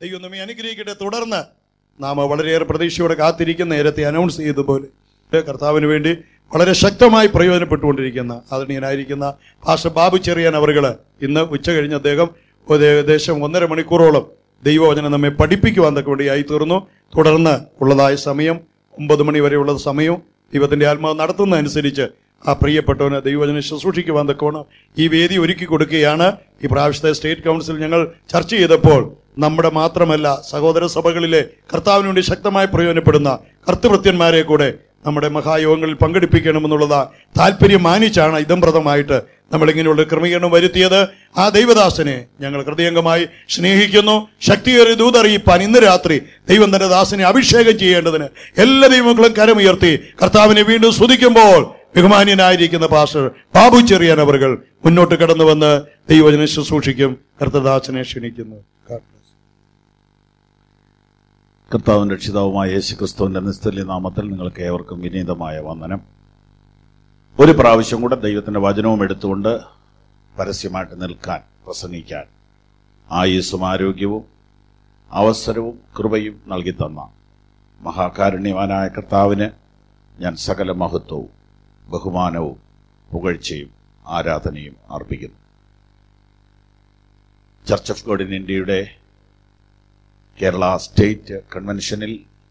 ദൈവം നമ്മെ അനുഗ്രഹിക്കട്ടെ തുടർന്ന് നാം വളരെയേറെ പ്രതീക്ഷയോടെ കാത്തിരിക്കുന്ന നേരത്തെ അനൗൺസ് ചെയ്തതുപോലെ കർത്താവിന് വേണ്ടി വളരെ ശക്തമായി പ്രയോജനപ്പെട്ടുകൊണ്ടിരിക്കുന്ന ആദരണീയനായിരിക്കുന്ന ഭാഷ ബാബു ചെറിയാൻ അവറുകൾ ഇന്ന് ഉച്ച കഴിഞ്ഞ് അദ്ദേഹം ഒരു ഏകദേശം ഒന്നര മണിക്കൂറോളം ദൈവവചനം നമ്മെ പഠിപ്പിക്കുവാൻ തക്ക വേണ്ടിയായി തീർന്നു തുടർന്ന് ഉള്ളതായ സമയം ഒമ്പത് മണി വരെയുള്ള സമയവും ദൈവത്തിന്റെ ആത്മാവ് നടത്തുന്നതനുസരിച്ച് ആ പ്രിയപ്പെട്ടവന് ദൈവവചനം ശുശ്രൂഷിക്കുവാൻ തക്കവണ്ണം ഈ വേദി ഒരുക്കി കൊടുക്കുകയാണ് ഈ പ്രാവശ്യത്തെ സ്റ്റേറ്റ് കൗൺസിൽ ഞങ്ങൾ ചർച്ച ചെയ്തപ്പോൾ നമ്മുടെ മാത്രമല്ല സഹോദര സഭകളിലെ കർത്താവിന് വേണ്ടി ശക്തമായി പ്രയോജനപ്പെടുന്ന കർത്തൃഭൃത്യന്മാരെ കൂടെ നമ്മുടെ മഹായോഗങ്ങളിൽ പങ്കെടുപ്പിക്കണമെന്നുള്ള താല്പര്യം മാനിച്ചാണ് ഇതംപ്രദമായിട്ട് നമ്മൾ ഇങ്ങനെയുള്ള ക്രമീകരണം വരുത്തിയത് ആ ദൈവദാസനെ ഞങ്ങൾ ഹൃദയംഗമായി സ്നേഹിക്കുന്നു ശക്തിയേറിയ ദൂതറിയിപ്പാൻ ഇന്ന് രാത്രി ദൈവം തന്റെ ദാസനെ അഭിഷേകം ചെയ്യേണ്ടതിന് എല്ലാ ദൈവങ്ങളും കരമുയർത്തി കർത്താവിനെ വീണ്ടും സ്തുതിക്കുമ്പോൾ ബഹുമാന്യനായിരിക്കുന്ന പാസ്റ്റർ ബാബു ചെറിയാൻ അവറുകൾ മുന്നോട്ട് കടന്നു വന്ന് ദൈവജന ശുശ്രൂഷിക്കും കർത്തദാസനെ ക്ഷണിക്കുന്നു God bless. കർത്താവും രക്ഷിതാവുമായ യേശു ക്രിസ്തുവിന്റെ നിസ്തുല്യ നാമത്തിൽ നിങ്ങൾക്ക് ഏവർക്കും വിനീതമായ വന്ദനം ഒരു പ്രാവശ്യം കൂടെ ദൈവത്തിന്റെ വചനവും എടുത്തുകൊണ്ട് പരസ്യമായിട്ട് നിൽക്കാൻ പ്രസംഗിക്കാൻ ആയുസ്സും ആരോഗ്യവും അവസരവും കൃപയും നൽകി തന്ന മഹാകാരുണ്യവാനായ കർത്താവിന് ഞാൻ സകല മഹത്വവും ബഹുമാനവും പുകഴ്ചയും ആരാധനയും അർപ്പിക്കുന്നു ചർച്ച് ഓഫ് ഗോഡ് ഇൻ ഇന്ത്യയുടെ കേരള സ്റ്റേറ്റ് കൺവെൻഷനിൽ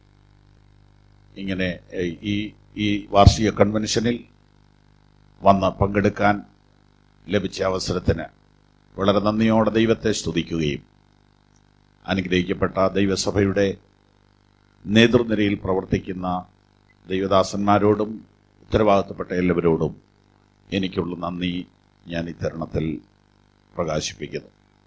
ഇങ്ങനെ ഏഹ്, ഈ ഈ വാർഷിക കൺവെൻഷനിൽ വന്ന് പങ്കെടുക്കാൻ ലഭിച്ച അവസരത്തിന് വളരെ നന്ദിയോടെ ദൈവത്തെ സ്തുതിക്കുകയും അനുഗ്രഹിക്കപ്പെട്ട ദൈവസഭയുടെ നേതൃനിരയിൽ പ്രവർത്തിക്കുന്ന ദൈവദാസന്മാരോടും ഉത്തരവാദിത്തപ്പെട്ട എല്ലാവരോടും എനിക്കുള്ള നന്ദി ഞാൻ ഈ തരുണത്തിൽ പ്രകാശിപ്പിക്കുന്നു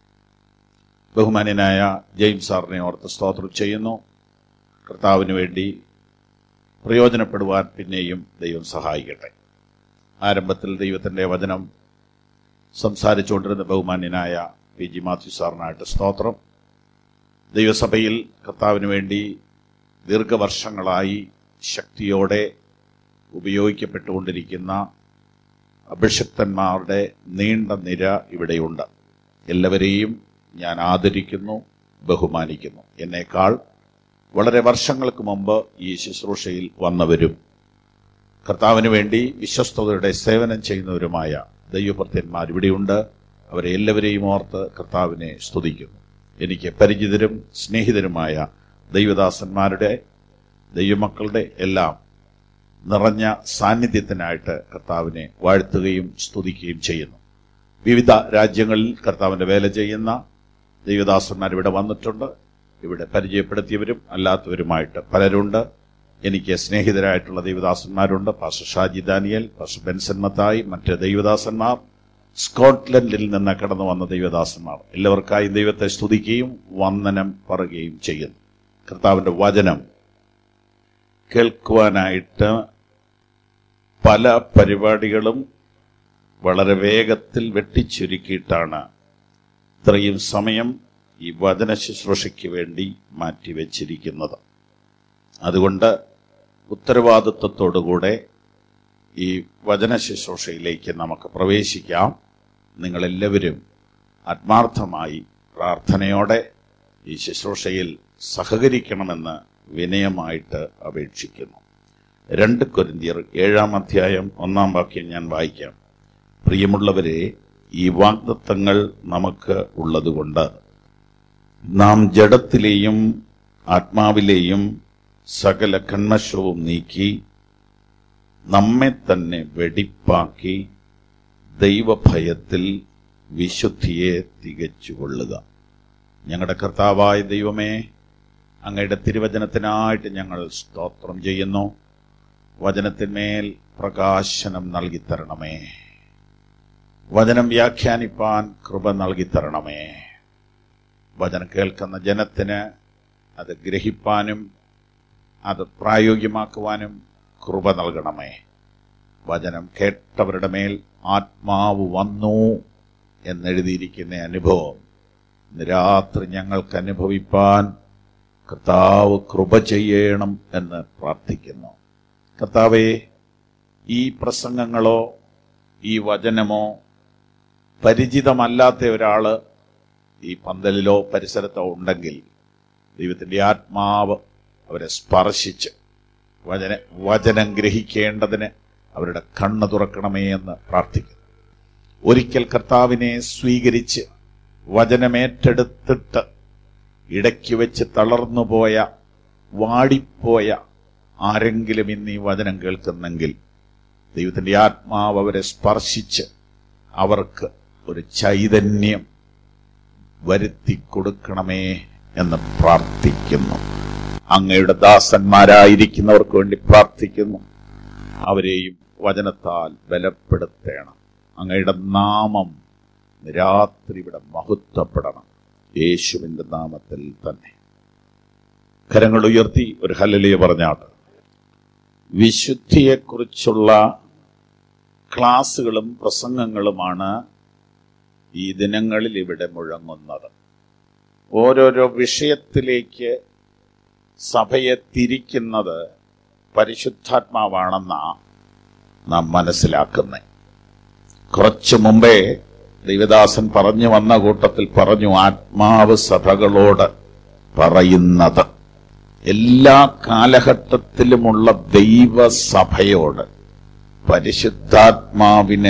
ബഹുമാന്യനായ ജെയിംസ് സാറിനെ ഓർത്ത് സ്തോത്രം ചെയ്യുന്നു കർത്താവിന് വേണ്ടി പ്രയോജനപ്പെടുവാൻ പിന്നെയും ദൈവം സഹായിക്കട്ടെ ആരംഭത്തിൽ ദൈവത്തിന്റെ വചനം സംസാരിച്ചുകൊണ്ടിരുന്ന ബഹുമാന്യനായ പി ജി മാത്യു സാറിനായിട്ട് സ്തോത്രം ദൈവസഭയിൽ കർത്താവിന് വേണ്ടി ദീർഘവർഷങ്ങളായി ശക്തിയോടെ ഉപയോഗിക്കപ്പെട്ടുകൊണ്ടിരിക്കുന്ന അഭിഷിക്തന്മാരുടെ നീണ്ട നിര ഇവിടെയുണ്ട് എല്ലാവരെയും ഞാൻ ആദരിക്കുന്നു ബഹുമാനിക്കുന്നു എന്നേക്കാൾ വളരെ വർഷങ്ങൾക്ക് മുമ്പ് ഈ ശുശ്രൂഷയിൽ വന്നവരും കർത്താവിന് വേണ്ടി വിശ്വസ്തതയുടെ സേവനം ചെയ്യുന്നവരുമായ ദൈവഭക്തന്മാർ ഇവിടെയുണ്ട് അവരെ എല്ലാവരെയും ഓർത്ത് കർത്താവിനെ സ്തുതിക്കുന്നു എനിക്ക് പരിചിതരും സ്നേഹിതരുമായ ദൈവദാസന്മാരുടെ ദൈവമക്കളുടെ എല്ലാം നിറഞ്ഞ സാന്നിധ്യത്തിനായിട്ട് കർത്താവിനെ വാഴ്ത്തുകയും സ്തുതിക്കുകയും ചെയ്യുന്നു വിവിധ രാജ്യങ്ങളിൽ കർത്താവിന്റെ വേല ചെയ്യുന്ന ദൈവദാസന്മാർ ഇവിടെ വന്നിട്ടുണ്ട് ഇവിടെ പരിചയപ്പെടുത്തിയവരും അല്ലാത്തവരുമായിട്ട് പലരുണ്ട് എനിക്ക് സ്നേഹിതരായിട്ടുള്ള ദൈവദാസന്മാരുണ്ട് പാസ്റ്റർ ഷാജി ദാനിയൽ പാസ്റ്റർ ബെൻസൻ മത്തായി മറ്റ് ദൈവദാസന്മാർ സ്കോട്ട്ലൻഡിൽ നിന്ന് കടന്നു വന്ന ദൈവദാസന്മാർ എല്ലാവർക്കായും ദൈവത്തെ സ്തുതിക്കുകയും വന്ദനം പറയുകയും ചെയ്യുന്നു കർത്താവിന്റെ വചനം കേൾക്കുവാനായിട്ട് പല പരിപാടികളും വളരെ വേഗത്തിൽ വെട്ടിച്ചുരുക്കിയിട്ടാണ് ഇത്രയും സമയം ഈ വചന ശുശ്രൂഷയ്ക്ക് വേണ്ടി മാറ്റിവെച്ചിരിക്കുന്നത് അതുകൊണ്ട് ഉത്തരവാദിത്വത്തോടുകൂടെ ഈ വചന ശുശ്രൂഷയിലേക്ക് നമുക്ക് പ്രവേശിക്കാം നിങ്ങളെല്ലാവരും ആത്മാർത്ഥമായി പ്രാർത്ഥനയോടെ ഈ ശുശ്രൂഷയിൽ സഹകരിക്കണമെന്ന് വിനയമായിട്ട് അപേക്ഷിക്കുന്നു രണ്ട് കൊരിന്തിയർ ഏഴാം അധ്യായം ഒന്നാം വാക്യം ഞാൻ വായിക്കാം പ്രിയമുള്ളവരെ ഈ വാഗ്ദത്തങ്ങൾ നമുക്ക് ഉള്ളതുകൊണ്ട് നാം ജഡത്തിലെയും ആത്മാവിലെയും സകല കന്മഷവും നീക്കി നമ്മെ തന്നെ വെടിപ്പാക്കി ദൈവഭയത്തിൽ വിശുദ്ധിയെ തികച്ചുകൊള്ളുക ഞങ്ങളുടെ കർത്താവായ ദൈവമേ അങ്ങയുടെ തിരുവചനത്തിനായിട്ട് ഞങ്ങൾ സ്തോത്രം ചെയ്യുന്നു വചനത്തിന്മേൽ പ്രകാശനം നൽകിത്തരണമേ വചനം വ്യാഖ്യാനിപ്പാൻ കൃപ നൽകിത്തരണമേ വചനം കേൾക്കുന്ന ജനത്തിന് അത് ഗ്രഹിപ്പാനും അത് പ്രായോഗികമാക്കുവാനും കൃപ നൽകണമേ വചനം കേട്ടവരുടെ മേൽ ആത്മാവ് വന്നു എന്നെഴുതിയിരിക്കുന്ന അനുഭവം ഇന്ന് രാത്രി ഞങ്ങൾക്ക് അനുഭവിപ്പാൻ കർത്താവ് കൃപ ചെയ്യണം എന്ന് പ്രാർത്ഥിക്കുന്നു കർത്താവെ ഈ പ്രസംഗങ്ങളോ ഈ വചനമോ പരിചിതമല്ലാത്ത ഒരാള് ഈ പന്തലിലോ പരിസരത്തോ ഉണ്ടെങ്കിൽ ദൈവത്തിന്റെ ആത്മാവ് അവരെ സ്പർശിച്ച് വചന വചനം ഗ്രഹിക്കേണ്ടതിന് അവരുടെ കണ്ണ് തുറക്കണമേ എന്ന് പ്രാർത്ഥിക്കുന്നു ഒരിക്കൽ കർത്താവിനെ സ്വീകരിച്ച് വചനമേറ്റെടുത്തിട്ട് ഇടയ്ക്ക് വെച്ച് തളർന്നുപോയ വാടിപ്പോയ ആരെങ്കിലും ഇന്ന് ഈ വചനം കേൾക്കുന്നെങ്കിൽ ദൈവത്തിന്റെ ആത്മാവ് അവരെ സ്പർശിച്ച് അവർക്ക് ഒരു ചൈതന്യം വരുത്തി കൊടുക്കണമേ എന്ന് പ്രാർത്ഥിക്കുന്നു അങ്ങയുടെ ദാസന്മാരായിരിക്കുന്നവർക്ക് വേണ്ടി പ്രാർത്ഥിക്കുന്നു അവരെയും വചനത്താൽ ബലപ്പെടുത്തണം അങ്ങയുടെ നാമം രാത്രി ഇവിടെ മഹത്വപ്പെടണം യേശുവിന്റെ നാമത്തിൽ തന്നെ കരങ്ങൾ ഉയർത്തി ഒരു ഹലലിയ പറഞ്ഞാട്ട് വിശുദ്ധിയെക്കുറിച്ചുള്ള ക്ലാസ്സുകളും പ്രസംഗങ്ങളുമാണ് ഈ ദിനങ്ങളിൽ ഇവിടെ മുഴങ്ങുന്നത് ഓരോരോ വിഷയത്തിലേക്ക് സഭയെ തിരിക്കുന്നത് പരിശുദ്ധാത്മാവാണെന്നാ നാം മനസ്സിലാക്കുന്നത് കുറച്ചു മുമ്പേ ദൈവദാസൻ പറഞ്ഞു വന്ന കൂട്ടത്തിൽ പറഞ്ഞു ആത്മാവ് സഭകളോട് പറയുന്നത് എല്ലാ കാലഘട്ടത്തിലുമുള്ള ദൈവസഭയോട് പരിശുദ്ധാത്മാവിന്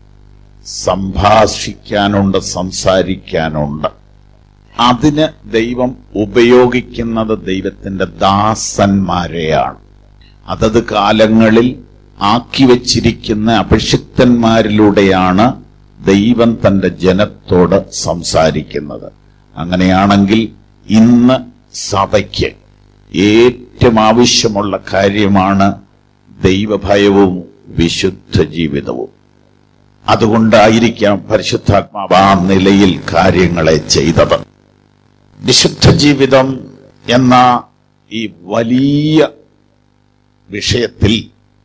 സംഭാഷിക്കാനുണ്ട് സംസാരിക്കാനുണ്ട് അതിന് ദൈവം ഉപയോഗിക്കുന്നത് ദൈവത്തിന്റെ ദാസന്മാരെയാണ് അതത് കാലങ്ങളിൽ ആക്കി വച്ചിരിക്കുന്ന അഭിഷിക്തന്മാരിലൂടെയാണ് ദൈവം തന്റെ ജനത്തോട് സംസാരിക്കുന്നത് അങ്ങനെയാണെങ്കിൽ ഇന്ന് സഭയ്ക്ക് ഏറ്റവും ആവശ്യമുള്ള കാര്യമാണ് ദൈവഭയവും വിശുദ്ധ ജീവിതവും അതുകൊണ്ടായിരിക്കാം പരിശുദ്ധാത്മാവ് ആ നിലയിൽ കാര്യങ്ങളെ ചെയ്തത് വിശുദ്ധ ജീവിതം എന്ന ഈ വലിയ വിഷയത്തിൽ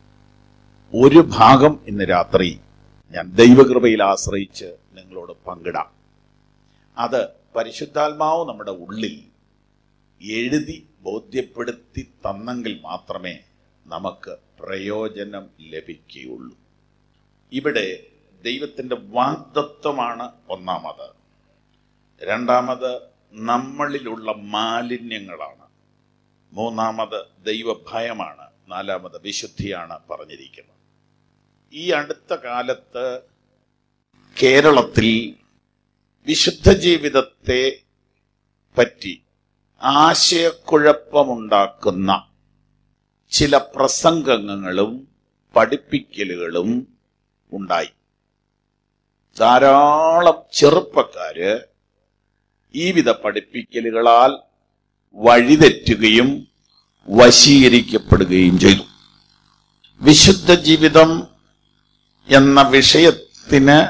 ഒരു ഭാഗം ഇന്ന് രാത്രി ഞാൻ ദൈവകൃപയിൽ ആശ്രയിച്ച് നിങ്ങളോട് പങ്കിടാം അത് പരിശുദ്ധാത്മാവ് നമ്മുടെ ഉള്ളിൽ എഴുതി ബോധ്യപ്പെടുത്തി തന്നെങ്കിൽ മാത്രമേ നമുക്ക് പ്രയോജനം ലഭിക്കുകയുള്ളൂ ഇവിടെ ദൈവത്തിന്റെ വാഗ്ദത്വമാണ് ഒന്നാമത് രണ്ടാമത് നമ്മളിലുള്ള മാലിന്യങ്ങളാണ് മൂന്നാമത് ദൈവഭയമാണ് നാലാമത് വിശുദ്ധിയാണ് പറഞ്ഞിരിക്കുന്നത് ഈ അടുത്ത കാലത്ത് കേരളത്തിൽ വിശുദ്ധ ജീവിതത്തെ പറ്റി ആശയക്കുഴപ്പമുണ്ടാക്കുന്ന ചില പ്രസംഗങ്ങളും പഠിപ്പിക്കലുകളും ഉണ്ടായി ധാരാളം ചെറുപ്പക്കാര് ഈ വിധ പഠിപ്പിക്കലുകളാൽ വഴിതെറ്റുകയും വശീകരിക്കപ്പെടുകയും ചെയ്തു വിശുദ്ധ ജീവിതം എന്ന വിഷയത്തിന്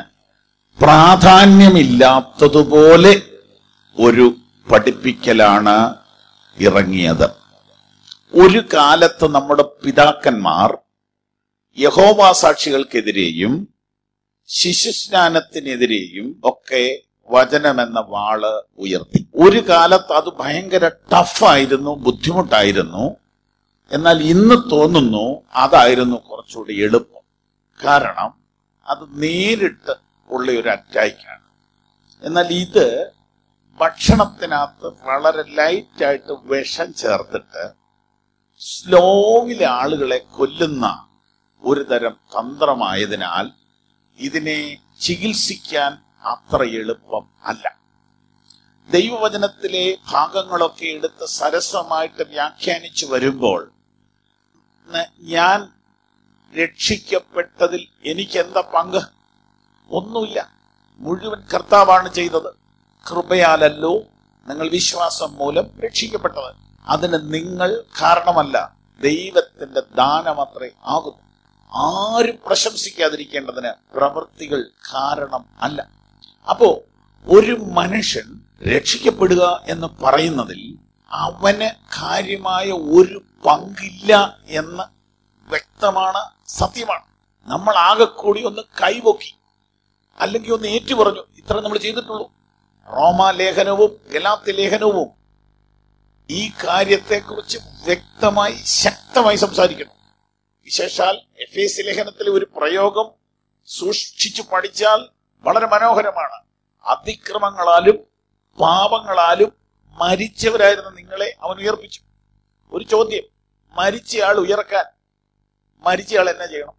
പ്രാധാന്യമില്ലാത്തതുപോലെ ഒരു പഠിപ്പിക്കലാണ് ഇറങ്ങിയത് ഒരു കാലത്ത് നമ്മുടെ പിതാക്കന്മാർ യഹോവാ സാക്ഷികൾക്കെതിരെയും ശിശുസ്നാനത്തിനെതിരെയും ഒക്കെ വചനമെന്ന വാള് ഉയർത്തി ഒരു കാലത്ത് അത് ഭയങ്കര ടഫായിരുന്നു ബുദ്ധിമുട്ടായിരുന്നു എന്നാൽ ഇന്ന് തോന്നുന്നു അതായിരുന്നു കുറച്ചുകൂടി എളുപ്പം കാരണം അത് നേരിട്ട് ഉള്ള ഒരു അറ്റാക്കാണ് എന്നാൽ ഇത് ഭക്ഷണത്തിനകത്ത് വളരെ ലൈറ്റായിട്ട് വിഷം ചേർത്തിട്ട് സ്ലോവിലെ ആളുകളെ കൊല്ലുന്ന ഒരു തരം തന്ത്രമായതിനാൽ ഇതിനെ ചികിത്സിക്കാൻ അത്ര എളുപ്പം അല്ല ദൈവവചനത്തിലെ ഭാഗങ്ങളൊക്കെ എടുത്ത് സരസമായിട്ട് വ്യാഖ്യാനിച്ചു വരുമ്പോൾ ന- ഞാൻ രക്ഷിക്കപ്പെട്ടതിൽ എനിക്ക് എന്താ പങ്ക് ഒന്നുമില്ല മുഴുവൻ കർത്താവാണ് ചെയ്തത് കൃപയാലല്ലോ നിങ്ങൾ വിശ്വാസം മൂലം രക്ഷിക്കപ്പെട്ടത് അതിന് നിങ്ങൾ കാരണമല്ല ദൈവത്തിന്റെ ദാനമത്രേ ആകുന്നു ആരും പ്രശംസിക്കാതിരിക്കേണ്ടതിന് പ്രവൃത്തികൾ കാരണം അല്ല അപ്പോ ഒരു മനുഷ്യൻ രക്ഷിക്കപ്പെടുക എന്ന് പറയുന്നതിൽ അവന് കാര്യമായ ഒരു പങ്കില്ല എന്ന് വ്യക്തമാണ് സത്യമാണ് നമ്മൾ ആകെ കൂടി ഒന്ന് കൈപൊക്കി അല്ലെങ്കിൽ ഒന്ന് ഏറ്റു പറഞ്ഞു ഇത്ര നമ്മൾ ചെയ്തിട്ടുള്ളൂ റോമാലേഖനവും ഗലാത്തി ലേഖനവും ഈ കാര്യത്തെക്കുറിച്ച് വ്യക്തമായി ശക്തമായി സംസാരിക്കണം വിശേഷാൽ എഫ് എസ് ലേഖനത്തിലെ ഒരു പ്രയോഗം സൂക്ഷിച്ചു പഠിച്ചാൽ വളരെ മനോഹരമാണ് അതിക്രമങ്ങളാലും പാപങ്ങളാലും മരിച്ചവരായിരുന്ന നിങ്ങളെ അവൻ ഉയർപ്പിച്ചു ഒരു ചോദ്യം മരിച്ചയാൾ ഉയർക്കാൻ മരിച്ചയാൾ എന്നാ ചെയ്യണം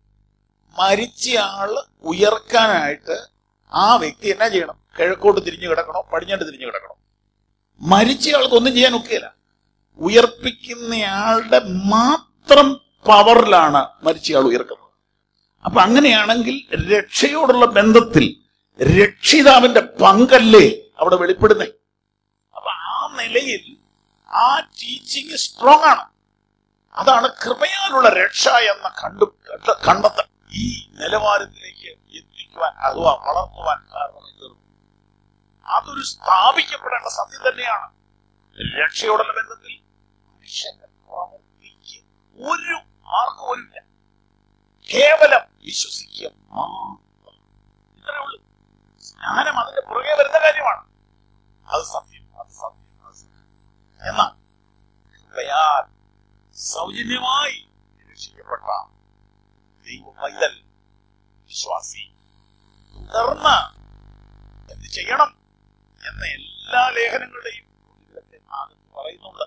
മരിച്ചയാൾ ഉയർക്കാനായിട്ട് ആ വ്യക്തി എന്നാ ചെയ്യണം കിഴക്കോട്ട് തിരിഞ്ഞു കിടക്കണോ പടിഞ്ഞാട്ട് തിരിഞ്ഞു കിടക്കണോ മരിച്ചയാൾക്ക് ഒന്നും ചെയ്യാൻ ഒക്കെയില്ല ഉയർപ്പിക്കുന്നയാളുടെ മാത്രം പവറിലാണ് മരിച്ചയാൾ ഉയർക്കുന്നത് അപ്പൊ അങ്ങനെയാണെങ്കിൽ രക്ഷയോടുള്ള ബന്ധത്തിൽ രക്ഷിതാവിന്റെ പങ്കല്ലേ അവിടെ വെളിപ്പെടുന്നേ അപ്പൊ ആ നിലയിൽ ആ ടീച്ചിങ് സ്ട്രോങ് ആണ് അതാണ് കൃപയാലുള്ള രക്ഷ എന്ന കണ്ടു കണ്ട- കണ്ടെത്തൽ ഈ നിലവാരത്തിലേക്ക് എത്തിക്കുവാൻ അഥവാ വളർത്തുവാൻ കാരണമായി തീർന്നു അതൊരു സ്ഥാപിക്കപ്പെടേണ്ട സത്യം തന്നെയാണ് രക്ഷയോടുള്ള ബന്ധത്തിൽ മനുഷ്യന്റെ പ്രവൃത്തിക്ക് ഒരു മാർഗവുമില്ല കേവലം വിശ്വസിക്കുക മാത്രം ഇത്രേ ഉള്ളൂ സ്നാനം അതിന്റെ പുറകെ വരുന്ന കാര്യമാണ് അത് സത്യം അത് സത്യം അത് സത്യം എന്നാൽ കൃപയാൽ സൗജന്യമായി രക്ഷിക്കപ്പെട്ട ദൈവ പൈതൽ വിശ്വാസി തുടർന്ന് എന്ത് ചെയ്യണം എന്ന എല്ലാ ലേഖനങ്ങളുടെയും ഒടുവിലത്തെ ഭാഗത്ത് പറയുന്നുണ്ട്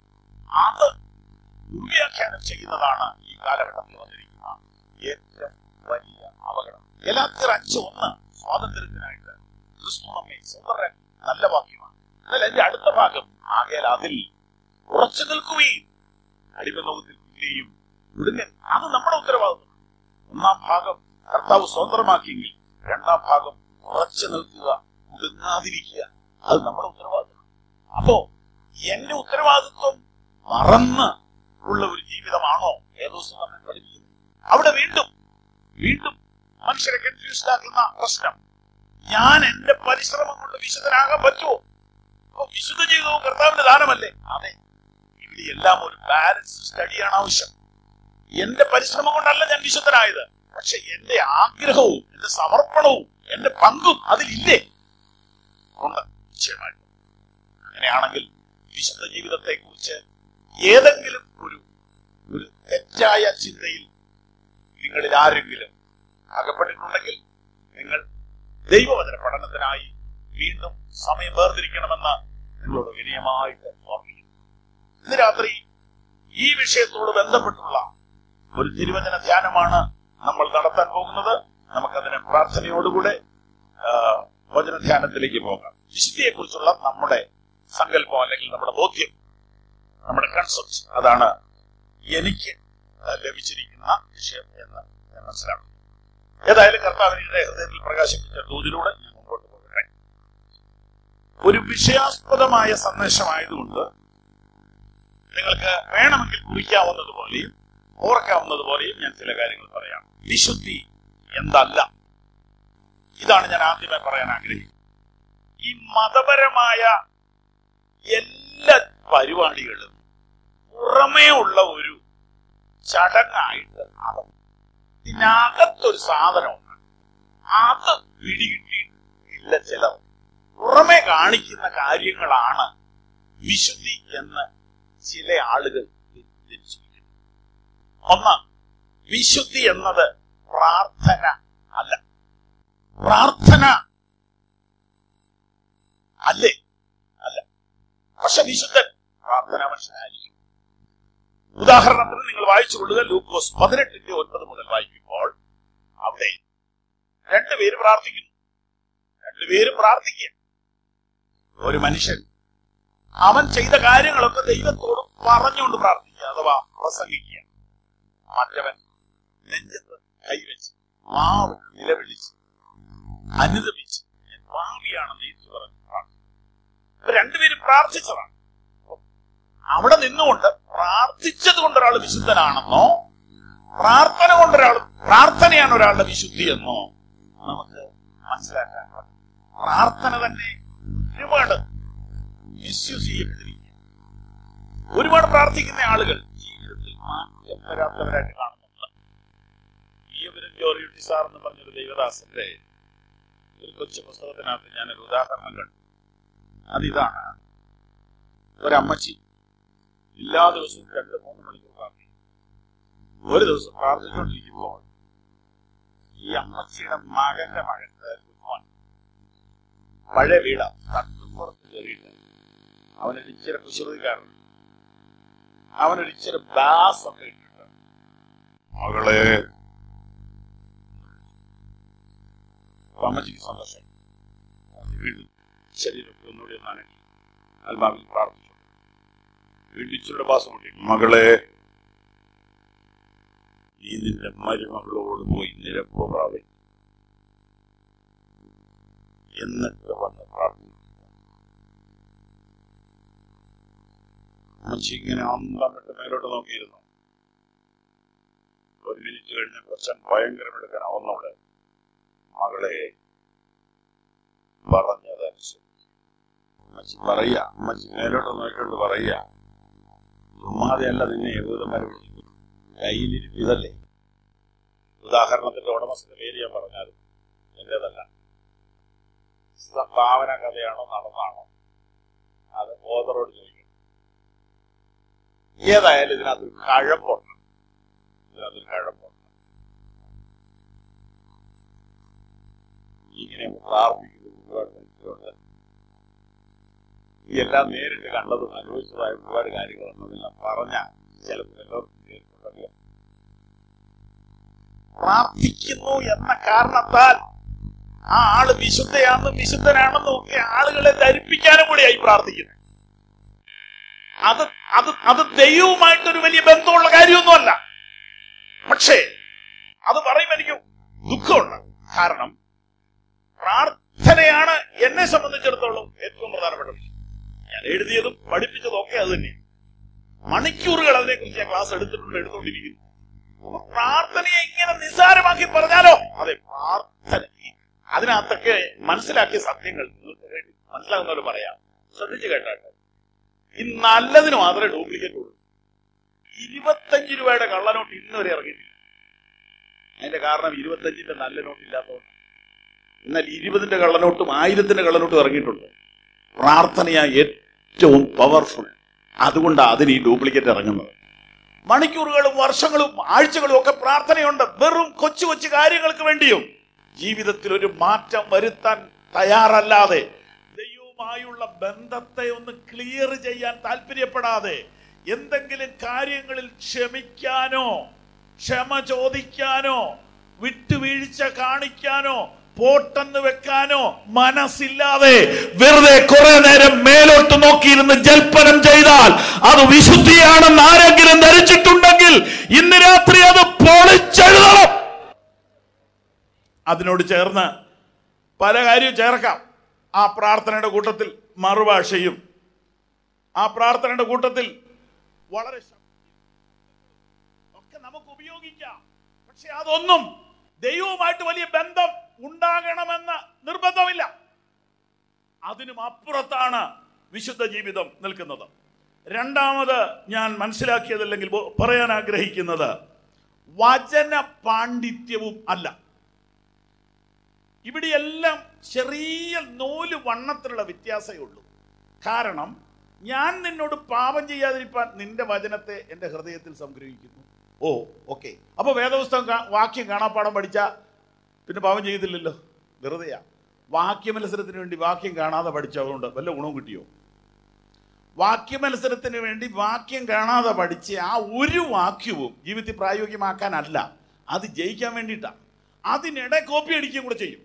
അത് ദുർവ്യാഖ്യാനം ചെയ്യുന്നതാണ് ഈ കാലഘട്ടത്തിൽ വന്നിരിക്കുന്ന ഏറ്റവും വലിയ അപകടം ഗലാത്യർ അഞ്ച് ഒന്ന് സ്വാതന്ത്ര്യത്തിനായിട്ട് ക്രിസ്തു നമ്മെ സ്വതന്ത്രൻ നല്ല വാക്യമാണ് എന്നാൽ എന്റെ അടുത്ത ഭാഗം ആകയാൽ അതിൽ ഉറച്ചു നിൽക്കുകയും അടിമനോത്തിന്റെയും വിടുങ്ങൻ അത് നമ്മുടെ ഉത്തരവാദിത്വം ഒന്നാം ഭാഗം കർത്താവ് സ്വതന്ത്രമാക്കിയെങ്കിൽ രണ്ടാം ഭാഗം ഉറച്ചു നിൽക്കുക മുടുങ്ങാതിരിക്കുക അത് നമ്മുടെ ഉത്തരവാദിത്വം അപ്പോ എന്റെ ഉത്തരവാദിത്വം മറന്ന് ഉള്ള ഒരു ജീവിതമാണോ ഏതോ ദിവസം നമ്മെ പഠിപ്പിക്കുന്നത് അവിടെ വീണ്ടും വീണ്ടും മനുഷ്യരെ കൺഫ്യൂസ്ഡ് ആക്കുന്ന പ്രശ്നം ഞാൻ എന്റെ പരിശ്രമം കൊണ്ട് വിശുദ്ധനാകാൻ പറ്റുമോ അപ്പൊ വിശുദ്ധ ജീവിതവും കർത്താവിന്റെ ദാനമല്ലേ അതെ ഇവിടെ എല്ലാം ഒരു ബാലൻസ് സ്റ്റഡിയാണ് ആവശ്യം എന്റെ പരിശ്രമം കൊണ്ടല്ല ഞാൻ വിശുദ്ധനായത് പക്ഷെ എന്റെ ആഗ്രഹവും എന്റെ സമർപ്പണവും എന്റെ പങ്കും അതിലില്ലേ ഉണ്ട് നിശ്ചയമായിട്ടും അങ്ങനെയാണെങ്കിൽ വിശുദ്ധ ജീവിതത്തെ കുറിച്ച് ഏതെങ്കിലും ഒരു ഒരു തെറ്റായ ചിന്തയിൽ നിങ്ങളിൽ ആരെങ്കിലും അകപ്പെട്ടിട്ടുണ്ടെങ്കിൽ നിങ്ങൾ ദൈവവചന പഠനത്തിനായി വീണ്ടും സമയം വേർതിരിക്കണമെന്ന് നിങ്ങളോട് വിനയമായിട്ട് ഓർമ്മിക്കുന്നു ഇന്ന് രാത്രി ഈ വിഷയത്തോട് ബന്ധപ്പെട്ടുള്ള ഒരു തിരുവചന ധ്യാനമാണ് നമ്മൾ നടത്താൻ പോകുന്നത് നമുക്കതിന് പ്രാർത്ഥനയോടുകൂടെ ആ, വചന ധ്യാനത്തിലേക്ക് പോകാം വിശുദ്ധിയെ കുറിച്ചുള്ള നമ്മുടെ സങ്കല്പം അല്ലെങ്കിൽ നമ്മുടെ ബോധ്യം നമ്മുടെ കൺസെപ്റ്റ് അതാണ് എനിക്ക് ലഭിച്ചിരിക്കുന്ന വിഷയം എന്ന് ഞാൻ മനസ്സിലാക്കുന്നു ഏതായാലും കർത്താവിന്റെ ഹൃദയത്തിൽ പ്രകാശിപ്പിച്ച ദൂതിലൂടെ ഞാൻ മുമ്പോട്ട് പോകട്ടെ ഒരു വിഷയാസ്പദമായ സന്ദേശമായതുകൊണ്ട് നിങ്ങൾക്ക് വേണമെങ്കിൽ കുറിക്കാവുന്നതുപോലെയും ഓർക്കാവുന്നതുപോലെയും ഞാൻ ചില കാര്യങ്ങൾ പറയാം വിശുദ്ധി എന്തല്ല ഇതാണ് ഞാൻ ആദ്യമേ പറയാൻ ആഗ്രഹിക്കുന്നത് ഈ മതപരമായ എല്ലാ പരിപാടികളും പുറമേ ഉള്ള ഒരു ചടങ്ങായിട്ട് അത് ഇതിനകത്തൊരു സാധനമുണ്ട് അത് പിടികിട്ടിയിട്ടില്ല ചിലർ പുറമെ കാണിക്കുന്ന കാര്യങ്ങളാണ് വിശുദ്ധി എന്ന് ചില ആളുകൾ തെറ്റിദ്ധരിച്ചിരിക്കുന്നു ഒന്ന് വിശുദ്ധി എന്നത് പ്രാർത്ഥന അല്ല പ്രാർത്ഥന അല്ലേ അല്ല പക്ഷെ വിശുദ്ധൻ പ്രാർത്ഥന മനുഷ്യനായിരിക്കും ഉദാഹരണത്തിന് നിങ്ങൾ വായിച്ചു കൊള്ളുക ലൂക്കോസ് പതിനെട്ടിന്റെ ഒൻപത് മുതൽ വായിക്കുമ്പോൾ അവിടെ രണ്ടുപേര് പ്രാർത്ഥിക്കുന്നു രണ്ടുപേരും പ്രാർത്ഥിക്കുക ഒരു മനുഷ്യൻ അവൻ ചെയ്ത കാര്യങ്ങളൊക്കെ ദൈവത്തോട് പറഞ്ഞുകൊണ്ട് പ്രാർത്ഥിക്കുക അഥവാ പ്രസംഗിക്കുക മറ്റവൻ നെഞ്ചത്ത് കൈവച്ച് മാവ് നിലവിളിച്ച് അനുദമിച്ച് ഞാൻ പാവിയാണെന്ന് ഏറ്റു പറഞ്ഞു പ്രാർത്ഥിച്ചു ഇവർ രണ്ടുപേരും പ്രാർത്ഥിച്ചതാണ് അവിടെ നിന്നുകൊണ്ട് പ്രാർത്ഥിച്ചത് കൊണ്ട് ഒരാൾ വിശുദ്ധനാണെന്നോ പ്രാർത്ഥന കൊണ്ട് ഒരാൾ പ്രാർത്ഥനയാണ് ഒരാളുടെ വിശുദ്ധി എന്നോ നമുക്ക് മനസ്സിലാക്കാൻ പറ്റും. പ്രാർത്ഥന തന്നെ ഒരുപാട് മിസ്യൂസ് ചെയ്യപ്പെട്ടിരിക്കുക ഒരുപാട് പ്രാർത്ഥിക്കുന്ന ആളുകൾ ജീവിതത്തിൽ മാറ്റം വരാത്തവരായിട്ട് കാണുന്നുണ്ട് ഈയവരും ജോറിയുട്ടി സാർ എന്ന് പറഞ്ഞൊരു ദൈവദാസന്റെ ഒരു കൊച്ചു പുസ്തകത്തിനകത്ത് ഞാനൊരു ഉദാഹരണം കണ്ടു അതിതാണ് ഒരമ്മച്ചി എല്ലാ ദിവസവും രണ്ട് മൂന്ന് മണിക്കൂർ പ്രാർത്ഥിക്കും ഒരു ദിവസം പ്രാർത്ഥിച്ചുകൊണ്ടിരിക്കുമ്പോൾ ഈ അമ്മച്ചിയുടെ മകന്റെ മകൻ മോൻ പഴയ വീട തട്ടുപുറത്ത് കയറിയിട്ട് അവനൊരു ഇച്ചിരി കുസൃതിക്കാരൻ അവനൊരു ഇച്ചിരി ബാസ് ഒക്കെ ഇട്ടിട്ട് മകളെ അപ്പൊ അമ്മച്ചിക്ക് സന്തോഷം വീണ്ടും ശരീരമൊക്കെ ഒന്നുകൂടി ഒന്ന് അനക്കി ആത്മാവിൽ പ്രാർത്ഥിച്ചു വീണ്ടും ഇച്ചിരിയുടെ ബാസം കൂട്ടി മകളെ നീ നിന്റെ മരുമകളോട് പോയി നിരപ്പ് പ്രാപിക്കും എന്നിട്ട് വന്ന് പ്രാർത്ഥിക്കും അമ്മച്ചി ഇങ്ങനെ അന്തമിട്ട് മേലോട്ട് നോക്കിയിരുന്നു ഒരു മിനിറ്റ് കഴിഞ്ഞ കൊച്ചൻ ഭയങ്കര എടുക്കണം ഒന്നുകൂടെ മകളെ പറഞ്ഞതനുസരിച്ച് അമ്മച്ചി പറയാ അമ്മച്ചി മേലോട്ട് നോക്കിക്കൊണ്ട് പറയാ ചുമ്മാതെയല്ല നിന്നെ യഹൂദന്മാരെ വിളിക്കുന്നത് കയ്യിലിരിപ്പിതല്ലേ ഉദാഹരണത്തിന്റെ ഉടമസ്ഥന്റെ പേര് ഞാൻ പറഞ്ഞാലും എന്റേതല്ല ഭാവന കഥയാണോ നടന്നാണോ അത് ഓതറോട് ചോദിക്കണം ഏതായാലും ഇതിനകത്ത് കഴമ്പുണ്ട് ഇതിനകത്തൊരു കഴമ്പുണ്ട് ഇങ്ങനെ പ്രാർത്ഥിക്കുന്നത് ഒരുപാട് മനുഷ്യരുണ്ട് ഈ എല്ലാം നേരിട്ട് കണ്ടതും അനുഭവിച്ചതായ ഒരുപാട് കാര്യങ്ങളുണ്ട് അതെല്ലാം പറഞ്ഞ ചിലപ്പോൾ എല്ലാവർക്കും കേട്ടിട്ടുണ്ടെങ്കിൽ പ്രാർത്ഥിക്കുന്നു എന്ന കാരണത്താൽ ആ ആള് വിശുദ്ധയാണെന്നും വിശുദ്ധനാണെന്നും ഒക്കെ ആളുകളെ ധരിപ്പിക്കാനും കൂടിയായി പ്രാർത്ഥിക്കുന്നത് അത് അത് അത് ദൈവവുമായിട്ടൊരു വലിയ ബന്ധമുള്ള കാര്യമൊന്നുമല്ല പക്ഷേ അത് പറയുമ്പോൾ എനിക്ക് ദുഃഖമുണ്ട് കാരണം പ്രാർത്ഥനയാണ് എന്നെ സംബന്ധിച്ചിടത്തോളം ഏറ്റവും പ്രധാനപ്പെട്ട വിഷയം ഞാൻ എഴുതിയതും പഠിപ്പിച്ചതും ഒക്കെ അത് തന്നെയാണ് മണിക്കൂറുകൾ അതിനെക്കുറിച്ച് ഞാൻ ക്ലാസ് എടുത്തിട്ടുണ്ട് എടുത്തുകൊണ്ടിരിക്കുന്നു അപ്പൊ പ്രാർത്ഥനയെ ഇങ്ങനെ നിസ്സാരമാക്കി പറഞ്ഞാലോ അതെ പ്രാർത്ഥന അതിനകത്തൊക്കെ മനസ്സിലാക്കിയ സത്യങ്ങൾ നിങ്ങൾക്ക് വേണ്ടി മനസ്സിലാകുന്ന പോലെ പറയാം ശ്രദ്ധിച്ചു കേട്ടാട്ടെ ഈ നല്ലതിന് മാത്രമേ ഡ്യൂപ്ലിക്കേറ്റ് ഉള്ളൂ ഇരുപത്തഞ്ച് രൂപയുടെ കള്ളനോട്ട് ഇന്ന് വരെ ഇറങ്ങിയിട്ടില്ല അതിന്റെ കാരണം ഇരുപത്തഞ്ചിന്റെ നല്ല നോട്ട് ഇല്ലാത്തതുകൊണ്ട് എന്നാൽ ഇരുപതിന്റെ കള്ളനോട്ടും ആയിരത്തിന്റെ കള്ളനോട്ടും ഇറങ്ങിയിട്ടുണ്ട് പ്രാർത്ഥനയാ ഏറ്റവും പവർഫുൾ അതുകൊണ്ടാണ് അതിന് ഈ ഡ്യൂപ്ലിക്കേറ്റ് ഇറങ്ങുന്നത് മണിക്കൂറുകളും വർഷങ്ങളും ആഴ്ചകളും ഒക്കെ പ്രാർത്ഥനയുണ്ട് വെറും കൊച്ചു കൊച്ചു കാര്യങ്ങൾക്ക് വേണ്ടിയും ജീവിതത്തിൽ ഒരു മാറ്റം വരുത്താൻ തയ്യാറല്ലാതെ ദൈവവുമായുള്ള ബന്ധത്തെ ഒന്ന് ക്ലിയർ ചെയ്യാൻ താല്പര്യപ്പെടാതെ എന്തെങ്കിലും കാര്യങ്ങളിൽ ക്ഷമിക്കാനോ ക്ഷമ ചോദിക്കാനോ വിട്ടുവീഴ്ച കാണിക്കാനോ പോട്ടെന്ന് വെക്കാനോ മനസ്സില്ലാതെ വെറുതെ കുറെ നേരം മേലോട്ട് നോക്കിയിരുന്ന് ജൽപ്പനം ചെയ്താൽ അത് വിശുദ്ധിയാണെന്ന് ആരെങ്കിലും ധരിച്ചിട്ടുണ്ടെങ്കിൽ ഇന്ന് രാത്രി അത് പൊളിച്ചെഴുതണം അതിനോട് ചേർന്ന് പല കാര്യവും ചേർക്കാം ആ പ്രാർത്ഥനയുടെ കൂട്ടത്തിൽ മറുഭാഷയും ആ പ്രാർത്ഥനയുടെ കൂട്ടത്തിൽ വളരെ ശക്തി ഒക്കെ നമുക്ക് ഉപയോഗിക്കാം പക്ഷെ അതൊന്നും ദൈവവുമായിട്ട് വലിയ ബന്ധം ഉണ്ടാകണമെന്ന് നിർബന്ധമില്ല അതിനും അപ്പുറത്താണ് വിശുദ്ധ ജീവിതം നിൽക്കുന്നത് രണ്ടാമത് ഞാൻ മനസ്സിലാക്കിയതല്ലെങ്കിൽ ബോ- പറയാൻ ആഗ്രഹിക്കുന്നത് വചന പാണ്ഡിത്യവും അല്ല ഇവിടെയെല്ലാം ചെറിയ നൂല് വണ്ണത്തിലുള്ള വ്യത്യാസമേ ഉള്ളൂ കാരണം ഞാൻ നിന്നോട് പാപം ചെയ്യാതിരിക്കാൻ നിന്റെ വചനത്തെ എൻ്റെ ഹൃദയത്തിൽ സംഗ്രഹിക്കുന്നു ഓ ഓക്കെ അപ്പൊ വേദപുസ്തകം കാ- വാക്യം കാണാപ്പാടം പഠിച്ച പിന്നെ പാപം ചെയ്തില്ലല്ലോ വെറുതെയാ വാക്യമത്സരത്തിന് വേണ്ടി വാക്യം കാണാതെ പഠിച്ചതുകൊണ്ട് വല്ല ഗുണവും കിട്ടിയോ വാക്യമത്സരത്തിന് വേണ്ടി വാക്യം കാണാതെ പഠിച്ച് ആ ഒരു വാക്യവും ജീവിതത്തിൽ പ്രായോഗികമാക്കാനല്ല അത് ജയിക്കാൻ വേണ്ടിയിട്ടാണ് അതിനിടെ കോപ്പി അടിക്കുകയും കൂടെ ചെയ്യും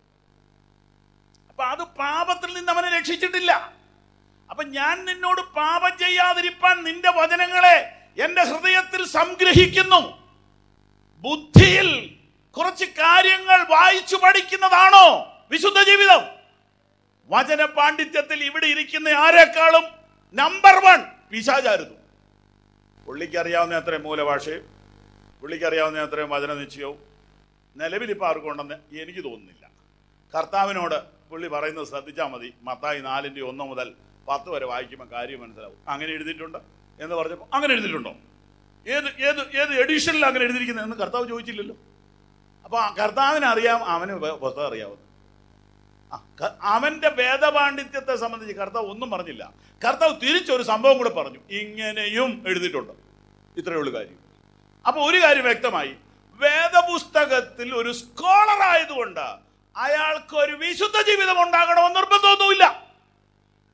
അപ്പൊ അത് പാപത്തിൽ നിന്ന് അവനെ രക്ഷിച്ചിട്ടില്ല അപ്പൊ ഞാൻ നിന്നോട് പാപം ചെയ്യാതിരിപ്പാൻ നിന്റെ വചനങ്ങളെ എന്റെ ഹൃദയത്തിൽ സംഗ്രഹിക്കുന്നു ബുദ്ധിയിൽ കുറച്ച് കാര്യങ്ങൾ വായിച്ചു പഠിക്കുന്നതാണോ വിശുദ്ധ ജീവിതം വചന പാണ്ഡിത്യത്തിൽ ഇവിടെ ഇരിക്കുന്ന ആരെക്കാളും നമ്പർ വൺ പിശാചാരുന്നു പുള്ളിക്കറിയാവുന്ന അത്രയും മൂലഭാഷയും പുള്ളിക്കറിയാവുന്ന അത്രയും വചന നിശ്ചയവും നിലവിൽ ഇപ്പം ആർക്കും ഉണ്ടെന്ന് എനിക്ക് തോന്നുന്നില്ല കർത്താവിനോട് പുള്ളി പറയുന്നത് ശ്രദ്ധിച്ചാൽ മതി മത്തായി നാലിൻ്റെ ഒന്ന് മുതൽ പത്ത് വരെ വായിക്കുമ്പോൾ കാര്യം മനസ്സിലാവും അങ്ങനെ എഴുതിയിട്ടുണ്ട് എന്ന് പറഞ്ഞപ്പോൾ അങ്ങനെ എഴുതിയിട്ടുണ്ടോ ഏത് ഏത് ഏത് എഡിഷനിൽ അങ്ങനെ എഴുതിയിരിക്കുന്നത് എന്ന് കർത്താവ് ചോദിച്ചില്ലല്ലോ അപ്പോൾ കർത്താവിന് അറിയാം അവന് വ- പുസ്തകം അറിയാവുന്നു ആ, ക- അവന്റെ വേദപാണ്ഡിത്യത്തെ സംബന്ധിച്ച് കർത്താവ് ഒന്നും പറഞ്ഞില്ല കർത്താവ് തിരിച്ചൊരു സംഭവം കൂടെ പറഞ്ഞു ഇങ്ങനെയും എഴുതിയിട്ടുണ്ട് ഇത്രയേ ഉള്ളൂ കാര്യം അപ്പൊ ഒരു കാര്യം വ്യക്തമായി വേദപുസ്തകത്തിൽ ഒരു സ്കോളർ ആയതുകൊണ്ട് അയാൾക്ക് ഒരു വിശുദ്ധ ജീവിതം ഉണ്ടാകണമെന്ന് നിർബന്ധമൊന്നുമില്ല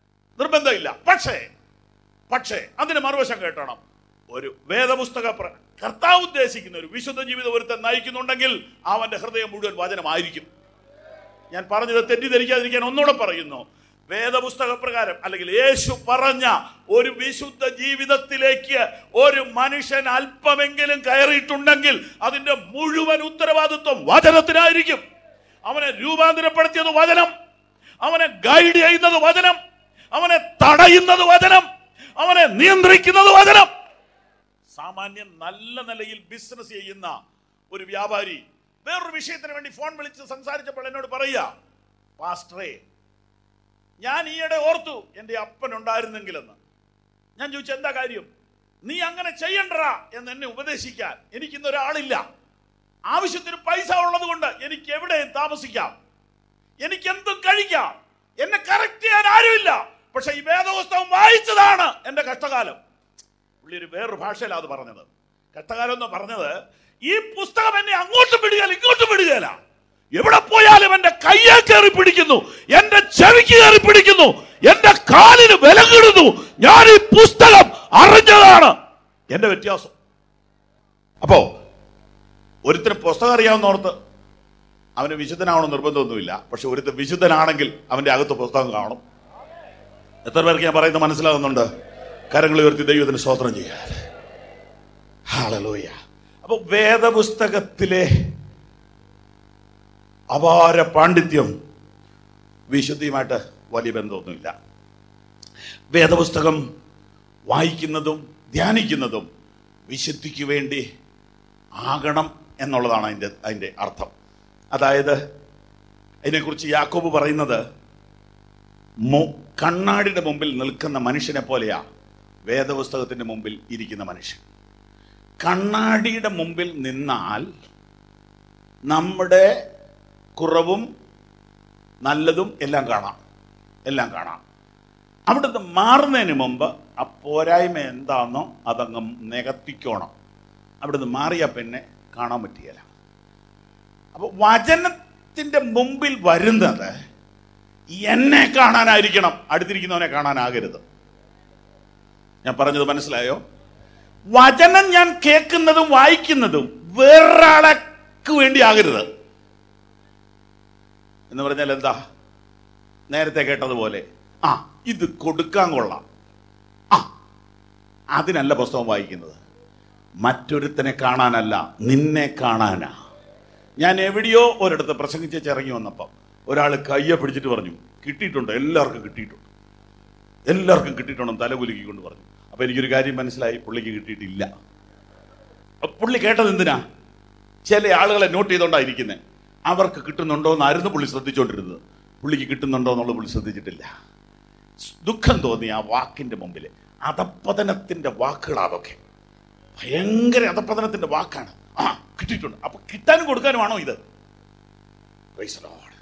നിർബന്ധമില്ല പക്ഷേ പക്ഷേ അതിന് മറുവശം കേട്ടണം ഒരു വേദപുസ്തക പ്ര- കർത്താവ് ഉദ്ദേശിക്കുന്ന ഒരു വിശുദ്ധ ജീവിതം ഒരുത്തൻ നയിക്കുന്നുണ്ടെങ്കിൽ അവന്റെ ഹൃദയം മുഴുവൻ വചനമായിരിക്കും ഞാൻ പറഞ്ഞത് തെറ്റിദ്ധരിക്കാതിരിക്കാൻ ഒന്നുകൂടെ പറയുന്നു വേദപുസ്തക പ്രകാരം അല്ലെങ്കിൽ യേശു പറഞ്ഞ ഒരു വിശുദ്ധ ജീവിതത്തിലേക്ക് ഒരു മനുഷ്യൻ അല്പമെങ്കിലും കയറിയിട്ടുണ്ടെങ്കിൽ അതിന്റെ മുഴുവൻ ഉത്തരവാദിത്വം വചനത്തിനായിരിക്കും അവനെ രൂപാന്തരപ്പെടുത്തിയത് വചനം അവനെ ഗൈഡ് ചെയ്യുന്നത് വചനം അവനെ തടയുന്നത് വചനം അവനെ നിയന്ത്രിക്കുന്നത് വചനം സാമാന്യം നല്ല നിലയിൽ ബിസിനസ് ചെയ്യുന്ന ഒരു വ്യാപാരി വേറൊരു വിഷയത്തിന് വേണ്ടി ഫോൺ വിളിച്ച് സംസാരിച്ചപ്പോൾ എന്നോട് പറയുക പാസ്റ്ററേ ഞാൻ ഈയിടെ ഓർത്തു എൻ്റെ അപ്പൻ ഉണ്ടായിരുന്നെങ്കിലെന്ന് ഞാൻ ചോദിച്ചു എന്താ കാര്യം നീ അങ്ങനെ ചെയ്യണ്ടടാ എന്ന് എന്നെ ഉപദേശിക്കാൻ എനിക്കിന്ന് ഒരാളില്ല ആവശ്യത്തിന് പൈസ ഉള്ളത് കൊണ്ട് എനിക്ക് എവിടെയും താമസിക്കാം എനിക്ക് എന്തും കഴിക്കാം എന്നെ കറക്റ്റ് ചെയ്യാൻ ആരുമില്ല പക്ഷെ ഈ വേദപുസ്തകം വായിച്ചതാണ് എന്റെ കഷ്ടകാലം പുള്ളി ഒരു വേറൊരു ഭാഷയിലാണ് അത് പറഞ്ഞത് കഷ്ടകാലം എന്ന് പറഞ്ഞത് ഈ പുസ്തകം എന്നെ അങ്ങോട്ടും വിടുകയില്ല ഇങ്ങോട്ടും വിടുകയില്ല എവിടെ പോയാലും എന്റെ കയ്യെ കയറി പിടിക്കുന്നു എന്റെ ചെവിക്ക് കയറി പിടിക്കുന്നു എന്റെ കാലിന് വിലകിടുന്നു ഞാൻ ഈ പുസ്തകം അറിഞ്ഞതാണ് എന്റെ വ്യത്യാസം അപ്പോ ഒരുത്തിന് പുസ്തകം അറിയാവുന്നോർത്ത് അവന് വിശുദ്ധനാവണം നിർബന്ധമൊന്നുമില്ല പക്ഷെ ഒരുത്തൻ വിശുദ്ധനാണെങ്കിൽ അവന്റെ അകത്ത് പുസ്തകം കാണും എത്ര പേർക്ക് ഞാൻ പറയുന്നത് മനസ്സിലാകുന്നുണ്ട് കരങ്ങൾ ഉയർത്തി ദൈവത്തിന് സ്തോത്രം ചെയ്യാൻ ഹാലലോയ അപ്പൊ വേദപുസ്തകത്തിലെ അപാര പാണ്ഡിത്യം വിശുദ്ധിയുമായിട്ട് വലിയ ബന്ധമൊന്നുമില്ല വേദപുസ്തകം വായിക്കുന്നതും ധ്യാനിക്കുന്നതും വിശുദ്ധിക്ക് വേണ്ടി ആകണം എന്നുള്ളതാണ് അതിൻ്റെ അതിൻ്റെ അർത്ഥം അതായത് അതിനെക്കുറിച്ച് യാക്കോബ് പറയുന്നത് മു- കണ്ണാടിയുടെ മുമ്പിൽ നിൽക്കുന്ന മനുഷ്യനെ പോലെയാ വേദപുസ്തകത്തിന്റെ മുമ്പിൽ ഇരിക്കുന്ന മനുഷ്യൻ കണ്ണാടിയുടെ മുമ്പിൽ നിന്നാൽ നമ്മുടെ കുറവും നല്ലതും എല്ലാം കാണാം എല്ലാം കാണാം അവിടുന്ന് മാറുന്നതിന് മുമ്പ് ആ പോരായ്മ എന്താണെന്നോ അതങ്ങ് നികത്തിക്കോണം അവിടുന്ന് മാറിയ പിന്നെ കാണാൻ പറ്റുകയില്ല അപ്പൊ വചനത്തിന്റെ മുമ്പിൽ വരുന്നത് എന്നെ കാണാനായിരിക്കണം അടുത്തിരിക്കുന്നവനെ കാണാനാകരുത് ഞാൻ പറഞ്ഞത് മനസ്സിലായോ വചനം ഞാൻ കേൾക്കുന്നതും വായിക്കുന്നതും വേറൊരാൾക്ക് വേണ്ടി ആകരുത് എന്ന് പറഞ്ഞാൽ എന്താ നേരത്തെ കേട്ടതുപോലെ ആ ഇത് കൊടുക്കാൻ കൊള്ളാം ആ അതിനല്ല പുസ്തകം വായിക്കുന്നത് മറ്റൊരുത്തനെ കാണാനല്ല നിന്നെ കാണാനാ ഞാൻ എവിടെയോ ഒരിടത്ത് പ്രസംഗിച്ച് ഇറങ്ങി വന്നപ്പം ഒരാൾ കയ്യെ പിടിച്ചിട്ട് പറഞ്ഞു കിട്ടിയിട്ടുണ്ട് എല്ലാവർക്കും കിട്ടിയിട്ടുണ്ട് എല്ലാവർക്കും കിട്ടിയിട്ടുണ്ടെന്ന് തലകുലുക്കിക്കൊണ്ട് പറഞ്ഞു അപ്പൊ എനിക്കൊരു കാര്യം മനസ്സിലായി പുള്ളിക്ക് കിട്ടിയിട്ടില്ല അപ്പൊ പുള്ളി കേട്ടത് എന്തിനാ ചില ആളുകളെ നോട്ട് ചെയ്തോണ്ടായിരിക്കുന്നത് അവർക്ക് കിട്ടുന്നുണ്ടോ എന്നായിരുന്നു പുള്ളി ശ്രദ്ധിച്ചുകൊണ്ടിരുന്നത് പുള്ളിക്ക് കിട്ടുന്നുണ്ടോ എന്നുള്ളത് പുള്ളി ശ്രദ്ധിച്ചിട്ടില്ല ദുഃഖം തോന്നി ആ വാക്കിന്റെ മുമ്പിൽ അധപ്പതനത്തിന്റെ വാക്കുകളാ അതൊക്കെ ഭയങ്കര അധപ്പതനത്തിന്റെ വാക്കാണ് ആ കിട്ടിയിട്ടുണ്ട് അപ്പൊ കിട്ടാനും കൊടുക്കാനുമാണോ ഇത് Praise the Lord.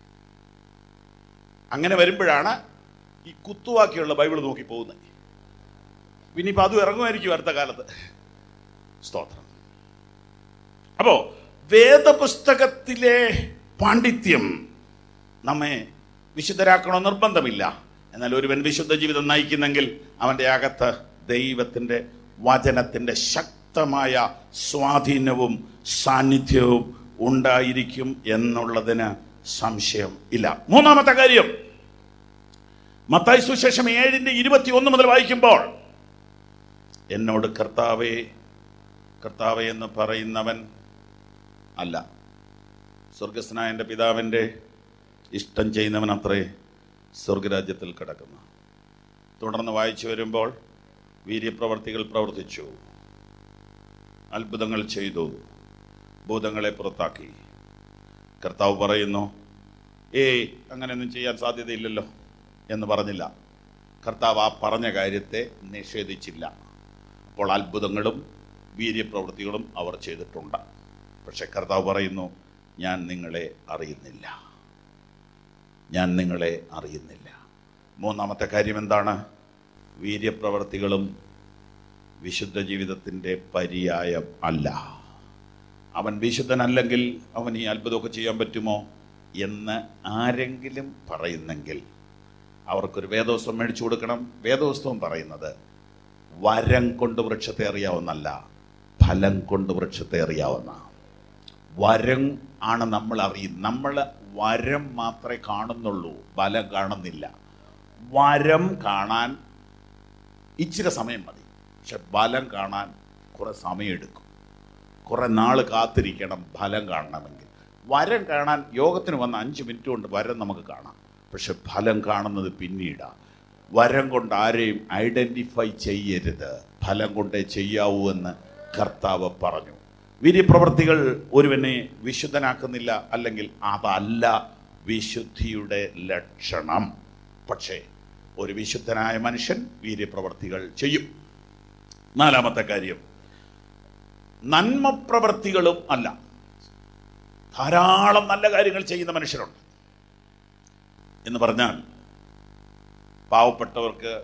അങ്ങനെ വരുമ്പോഴാണ് ഈ കുത്തുവാക്കിയുള്ള ബൈബിൾ നോക്കി പോകുന്നത് ഇനിയിപ്പോ അതും ഇറങ്ങുമായിരിക്കും അടുത്ത കാലത്ത് സ്തോത്രം അപ്പോ വേദപുസ്തകത്തിലെ പാണ്ഡിത്യം നമ്മെ വിശുദ്ധരാക്കണോ നിർബന്ധമില്ല എന്നാൽ ഒരുവൻ വിശുദ്ധ ജീവിതം നയിക്കുന്നെങ്കിൽ അവന്റെ അകത്ത് ദൈവത്തിന്റെ വചനത്തിന്റെ ശക്തമായ സ്വാധീനവും സാന്നിധ്യവും ഉണ്ടായിരിക്കും എന്നുള്ളതിന് സംശയം ഇല്ല മൂന്നാമത്തെ കാര്യം മത്തായി സുശേഷം ഏഴിന്റെ ഇരുപത്തി ഒന്ന് മുതൽ വായിക്കുമ്പോൾ എന്നോട് കർത്താവേ കർത്താവേ എന്ന് പറയുന്നവൻ അല്ല സ്വർഗസ്നായ എൻ്റെ പിതാവിൻ്റെ ഇഷ്ടം ചെയ്യുന്നവൻ അത്രേ സ്വർഗരാജ്യത്തിൽ കിടക്കുന്നു തുടർന്ന് വായിച്ചു വരുമ്പോൾ വീര്യപ്രവർത്തികൾ പ്രവർത്തിച്ചു അത്ഭുതങ്ങൾ ചെയ്തു ഭൂതങ്ങളെ പുറത്താക്കി കർത്താവ് പറയുന്നു ഏയ് അങ്ങനെയൊന്നും ചെയ്യാൻ സാധ്യതയില്ലല്ലോ എന്ന് പറഞ്ഞില്ല കർത്താവ് ആ പറഞ്ഞ കാര്യത്തെ നിഷേധിച്ചില്ല അപ്പോൾ അത്ഭുതങ്ങളും വീര്യപ്രവൃത്തികളും അവർ ചെയ്തിട്ടുണ്ട് പക്ഷെ കർത്താവ് പറയുന്നു ഞാൻ നിങ്ങളെ അറിയുന്നില്ല ഞാൻ നിങ്ങളെ അറിയുന്നില്ല മൂന്നാമത്തെ കാര്യം എന്താണ് വീര്യപ്രവർത്തികളും വിശുദ്ധ ജീവിതത്തിൻ്റെ പര്യായം അല്ല അവൻ വിശുദ്ധനല്ലെങ്കിൽ അവൻ ഈ അത്ഭുതമൊക്കെ ചെയ്യാൻ പറ്റുമോ എന്ന് ആരെങ്കിലും പറയുന്നെങ്കിൽ അവർക്കൊരു വേദോത്സവം മേടിച്ചു കൊടുക്കണം വേദോത്സവം പറയുന്നത് വരം കൊണ്ട് വൃക്ഷത്തെ അറിയാവുന്നല്ല ഫലം കൊണ്ട് വൃക്ഷത്തെ അറിയാവുന്ന വരം ആണ് നമ്മൾ അറിയുന്നത് നമ്മൾ വരം മാത്രമേ കാണുന്നുള്ളൂ ഫലം കാണുന്നില്ല വരം കാണാൻ ഇച്ചിരി സമയം മതി പക്ഷെ ഫലം കാണാൻ കുറെ സമയമെടുക്കും കുറെ നാൾ കാത്തിരിക്കണം ഫലം കാണണമെങ്കിൽ വരം കാണാൻ യോഗത്തിന് വന്ന അഞ്ച് മിനിറ്റ് കൊണ്ട് വരം നമുക്ക് കാണാം പക്ഷെ ഫലം കാണുന്നത് പിന്നീടാണ് വരം കൊണ്ട് ആരെയും ഐഡന്റിഫൈ ചെയ്യരുത് ഫലം കൊണ്ടേ ചെയ്യാവൂ എന്ന് കർത്താവ് പറഞ്ഞു വീര്യപ്രവർത്തികൾ ഒരുവനെ വിശുദ്ധനാക്കുന്നില്ല അല്ലെങ്കിൽ അതല്ല വിശുദ്ധിയുടെ ലക്ഷണം പക്ഷേ ഒരു വിശുദ്ധനായ മനുഷ്യൻ വീര്യപ്രവർത്തികൾ ചെയ്യും നാലാമത്തെ കാര്യം നന്മ പ്രവർത്തികളും അല്ല ധാരാളം നല്ല കാര്യങ്ങൾ ചെയ്യുന്ന മനുഷ്യരുണ്ട് എന്ന് പറഞ്ഞാൽ പാവപ്പെട്ടവർക്ക്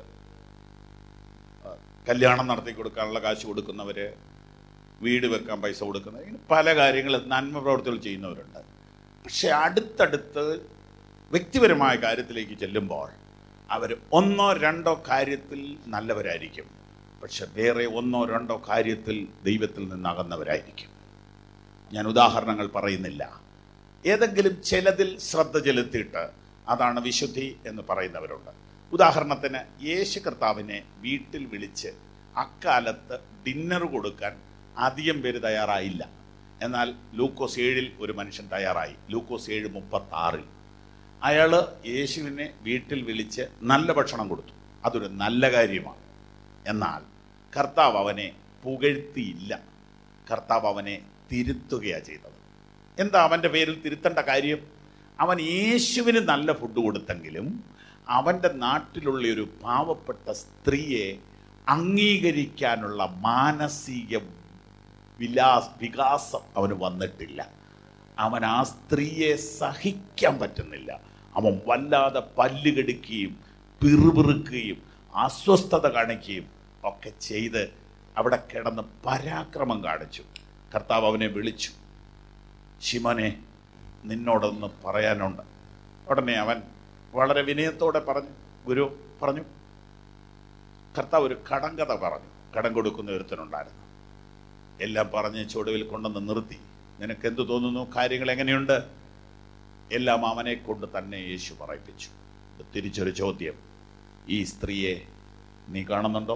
ആ, കല്യാണം നടത്തി കൊടുക്കാനുള്ള കാശ് കൊടുക്കുന്നവര് വീട് വെക്കാൻ പൈസ കൊടുക്കുന്നവർ ഇങ്ങനെ പല കാര്യങ്ങളും നന്മ പ്രവർത്തികൾ ചെയ്യുന്നവരുണ്ട് പക്ഷെ അടുത്തടുത്ത് വ്യക്തിപരമായ കാര്യത്തിലേക്ക് ചെല്ലുമ്പോൾ അവർ ഒന്നോ രണ്ടോ കാര്യത്തിൽ നല്ലവരായിരിക്കും പക്ഷെ വേറെ ഒന്നോ രണ്ടോ കാര്യത്തിൽ ദൈവത്തിൽ നിന്നകന്നവരായിരിക്കും ഞാൻ ഉദാഹരണങ്ങൾ പറയുന്നില്ല ഏതെങ്കിലും ചിലതിൽ ശ്രദ്ധ ചെലുത്തിയിട്ട് അതാണ് വിശുദ്ധി എന്ന് പറയുന്നവരുണ്ട് ഉദാഹരണത്തിന് യേശു കർത്താവിനെ വീട്ടിൽ വിളിച്ച് അക്കാലത്ത് ഡിന്നർ കൊടുക്കാൻ അധികം പേര് തയ്യാറായില്ല എന്നാൽ ലൂക്കോസ് ഏഴിൽ ഒരു മനുഷ്യൻ തയ്യാറായി ലൂക്കോസ് ഏഴ് മുപ്പത്തി ആറിൽ അയാള് യേശുവിനെ വീട്ടിൽ വിളിച്ച് നല്ല ഭക്ഷണം കൊടുത്തു അതൊരു നല്ല കാര്യമാണ് എന്നാൽ കർത്താവ് അവനെ പുകഴ്ത്തിയില്ല കർത്താവ് അവനെ തിരുത്തുകയാണ് ചെയ്തത് എന്താ അവൻ്റെ പേരിൽ തിരുത്തേണ്ട കാര്യം അവൻ യേശുവിന് നല്ല ഫുഡ് കൊടുത്തെങ്കിലും അവൻ്റെ നാട്ടിലുള്ള ഒരു പാവപ്പെട്ട സ്ത്രീയെ അംഗീകരിക്കാനുള്ള മാനസിക വിലാസ് വികാസം അവന് വന്നിട്ടില്ല അവൻ ആ സ്ത്രീയെ സഹിക്കാൻ പറ്റുന്നില്ല അവൻ വല്ലാതെ പല്ലുകെടുക്കുകയും പിറുപിറുക്കുകയും അസ്വസ്ഥത കാണിക്കുകയും ഒക്കെ ചെയ്ത് അവിടെ കിടന്ന് പരാക്രമം കാണിച്ചു കർത്താവ് അവനെ വിളിച്ചു ശിമനെ നിന്നോടൊന്ന് പറയാനുണ്ട് ഉടനെ അവൻ വളരെ വിനയത്തോടെ പറഞ്ഞു ഗുരു പറഞ്ഞു കർത്താവ് ഒരു കടങ്കഥ പറഞ്ഞു കടം കൊടുക്കുന്ന ഒരുത്തനുണ്ടായിരുന്നു എല്ലാം പറഞ്ഞ് ചുവടുവിൽ കൊണ്ടുവന്ന് നിർത്തി നിനക്ക് എന്തു തോന്നുന്നു കാര്യങ്ങൾ എങ്ങനെയുണ്ട് എല്ലാം അവനെ കൊണ്ട് തന്നെ യേശു പറയിപ്പിച്ചു തിരിച്ചൊരു ചോദ്യം ഈ സ്ത്രീയെ നീ കാണുന്നുണ്ടോ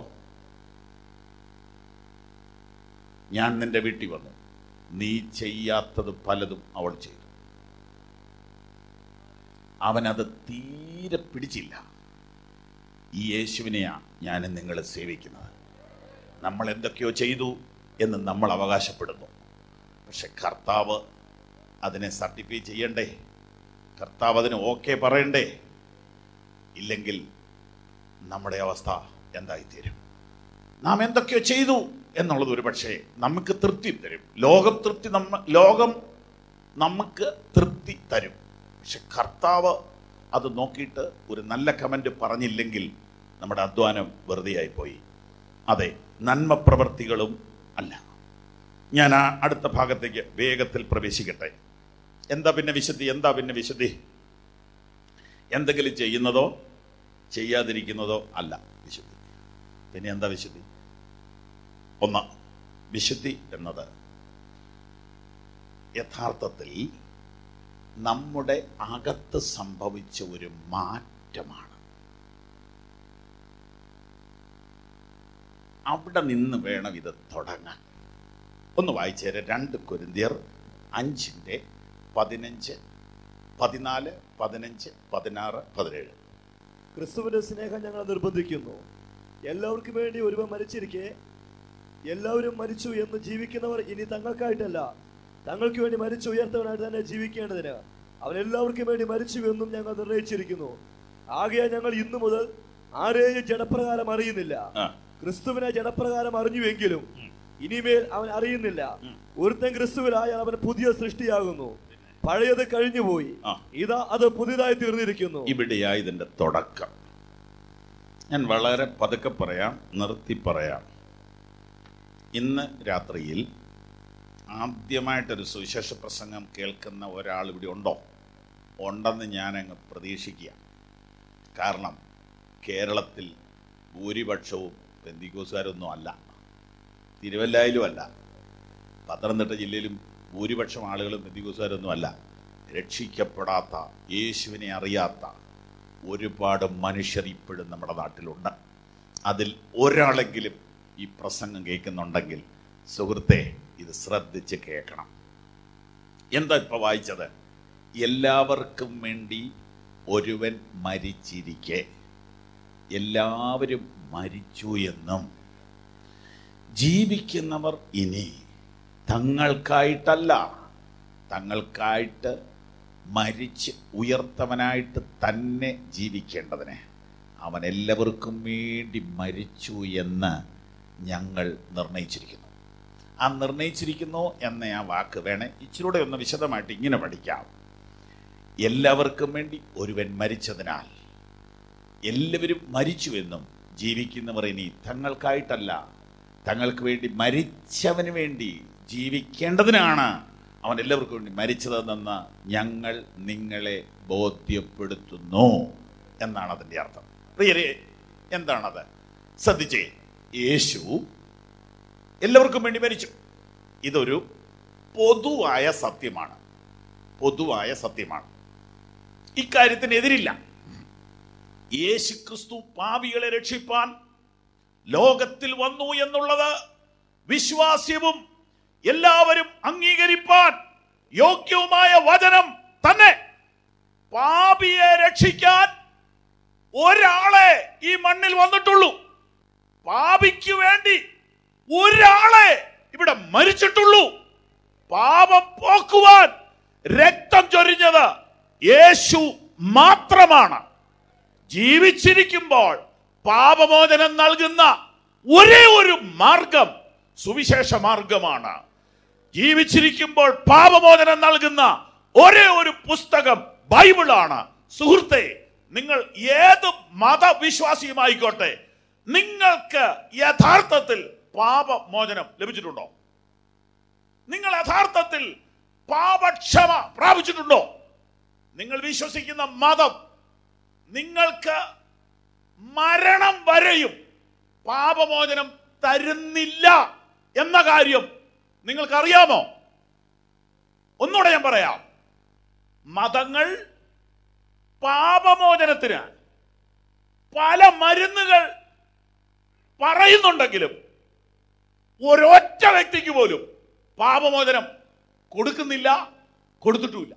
ഞാൻ നിന്റെ വീട്ടിൽ വന്നു നീ ചെയ്യാത്തത് പലതും അവൾ ചെയ്തു അവനത് തീരെ പിടിച്ചില്ല ഈ യേശുവിനെയാ ഞാൻ നിങ്ങൾ സേവിക്കുന്നത് നമ്മൾ എന്തൊക്കെയോ ചെയ്തു എന്ന് നമ്മൾ അവകാശപ്പെടുന്നു പക്ഷെ കർത്താവ് അതിനെ സർട്ടിഫൈ ചെയ്യണ്ടേ കർത്താവ് അതിന് ഓക്കെ പറയണ്ടേ ഇല്ലെങ്കിൽ നമ്മുടെ അവസ്ഥ എന്തായിത്തീരും നാം എന്തൊക്കെയോ ചെയ്തു എന്നുള്ളത് ഒരു പക്ഷേ നമുക്ക് തൃപ്തി തരും ലോകം തൃപ്തി നമ്മ ലോകം നമുക്ക് തൃപ്തി തരും പക്ഷെ കർത്താവ് അത് നോക്കിയിട്ട് ഒരു നല്ല കമന്റ് പറഞ്ഞില്ലെങ്കിൽ നമ്മുടെ അധ്വാനം വെറുതെയായി പോയി അതെ നന്മ പ്രവർത്തികളും അല്ല ഞാൻ ആ അടുത്ത ഭാഗത്തേക്ക് വേഗത്തിൽ പ്രവേശിക്കട്ടെ എന്താ പിന്നെ വിശുദ്ധി എന്താ പിന്നെ വിശുദ്ധി എന്തെങ്കിലും ചെയ്യുന്നതോ ചെയ്യാതിരിക്കുന്നതോ അല്ല വിശുദ്ധി പിന്നെ എന്താ വിശുദ്ധി ഒന്ന് വിശുദ്ധി എന്നത് യഥാർത്ഥത്തിൽ നമ്മുടെ അകത്ത് സംഭവിച്ച ഒരു മാറ്റമാണ് അവിടെ നിന്ന് വേണം ഇത് തുടങ്ങാൻ ഒന്ന് വായിച്ചേരെ രണ്ട് കൊരിന്തിയർ അഞ്ചിൻ്റെ പതിനഞ്ച് പതിനാല് പതിനഞ്ച് പതിനാറ് പതിനേഴ് ക്രിസ്തുവിന്റെ സ്നേഹം ഞങ്ങൾ നിർബന്ധിക്കുന്നു എല്ലാവർക്കും വേണ്ടി ഒരുവൻ മരിച്ചിരിക്കെ എല്ലാവരും മരിച്ചു എന്ന് ജീവിക്കുന്നവർ ഇനി തങ്ങൾക്കായിട്ടല്ല തങ്ങൾക്ക് വേണ്ടി മരിച്ചു ഉയർത്തവനായിട്ട് തന്നെ ജീവിക്കേണ്ടതിന് അവൻ എല്ലാവർക്കും വേണ്ടി മരിച്ചു എന്നും ഞങ്ങൾ നിർണയിച്ചിരിക്കുന്നു ആകയാൽ ഞങ്ങൾ ഇന്നു മുതൽ ആരെയും ജഡപ്രകാരം അറിയുന്നില്ല ആ ക്രിസ്തുവിനെ ജഡപ്രകാരം അറിഞ്ഞുവെങ്കിലും ഇനിമേൽ അവൻ അറിയുന്നില്ല ഒരുത്തൻ ക്രിസ്തുവിലായാൽ അവൻ പുതിയ സൃഷ്ടിയാകുന്നു പഴയത് കഴിഞ്ഞുപോയി ആ. ഇതാ അത് പുതിയതായി തീർന്നിരിക്കുന്നു ഇവിടെയാ ഇതിൻ്റെ തുടക്കം ഞാൻ വളരെ പതുക്കെ പറയാം നിർത്തി പറയാം ഇന്ന് രാത്രിയിൽ ആദ്യമായിട്ടൊരു സുവിശേഷ പ്രസംഗം കേൾക്കുന്ന ഒരാൾ ഇവിടെ ഉണ്ടോ ഉണ്ടെന്ന് ഞാൻ അങ്ങ് പ്രതീക്ഷിക്കുക കാരണം കേരളത്തിൽ ഭൂരിപക്ഷവും പെന്തിക്കോസുകാരൊന്നും അല്ല തിരുവല്ലായിലും അല്ല പത്തനംതിട്ട ജില്ലയിലും ഭൂരിപക്ഷം ആളുകളും പെന്തിക്കോസുകാരൊന്നും അല്ല രക്ഷിക്കപ്പെടാത്ത യേശുവിനെ അറിയാത്ത ഒരുപാട് മനുഷ്യർ ഇപ്പോഴും നമ്മുടെ നാട്ടിലുണ്ട് അതിൽ ഒരാളെങ്കിലും ഈ പ്രസംഗം കേൾക്കുന്നുണ്ടെങ്കിൽ സുഹൃത്തെ ഇത് ശ്രദ്ധിച്ച് കേൾക്കണം എന്താ ഇപ്പൊ വായിച്ചത് എല്ലാവർക്കും വേണ്ടി ഒരുവൻ മരിച്ചിരിക്കെ എല്ലാവരും മരിച്ചു എന്നും ജീവിക്കുന്നവർ ഇനി തങ്ങൾക്കായിട്ടല്ല തങ്ങൾക്കായിട്ട് മരിച്ച് ഉയർത്തവനായിട്ട് തന്നെ ജീവിക്കേണ്ടതിന് അവൻ എല്ലാവർക്കും വേണ്ടി മരിച്ചു എന്ന് ഞങ്ങൾ നിർണയിച്ചിരിക്കുന്നു ആ നിർണയിച്ചിരിക്കുന്നു എന്ന ആ വാക്ക് വേണേ ഇച്ചിരൂടെ ഒന്ന് വിശദമായിട്ട് ഇങ്ങനെ പഠിക്കാം എല്ലാവർക്കും വേണ്ടി ഒരുവൻ മരിച്ചതിനാൽ എല്ലാവരും മരിച്ചുവെന്നും ജീവിക്കുന്നവർ ഇനി തങ്ങൾക്കായിട്ടല്ല തങ്ങൾക്ക് വേണ്ടി മരിച്ചവന് വേണ്ടി ജീവിക്കേണ്ടതിനാണ് അവൻ എല്ലാവർക്കും വേണ്ടി മരിച്ചതെന്ന് ഞങ്ങൾ നിങ്ങളെ ബോധ്യപ്പെടുത്തുന്നു എന്നാണ് അതിൻ്റെ അർത്ഥം പ്രിയരെ എന്താണത് ശ്രദ്ധിച്ചേ യേശു എല്ലാവർക്കും വേണ്ടി മരിച്ചു ഇതൊരു പൊതുവായ സത്യമാണ് പൊതുവായ സത്യമാണ് ഇക്കാര്യത്തിന് എതിരില്ല യേശു ക്രിസ്തു പാപികളെ രക്ഷിപ്പാൻ ലോകത്തിൽ വന്നു എന്നുള്ളത് വിശ്വാസ്യവും എല്ലാവരും അംഗീകരിപ്പാൻ യോഗ്യവുമായ വചനം തന്നെ പാപിയെ രക്ഷിക്കാൻ ഒരാളെ ഈ മണ്ണിൽ വന്നിട്ടുള്ളൂ പാപിക്ക് വേണ്ടി ഒരാളെ ഇവിടെ മരിച്ചിട്ടുള്ളൂ പാപം പോക്കുവാൻ രക്തം ചൊരിഞ്ഞത് യേശു മാത്രമാണ് ജീവിച്ചിരിക്കുമ്പോൾ പാപമോചനം നൽകുന്ന ഒരേ ഒരു മാർഗം സുവിശേഷ മാർഗമാണ് ജീവിച്ചിരിക്കുമ്പോൾ പാപമോചനം നൽകുന്ന ഒരേ ഒരു പുസ്തകം ബൈബിളാണ് സുഹൃത്തെ നിങ്ങൾ ഏത് മതവിശ്വാസിയുമായിക്കോട്ടെ നിങ്ങൾക്ക് യഥാർത്ഥത്തിൽ പാപമോചനം ലഭിച്ചിട്ടുണ്ടോ നിങ്ങൾ യഥാർത്ഥത്തിൽ പാപക്ഷമ പ്രാപിച്ചിട്ടുണ്ടോ നിങ്ങൾ വിശ്വസിക്കുന്ന മതം നിങ്ങൾക്ക് മരണം വരെയും പാപമോചനം തരുന്നില്ല എന്ന കാര്യം നിങ്ങൾക്കറിയാമോ ഒന്നുകൂടെ ഞാൻ പറയാം മതങ്ങൾ പാപമോചനത്തിന് പല മരുന്നുകൾ പറയുന്നുണ്ടെങ്കിലും ഒരൊറ്റ വ്യക്തിക്ക് പോലും പാപമോചനം കൊടുക്കുന്നില്ല കൊടുത്തിട്ടുമില്ല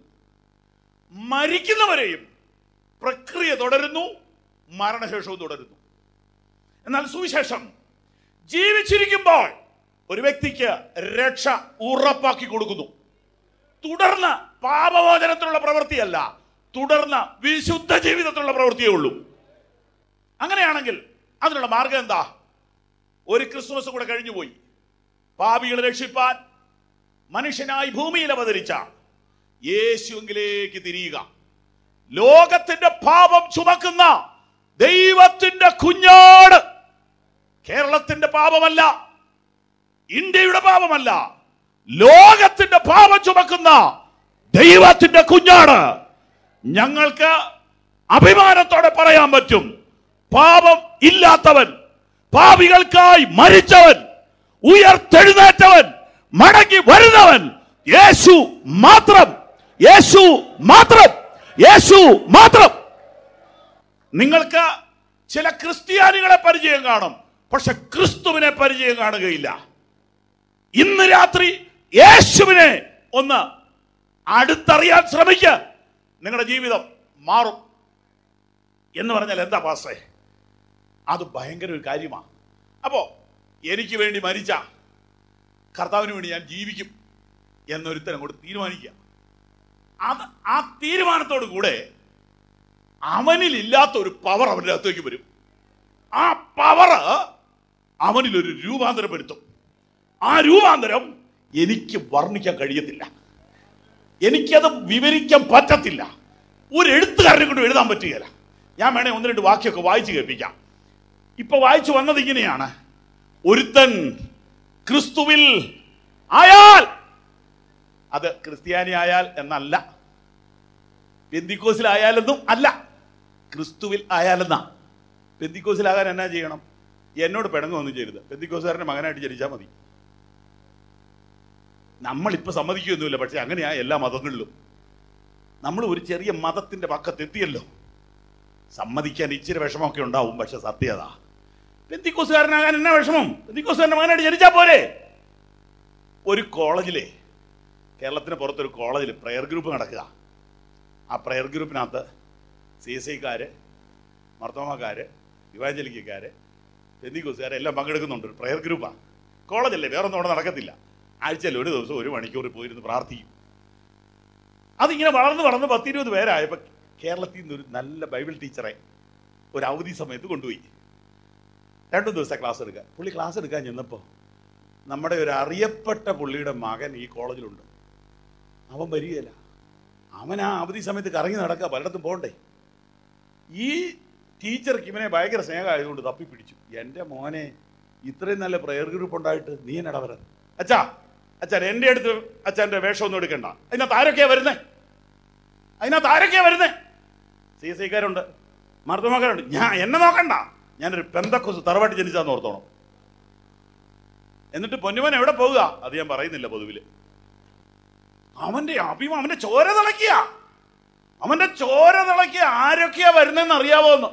മരിക്കുന്നവരെയും പ്രക്രിയ തുടരുന്നു മരണശേഷവും തുടരുന്നു എന്നാൽ സുവിശേഷം ജീവിച്ചിരിക്കുമ്പോൾ ഒരു വ്യക്തിക്ക് രക്ഷ ഉറപ്പാക്കി കൊടുക്കുന്നു തുടർന്ന് പാപമോചനത്തിനുള്ള പ്രവൃത്തിയല്ല തുടർന്ന് വിശുദ്ധ ജീവിതത്തിലുള്ള പ്രവൃത്തിയേ ഉള്ളൂ അങ്ങനെയാണെങ്കിൽ അതിനുള്ള മാർഗം എന്താ ഒരു ക്രിസ്മസ് കൂടെ കഴിഞ്ഞുപോയി പാപികളെ രക്ഷിപ്പാൻ മനുഷ്യനായി ഭൂമിയിൽ അവതരിച്ച യേശുവിലേക്ക് തിരിയുക ലോകത്തിന്റെ പാപം ചുമക്കുന്ന ദൈവത്തിന്റെ കുഞ്ഞാട് കേരളത്തിന്റെ പാപമല്ല ഇന്ത്യയുടെ പാപമല്ല ലോകത്തിന്റെ പാപം ചുമക്കുന്ന ദൈവത്തിന്റെ കുഞ്ഞാട് ഞങ്ങൾക്ക് അഭിമാനത്തോടെ പറയാൻ പറ്റും പാപം ഇല്ലാത്തവൻ പാപികൾക്കായി മരിച്ചവൻ ഉയർത്തെഴുന്നേറ്റവൻ മടങ്ങി വരുന്നവൻ യേശു മാത്രം യേശു മാത്രം യേശു മാത്രം നിങ്ങൾക്ക് ചില ക്രിസ്ത്യാനികളെ പരിചയം കാണും പക്ഷെ ക്രിസ്തുവിനെ പരിചയം കാണുകയില്ല ഇന്ന് രാത്രി യേശുവിനെ ഒന്ന് അടുത്തറിയാൻ ശ്രമിക്ക നിങ്ങളുടെ ജീവിതം മാറും എന്ന് പറഞ്ഞാൽ എന്താ പാസ്റ്റേ അത് ഭയങ്കര ഒരു കാര്യമാണ് അപ്പോ എനിക്ക് വേണ്ടി മരിച്ച കർത്താവിന് വേണ്ടി ഞാൻ ജീവിക്കും എന്നൊരുത്തരം കൂടെ തീരുമാനിക്കുക അത് ആ തീരുമാനത്തോടു കൂടെ അവനിൽ ഇല്ലാത്ത ഒരു പവർ അവൻ്റെ അകത്തേക്ക് വരും ആ പവർ അവനിൽ ഒരു രൂപാന്തരപ്പെടുത്തും ആ രൂപാന്തരം എനിക്ക് വർണ്ണിക്കാൻ കഴിയത്തില്ല എനിക്കത് വിവരിക്കാൻ പറ്റത്തില്ല ഒരു എഴുത്തുകാരനെ കൊണ്ട് എഴുതാൻ പറ്റുകയില്ല ഞാൻ വേണേ ഒന്ന് രണ്ട് വാക്യമൊക്കെ വായിച്ചു കേൾപ്പിക്കാം ഇപ്പൊ വായിച്ചു വന്നത് ഇങ്ങനെയാണ് ഒരുത്തൻ ക്രിസ്തുവിൽ ആയാൽ അത് ക്രിസ്ത്യാനി ആയാൽ എന്നല്ല പെന്തിക്കോസിലായാലെന്നും അല്ല ക്രിസ്തുവിൽ ആയാലെന്നാ പെന്തിക്കോസിലാകാൻ എന്നാ ചെയ്യണം എന്നോട് പിണങ്ങൊന്നും ചെയ്യരുത് പെന്തിക്കോസുകാരൻ്റെ മകനായിട്ട് ജനിച്ചാൽ മതി നമ്മളിപ്പോൾ സമ്മതിക്കുകയൊന്നുമില്ല പക്ഷെ അങ്ങനെയാ എല്ലാ മതങ്ങളിലും നമ്മൾ ഒരു ചെറിയ മതത്തിന്റെ പക്കത്തെത്തിയല്ലോ സമ്മതിക്കാൻ ഇച്ചിരി വിഷമമൊക്കെ ഉണ്ടാവും പക്ഷെ സത്യത പെന്തിക്കോസുകാരനാകാൻ എന്നാ വിഷമം പെന്തിക്കോസുകാരൻ്റെ മകനായിട്ട് ജനിച്ചാൽ പോരെ ഒരു കോളേജിലെ കേരളത്തിന് പുറത്തൊരു കോളേജിൽ പ്രെയർ ഗ്രൂപ്പ് നടക്കുക ആ പ്രെയർ ഗ്രൂപ്പിനകത്ത് സി എസ് ഐക്കാര് മർത്തോമക്കാര് യുവാഞ്ചലിക്കാര് പെന്തിക്കോസുകാരെ എല്ലാം പങ്കെടുക്കുന്നുണ്ട് ഒരു പ്രെയർ ഗ്രൂപ്പാണ് കോളേജല്ലേ വേറൊന്നും അവിടെ നടക്കത്തില്ല ആഴ്ചയിൽ ഒരു ദിവസം ഒരു മണിക്കൂർ പോയിരുന്ന് പ്രാർത്ഥിക്കും അതിങ്ങനെ വളർന്ന് വളർന്ന് പത്തിരുപത് പേരായപ്പോൾ കേരളത്തിൽ നിന്ന് ഒരു നല്ല ബൈബിൾ ടീച്ചറെ ഒരു അവധി സമയത്ത് കൊണ്ടുപോയി രണ്ടു ദിവസം ക്ലാസ് എടുക്കാൻ പുള്ളി ക്ലാസ് എടുക്കാൻ ചെന്നപ്പോൾ നമ്മുടെ ഒരു അറിയപ്പെട്ട പുള്ളിയുടെ മകൻ ഈ കോളേജിലുണ്ട് അവൻ വരികയില്ല അവൻ ആ അവധി സമയത്ത് കറങ്ങി നടക്കുക പലയിടത്തും പോകണ്ടേ ഈ ടീച്ചർക്ക് ഇവനെ ഭയങ്കര സ്നേഹമായതുകൊണ്ട് തപ്പിപ്പിടിച്ചു എൻ്റെ മോനെ ഇത്രയും നല്ല പ്രയർ ഗ്രൂപ്പ് ഉണ്ടായിട്ട് നീ എന്നടാ പറയുന്നത് അച്ഛാ അച്ഛൻ എൻ്റെ അടുത്ത് അച്ഛൻ്റെ വേഷമൊന്നും എടുക്കണ്ട അതിനകത്ത് ആരൊക്കെയാ വരുന്നേ അതിനകത്ത് ആരൊക്കെയാ വരുന്നേ സി എസ് ഐക്കാരുണ്ട് മർദ്ദമക്കാരുണ്ട് ഞാൻ എന്നെ നോക്കണ്ട ഞാനൊരു പെന്തക്കൊസ് തറവാട്ടി ജനിച്ചാന്ന് ഓർത്തോണം എന്നിട്ട് പൊന്നുമോൻ എവിടെ പോകുക അത് ഞാൻ പറയുന്നില്ല പൊതുവില് അവന്റെ അഭിമ അവന്റെ ചോര തിളക്കിയ അവന്റെ ചോര തിളക്കിയ ആരൊക്കെയാ വരുന്നതെന്ന് അറിയാവോന്ന്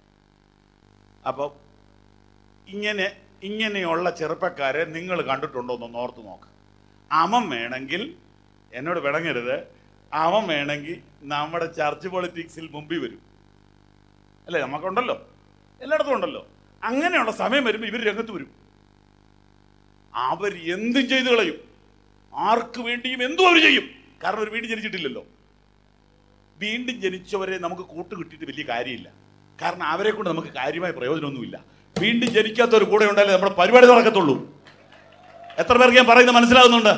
അപ്പൊ ഇങ്ങനെ ഇങ്ങനെയുള്ള ചെറുപ്പക്കാരെ നിങ്ങൾ കണ്ടിട്ടുണ്ടോ എന്ന് ഓർത്ത് നോക്ക് അവൻ വേണമെങ്കിൽ എന്നോട് പിടങ്ങരുത് അവൻ വേണമെങ്കിൽ നമ്മുടെ ചർച്ച് പൊളിറ്റിക്സിൽ മുമ്പിൽ വരും അല്ലേ നമുക്കുണ്ടല്ലോ എല്ലായിടത്തും ഉണ്ടല്ലോ അങ്ങനെയുള്ള സമയം വരുമ്പോൾ ഇവർ രംഗത്ത് വരും അവർ എന്തും ചെയ്തു കളയും ആർക്ക് വേണ്ടിയും എന്തും അവർ ചെയ്യും കാരണം അവർ വീണ്ടും ജനിച്ചിട്ടില്ലല്ലോ വീണ്ടും ജനിച്ചവരെ നമുക്ക് കൂട്ട് കിട്ടിയിട്ട് വലിയ കാര്യമില്ല കാരണം അവരെ കൊണ്ട് നമുക്ക് കാര്യമായ പ്രയോജനമൊന്നുമില്ല വീണ്ടും ജനിക്കാത്തവർ കൂടെ ഉണ്ടായാലേ നമ്മുടെ പരിപാടി നടക്കത്തുള്ളൂ എത്ര പേർക്ക് ഞാൻ പറയുന്നത് മനസ്സിലാകുന്നുണ്ട്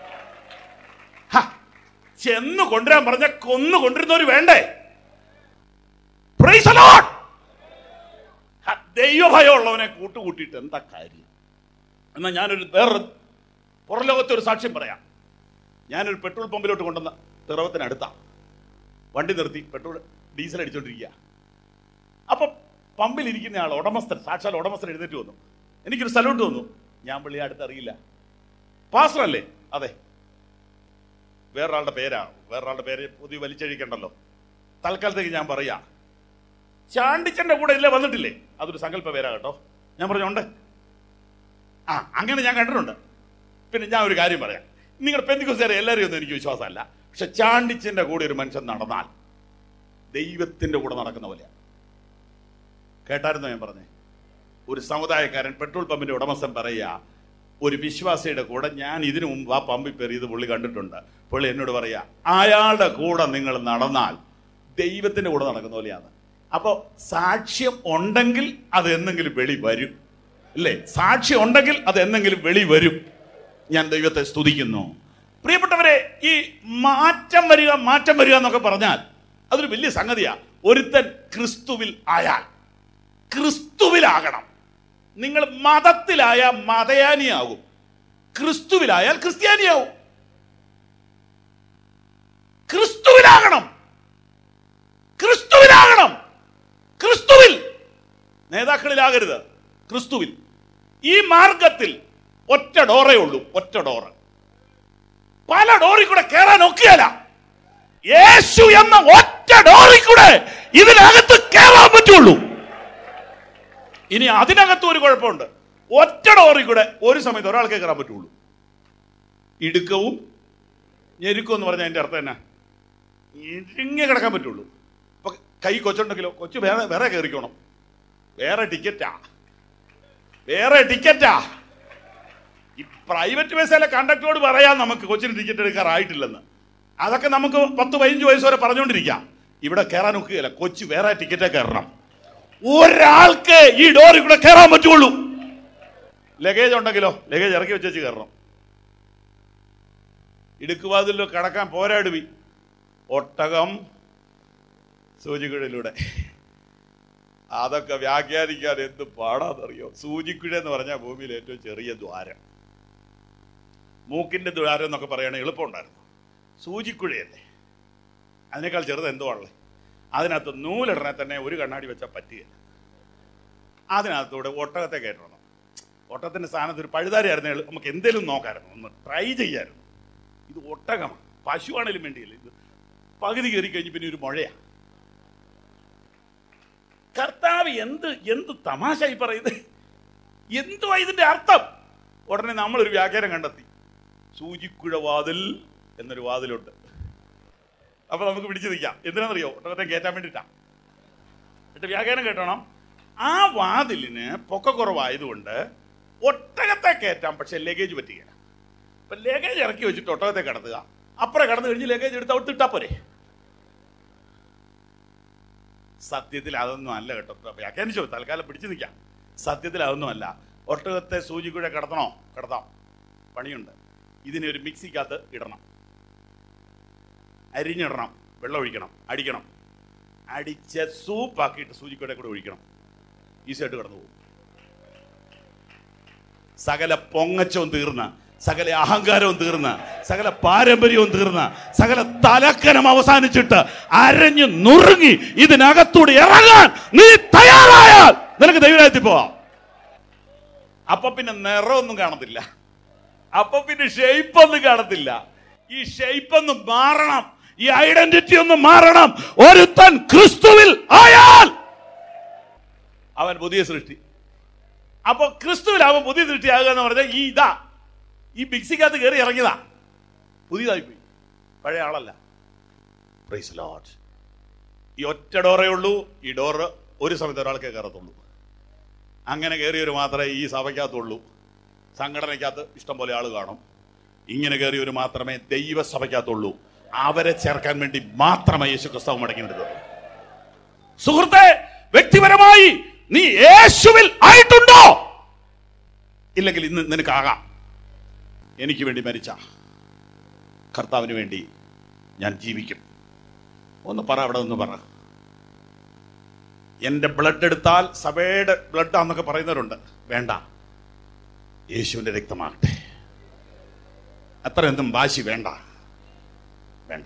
ഹ, ചെന്ന് കൊണ്ടുവരാൻ പറഞ്ഞ കൊന്നു കൊണ്ടിരുന്നവർ വേണ്ടേ Praise the Lord. ഹ, ദൈവഭയമുള്ളവനെ കൂട്ടുകൂട്ടിയിട്ട് എന്താ കാര്യം എന്നാൽ ഞാനൊരു വേറൊരു പുറം ലോകത്തെ ഒരു സാക്ഷ്യം പറയാം ഞാനൊരു പെട്രോൾ പമ്പിലോട്ട് കൊണ്ടുവന്ന പിറവത്തിനടുത്താണ് വണ്ടി നിർത്തി പെട്രോൾ ഡീസൽ അടിച്ചോണ്ടിരിക്കുക അപ്പൊ പമ്പിൽ ഇരിക്കുന്ന ആൾ ഉടമസ്ഥൻ സാക്ഷാൽ ഉടമസ്ഥൻ എഴുന്നേറ്റ് വന്നു എനിക്കൊരു സല്യൂട്ട് വന്നു ഞാൻ പുള്ളി അടുത്ത് അറിയില്ല പാസ്റ്റർ അല്ലേ അതെ വേറൊരാളുടെ പേരാ വേറൊരാളുടെ പേര് പുതിയ വലിച്ചഴിക്കണ്ടല്ലോ തൽക്കാലത്തേക്ക് ഞാൻ പറയാ ചാണ്ടിച്ചന്റെ കൂടെ ഇല്ലേ വന്നിട്ടില്ലേ അതൊരു സങ്കല്പ പേരാ കേട്ടോ ഞാൻ പറഞ്ഞുണ്ട് ആ അങ്ങനെ ഞാൻ കണ്ടിട്ടുണ്ട് പിന്നെ ഞാൻ ഒരു കാര്യം പറയാം നിങ്ങളുടെ പെന്തിക്കോസുകാരെ എല്ലാവരെയും ഒന്നും എനിക്ക് വിശ്വാസമല്ല പക്ഷെ ചാണ്ടിച്ചന്റെ കൂടെ ഒരു മനുഷ്യൻ നടന്നാൽ ദൈവത്തിന്റെ കൂടെ നടക്കുന്ന പോലെയാണ് കേട്ടായിരുന്നോ ഞാൻ പറഞ്ഞേ ഒരു സമുദായക്കാരൻ പെട്രോൾ പമ്പിന്റെ ഉടമസ്ഥൻ പറയുക ഒരു വിശ്വാസിയുടെ കൂടെ ഞാൻ ഇതിനു മുമ്പ് ആ പമ്പിൽ പെറിയത് പുള്ളി കണ്ടിട്ടുണ്ട് പുള്ളി എന്നോട് പറയാ അയാളുടെ കൂടെ നിങ്ങൾ നടന്നാൽ ദൈവത്തിന്റെ കൂടെ നടക്കുന്ന പോലെയാണ് അപ്പോൾ സാക്ഷ്യം ഉണ്ടെങ്കിൽ അത് എന്തെങ്കിലും വെളി വരും അല്ലേ സാക്ഷ്യം ഉണ്ടെങ്കിൽ അത് എന്തെങ്കിലും വെളി വരും ഞാൻ ദൈവത്തെ സ്തുതിക്കുന്നു പ്രിയപ്പെട്ടവരെ ഈ മാറ്റം വരിക മാറ്റം വരിക എന്നൊക്കെ പറഞ്ഞാൽ അതൊരു വലിയ സംഗതിയാ ഒരുത്തൻ ക്രിസ്തുവിൽ ആയാൽ ക്രിസ്തുവിലാകണം നിങ്ങൾ മതത്തിലായ മതയാനിയാകും ക്രിസ്തുവിലായാൽ ക്രിസ്ത്യാനിയാവും ക്രിസ്തുവിലാകണം ക്രിസ്തുവിലാകണം ക്രിസ്തുവിൽ നേതാക്കളിലാകരുത് ക്രിസ്തുവിൽ ഈ മാർഗത്തിൽ ഒറ്റ ഡോറേ ഉള്ളൂ ഒറ്റ ഡോറ് പല ഡോറിൽ കൂടെ കയറാൻ ഒക്കെയല്ല യേശു എന്ന ഒറ്റ ഡോറിൽ കൂടെ ഇതിനകത്ത് കയറാൻ പറ്റുള്ളൂ ഇനി അതിനകത്ത് ഒരു കുഴപ്പമുണ്ട് ഒറ്റ ഡോറിൽ കൂടെ ഒരു സമയത്ത് ഒരാൾക്കേ കയറാൻ പറ്റുള്ളൂ ഇടുക്കവും ഞെരുക്കവും എന്ന് പറഞ്ഞാൽ അതിന്റെ അർത്ഥം എന്നാ ഇരിങ്ങി കിടക്കാൻ പറ്റുള്ളൂ അപ്പൊ കൈ കൊച്ചുണ്ടെങ്കിലോ കൊച്ചു വേറെ വേറെ കയറിക്കോണം വേറെ ടിക്കറ്റാ വേറെ ടിക്കറ്റാ ഈ പ്രൈവറ്റ് ബസ്സിലെ കണ്ടക്ടറോട് പറയാം നമുക്ക് കൊച്ചിന് ടിക്കറ്റ് എടുക്കാറായിട്ടില്ലെന്ന് അതൊക്കെ നമുക്ക് പത്ത് പതിനഞ്ച് വയസ്സ് വരെ പറഞ്ഞുകൊണ്ടിരിക്കാം ഇവിടെ കയറാൻ ഒക്കുകയില്ല കൊച്ചു വേറെ ടിക്കറ്റേ കയറണം ഒരാൾക്ക് ഈ ഡോറിൽ കൂടെ കയറാൻ പറ്റുള്ളൂ ലഗേജ് ഉണ്ടെങ്കിലോ ലഗേജ് ഇറക്കി വെച്ചേച്ച് കയറണം ഇടുക്കുവാതിലോ കടക്കാൻ പോരാടുവി ഒട്ടകം സൂചിക്കുഴയിലൂടെ അതൊക്കെ വ്യാഖ്യാനിക്കാൻ എന്ത് പാടാന്നറിയോ സൂചിക്കുഴ എന്ന് പറഞ്ഞാൽ ഭൂമിയിൽ ഏറ്റവും ചെറിയ ദ്വാരം മൂക്കിന്റെ ദ്വാരം എന്നൊക്കെ പറയുകയാണെങ്കിൽ എളുപ്പമുണ്ടായിരുന്നു സൂചിക്കുഴയല്ലേ അതിനേക്കാൾ ചെറുത് എന്തോ ഉള്ളത് അതിനകത്ത് നൂലിടനെ തന്നെ ഒരു കണ്ണാടി വെച്ചാൽ പറ്റുകയില്ല അതിനകത്തൂടെ ഒട്ടകത്തെ കയറ്റണം ഒട്ടകത്തിന്റെ സ്ഥാനത്ത് ഒരു പഴുതാരിയായിരുന്നു നമുക്ക് എന്തെങ്കിലും നോക്കാമായിരുന്നു ഒന്ന് ട്രൈ ചെയ്യാമായിരുന്നു ഇത് ഒട്ടകമാണ് പശുവാണേലും വേണ്ടിയില്ല ഇത് പകുതി കയറി കഴിഞ്ഞ് പിന്നെ ഒരു മുഴയാ കർത്താവ് എന്ത് എന്ത് തമാശ ഈ പറയുന്നത് എന്തുവാ ഇതിന്റെ അർത്ഥം ഉടനെ നമ്മളൊരു വ്യാഖ്യാനം കണ്ടെത്തി സൂചിക്കുഴ വാതിൽ എന്നൊരു വാതിലുണ്ട് അപ്പൊ നമുക്ക് പിടിച്ചു നിൽക്കാം എന്തിനാണെന്നറിയോ ഒട്ടകത്തെ കയറ്റാൻ വേണ്ടിയിട്ടാ എന്നിട്ട് വ്യാഖ്യാനം കേട്ടോണം ആ വാതിലിന് പൊക്കക്കുറവായതുകൊണ്ട് ഒട്ടകത്തെ കയറ്റാം പക്ഷെ ലഗേജ് പറ്റുക അപ്പൊ ലഗേജ് ഇറക്കി വെച്ചിട്ട് ഒട്ടകത്തെ കടത്തുക അപ്പുറം കടന്നു കഴിഞ്ഞ് ലഗേജ് എടുത്ത് അവിടെ ഇട്ടാ പോരെ സത്യത്തിൽ അതൊന്നും അല്ല കേട്ടോ വ്യാഖ്യാനിച്ചോ തൽക്കാലം പിടിച്ചു നിൽക്കാം സത്യത്തിൽ അതൊന്നും അല്ല ഒട്ടകത്തെ സൂചിക്കുഴ കിടത്തണോ കിടത്താം പണിയുണ്ട് ഇതിനെ ഒരു മിക്സിക്കകത്ത് ഇടണം അരിഞ്ഞിടണം വെള്ളം ഒഴിക്കണം അടിക്കണം അടിച്ച സൂപ്പാക്കിയിട്ട് സൂചിക്കുഴ കൂടെ ഒഴിക്കണം ഈസിയായിട്ട് കടന്നു പോകും സകല പൊങ്ങച്ചവും തീർന്ന സകല അഹങ്കാരവും തീർന്ന സകല പാരമ്പര്യവും തീർന്ന സകല തലക്കനം അവസാനിച്ചിട്ട് അരഞ്ഞു നുറുങ്ങി ഇതിനകത്തൂടെ ഇറങ്ങാൻ നീ തയ്യാറായാൽ നിനക്ക് ദൈവരാജ്യത്തിൽ പോവാം അപ്പൊ പിന്നെ നിറമൊന്നും കാണത്തില്ല അപ്പൊ പിന്നെ ഷേപ്പ് ഒന്നും കാണത്തില്ല ഈ ഷേപ്പ് ഒന്ന് മാറണം ഈ ഐഡന്റിറ്റി ഒന്ന് മാറണം ഒരുത്തൻ ക്രിസ്തുവിൽ ആയാൽ അവൻ പുതിയ സൃഷ്ടി അപ്പൊ ക്രിസ്തുവിൽ അവൻ പുതിയ സൃഷ്ടിയാകുക എന്ന് പറഞ്ഞാൽ ഈ ഇതാ ഈ മിക്സിക്കകത്ത് കയറി ഇറങ്ങിയതാ പുതിയതായി പോയി പഴയ ആളല്ല പ്രൈസ് ലോഡ് ഈ ഒറ്റ ഡോറേ ഉള്ളൂ ഈ ഡോറ് ഒരു സമയത്ത് ഒരാൾക്കേ കയറത്തുള്ളൂ അങ്ങനെ കയറിയൊരു മാത്രമേ ഈ സഭയ്ക്കകത്തുള്ളൂ സംഘടനയ്ക്കകത്ത് ഇഷ്ടം പോലെ ആൾ കാണും ഇങ്ങനെ കയറിയൊരു മാത്രമേ ദൈവസഭയ്ക്കകത്തുള്ളൂ അവരെ ചേർക്കാൻ വേണ്ടി മാത്രമേ യേശു ക്രിസ്തു മടങ്ങി നിർത്തുള്ളൂ സുഹൃത്തെ വ്യക്തിപരമായി നീ യേശുവിൽ ആയിട്ടുണ്ടോ ഇല്ലെങ്കിൽ ഇന്ന് നിനക്കാകാം എനിക്ക് വേണ്ടി മരിച്ച കർത്താവിന് വേണ്ടി ഞാൻ ജീവിക്കും ഒന്ന് പറ അവിടെ ഒന്ന് പറ എന്റെ ബ്ലഡ് എടുത്താൽ സഭയുടെ ബ്ലഡ് ആന്നൊക്കെ പറയുന്നവരുണ്ട് വേണ്ട യേശുവിന്റെ രക്തമാകട്ടെ അത്ര എന്തും വാശി വേണ്ട വേണ്ട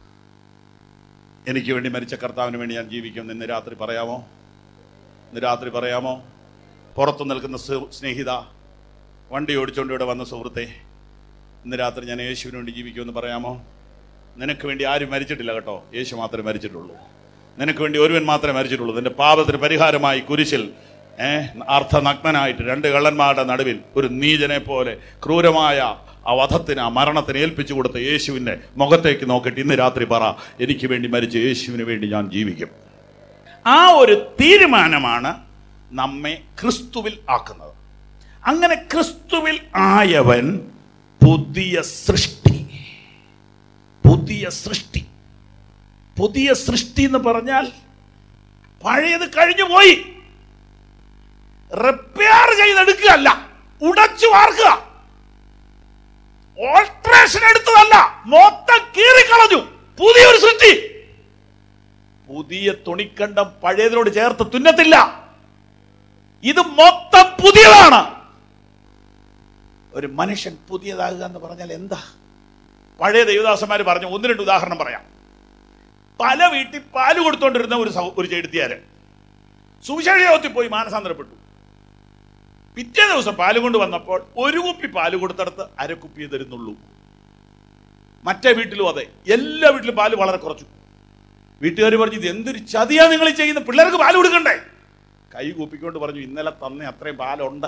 എനിക്ക് വേണ്ടി മരിച്ച കർത്താവിന് വേണ്ടി ഞാൻ ജീവിക്കും ഇന്ന് രാത്രി പറയാമോ ഇന്ന് രാത്രി പറയാമോ പുറത്തു നിൽക്കുന്ന സു- സ്നേഹിത വണ്ടി ഓടിച്ചുകൊണ്ട് ഇവിടെ വന്ന സുഹൃത്തെ ഇന്ന് രാത്രി ഞാൻ യേശുവിന് വേണ്ടി ജീവിക്കുമെന്ന് പറയാമോ നിനക്ക് വേണ്ടി ആരും മരിച്ചിട്ടില്ല കേട്ടോ യേശു മാത്രമേ മരിച്ചിട്ടുള്ളൂ നിനക്ക് വേണ്ടി ഒരുവൻ മാത്രമേ മരിച്ചിട്ടുള്ളൂ നിന്റെ പാപത്തിന് പരിഹാരമായി കുരിശിൽ ഏഹ് അർത്ഥനഗ്നനായിട്ട് രണ്ട് കള്ളന്മാരുടെ നടുവിൽ ഒരു നീചനെ പോലെ ക്രൂരമായ ആ വധത്തിന് ആ മരണത്തിന് ഏൽപ്പിച്ചു കൊടുത്ത യേശുവിന്റെ മുഖത്തേക്ക് നോക്കിയിട്ട് ഇന്ന് രാത്രി പറ എനിക്ക് വേണ്ടി മരിച്ച യേശുവിന് വേണ്ടി ഞാൻ ജീവിക്കും ആ ഒരു തീരുമാനമാണ് നമ്മെ ക്രിസ്തുവിൽ ആക്കുന്നത് അങ്ങനെ ക്രിസ്തുവിൽ ആയവൻ പുതിയ സൃഷ്ടി പുതിയ സൃഷ്ടി പുതിയ സൃഷ്ടി എന്ന് പറഞ്ഞാൽ പഴയത് കഴിഞ്ഞു പോയി റിപ്പയർ ചെയ്തെടുക്കുകയല്ല ഉടച്ചു വാർക്കുക ഓൾട്രേഷൻ എടുത്തതല്ല മൊത്തം കീറിക്കളഞ്ഞു പുതിയൊരു സൃഷ്ടി പുതിയ തുണിക്കണ്ടം പഴയതിനോട് ചേർത്ത് തുന്നത്തില്ല ഇത് മൊത്തം പുതിയതാണ് ഒരു മനുഷ്യൻ പുതിയതാകുക എന്ന് പറഞ്ഞാൽ എന്താ പഴയ ദേവദാസന്മാര് പറഞ്ഞു ഒന്ന് രണ്ട് ഉദാഹരണം പറയാം പല വീട്ടിൽ പാല് കൊടുത്തോണ്ടിരുന്ന ഒരു സഹ- ഒരു ചെടുത്തിയാര് സുവിശേഷത്തിൽ പോയി മാനസാന്തരപ്പെട്ടു പിറ്റേ ദിവസം പാല് കൊണ്ട് വന്നപ്പോൾ ഒരു കുപ്പി പാല് കൊടുത്തടത്ത് അരക്കുപ്പിയെ തരുന്നുള്ളൂ മറ്റേ വീട്ടിലും അതെ എല്ലാ വീട്ടിലും പാല് വളരെ കുറച്ചു വീട്ടുകാർ പറഞ്ഞു ഇത് എന്തൊരു ചതിയാ നിങ്ങൾ ഈ ചെയ്യുന്ന പിള്ളേർക്ക് പാല് കൊടുക്കണ്ടേ കൈ കൂപ്പിക്കൊണ്ട് പറഞ്ഞു ഇന്നലെ തന്നെ അത്രയും പാലുണ്ട്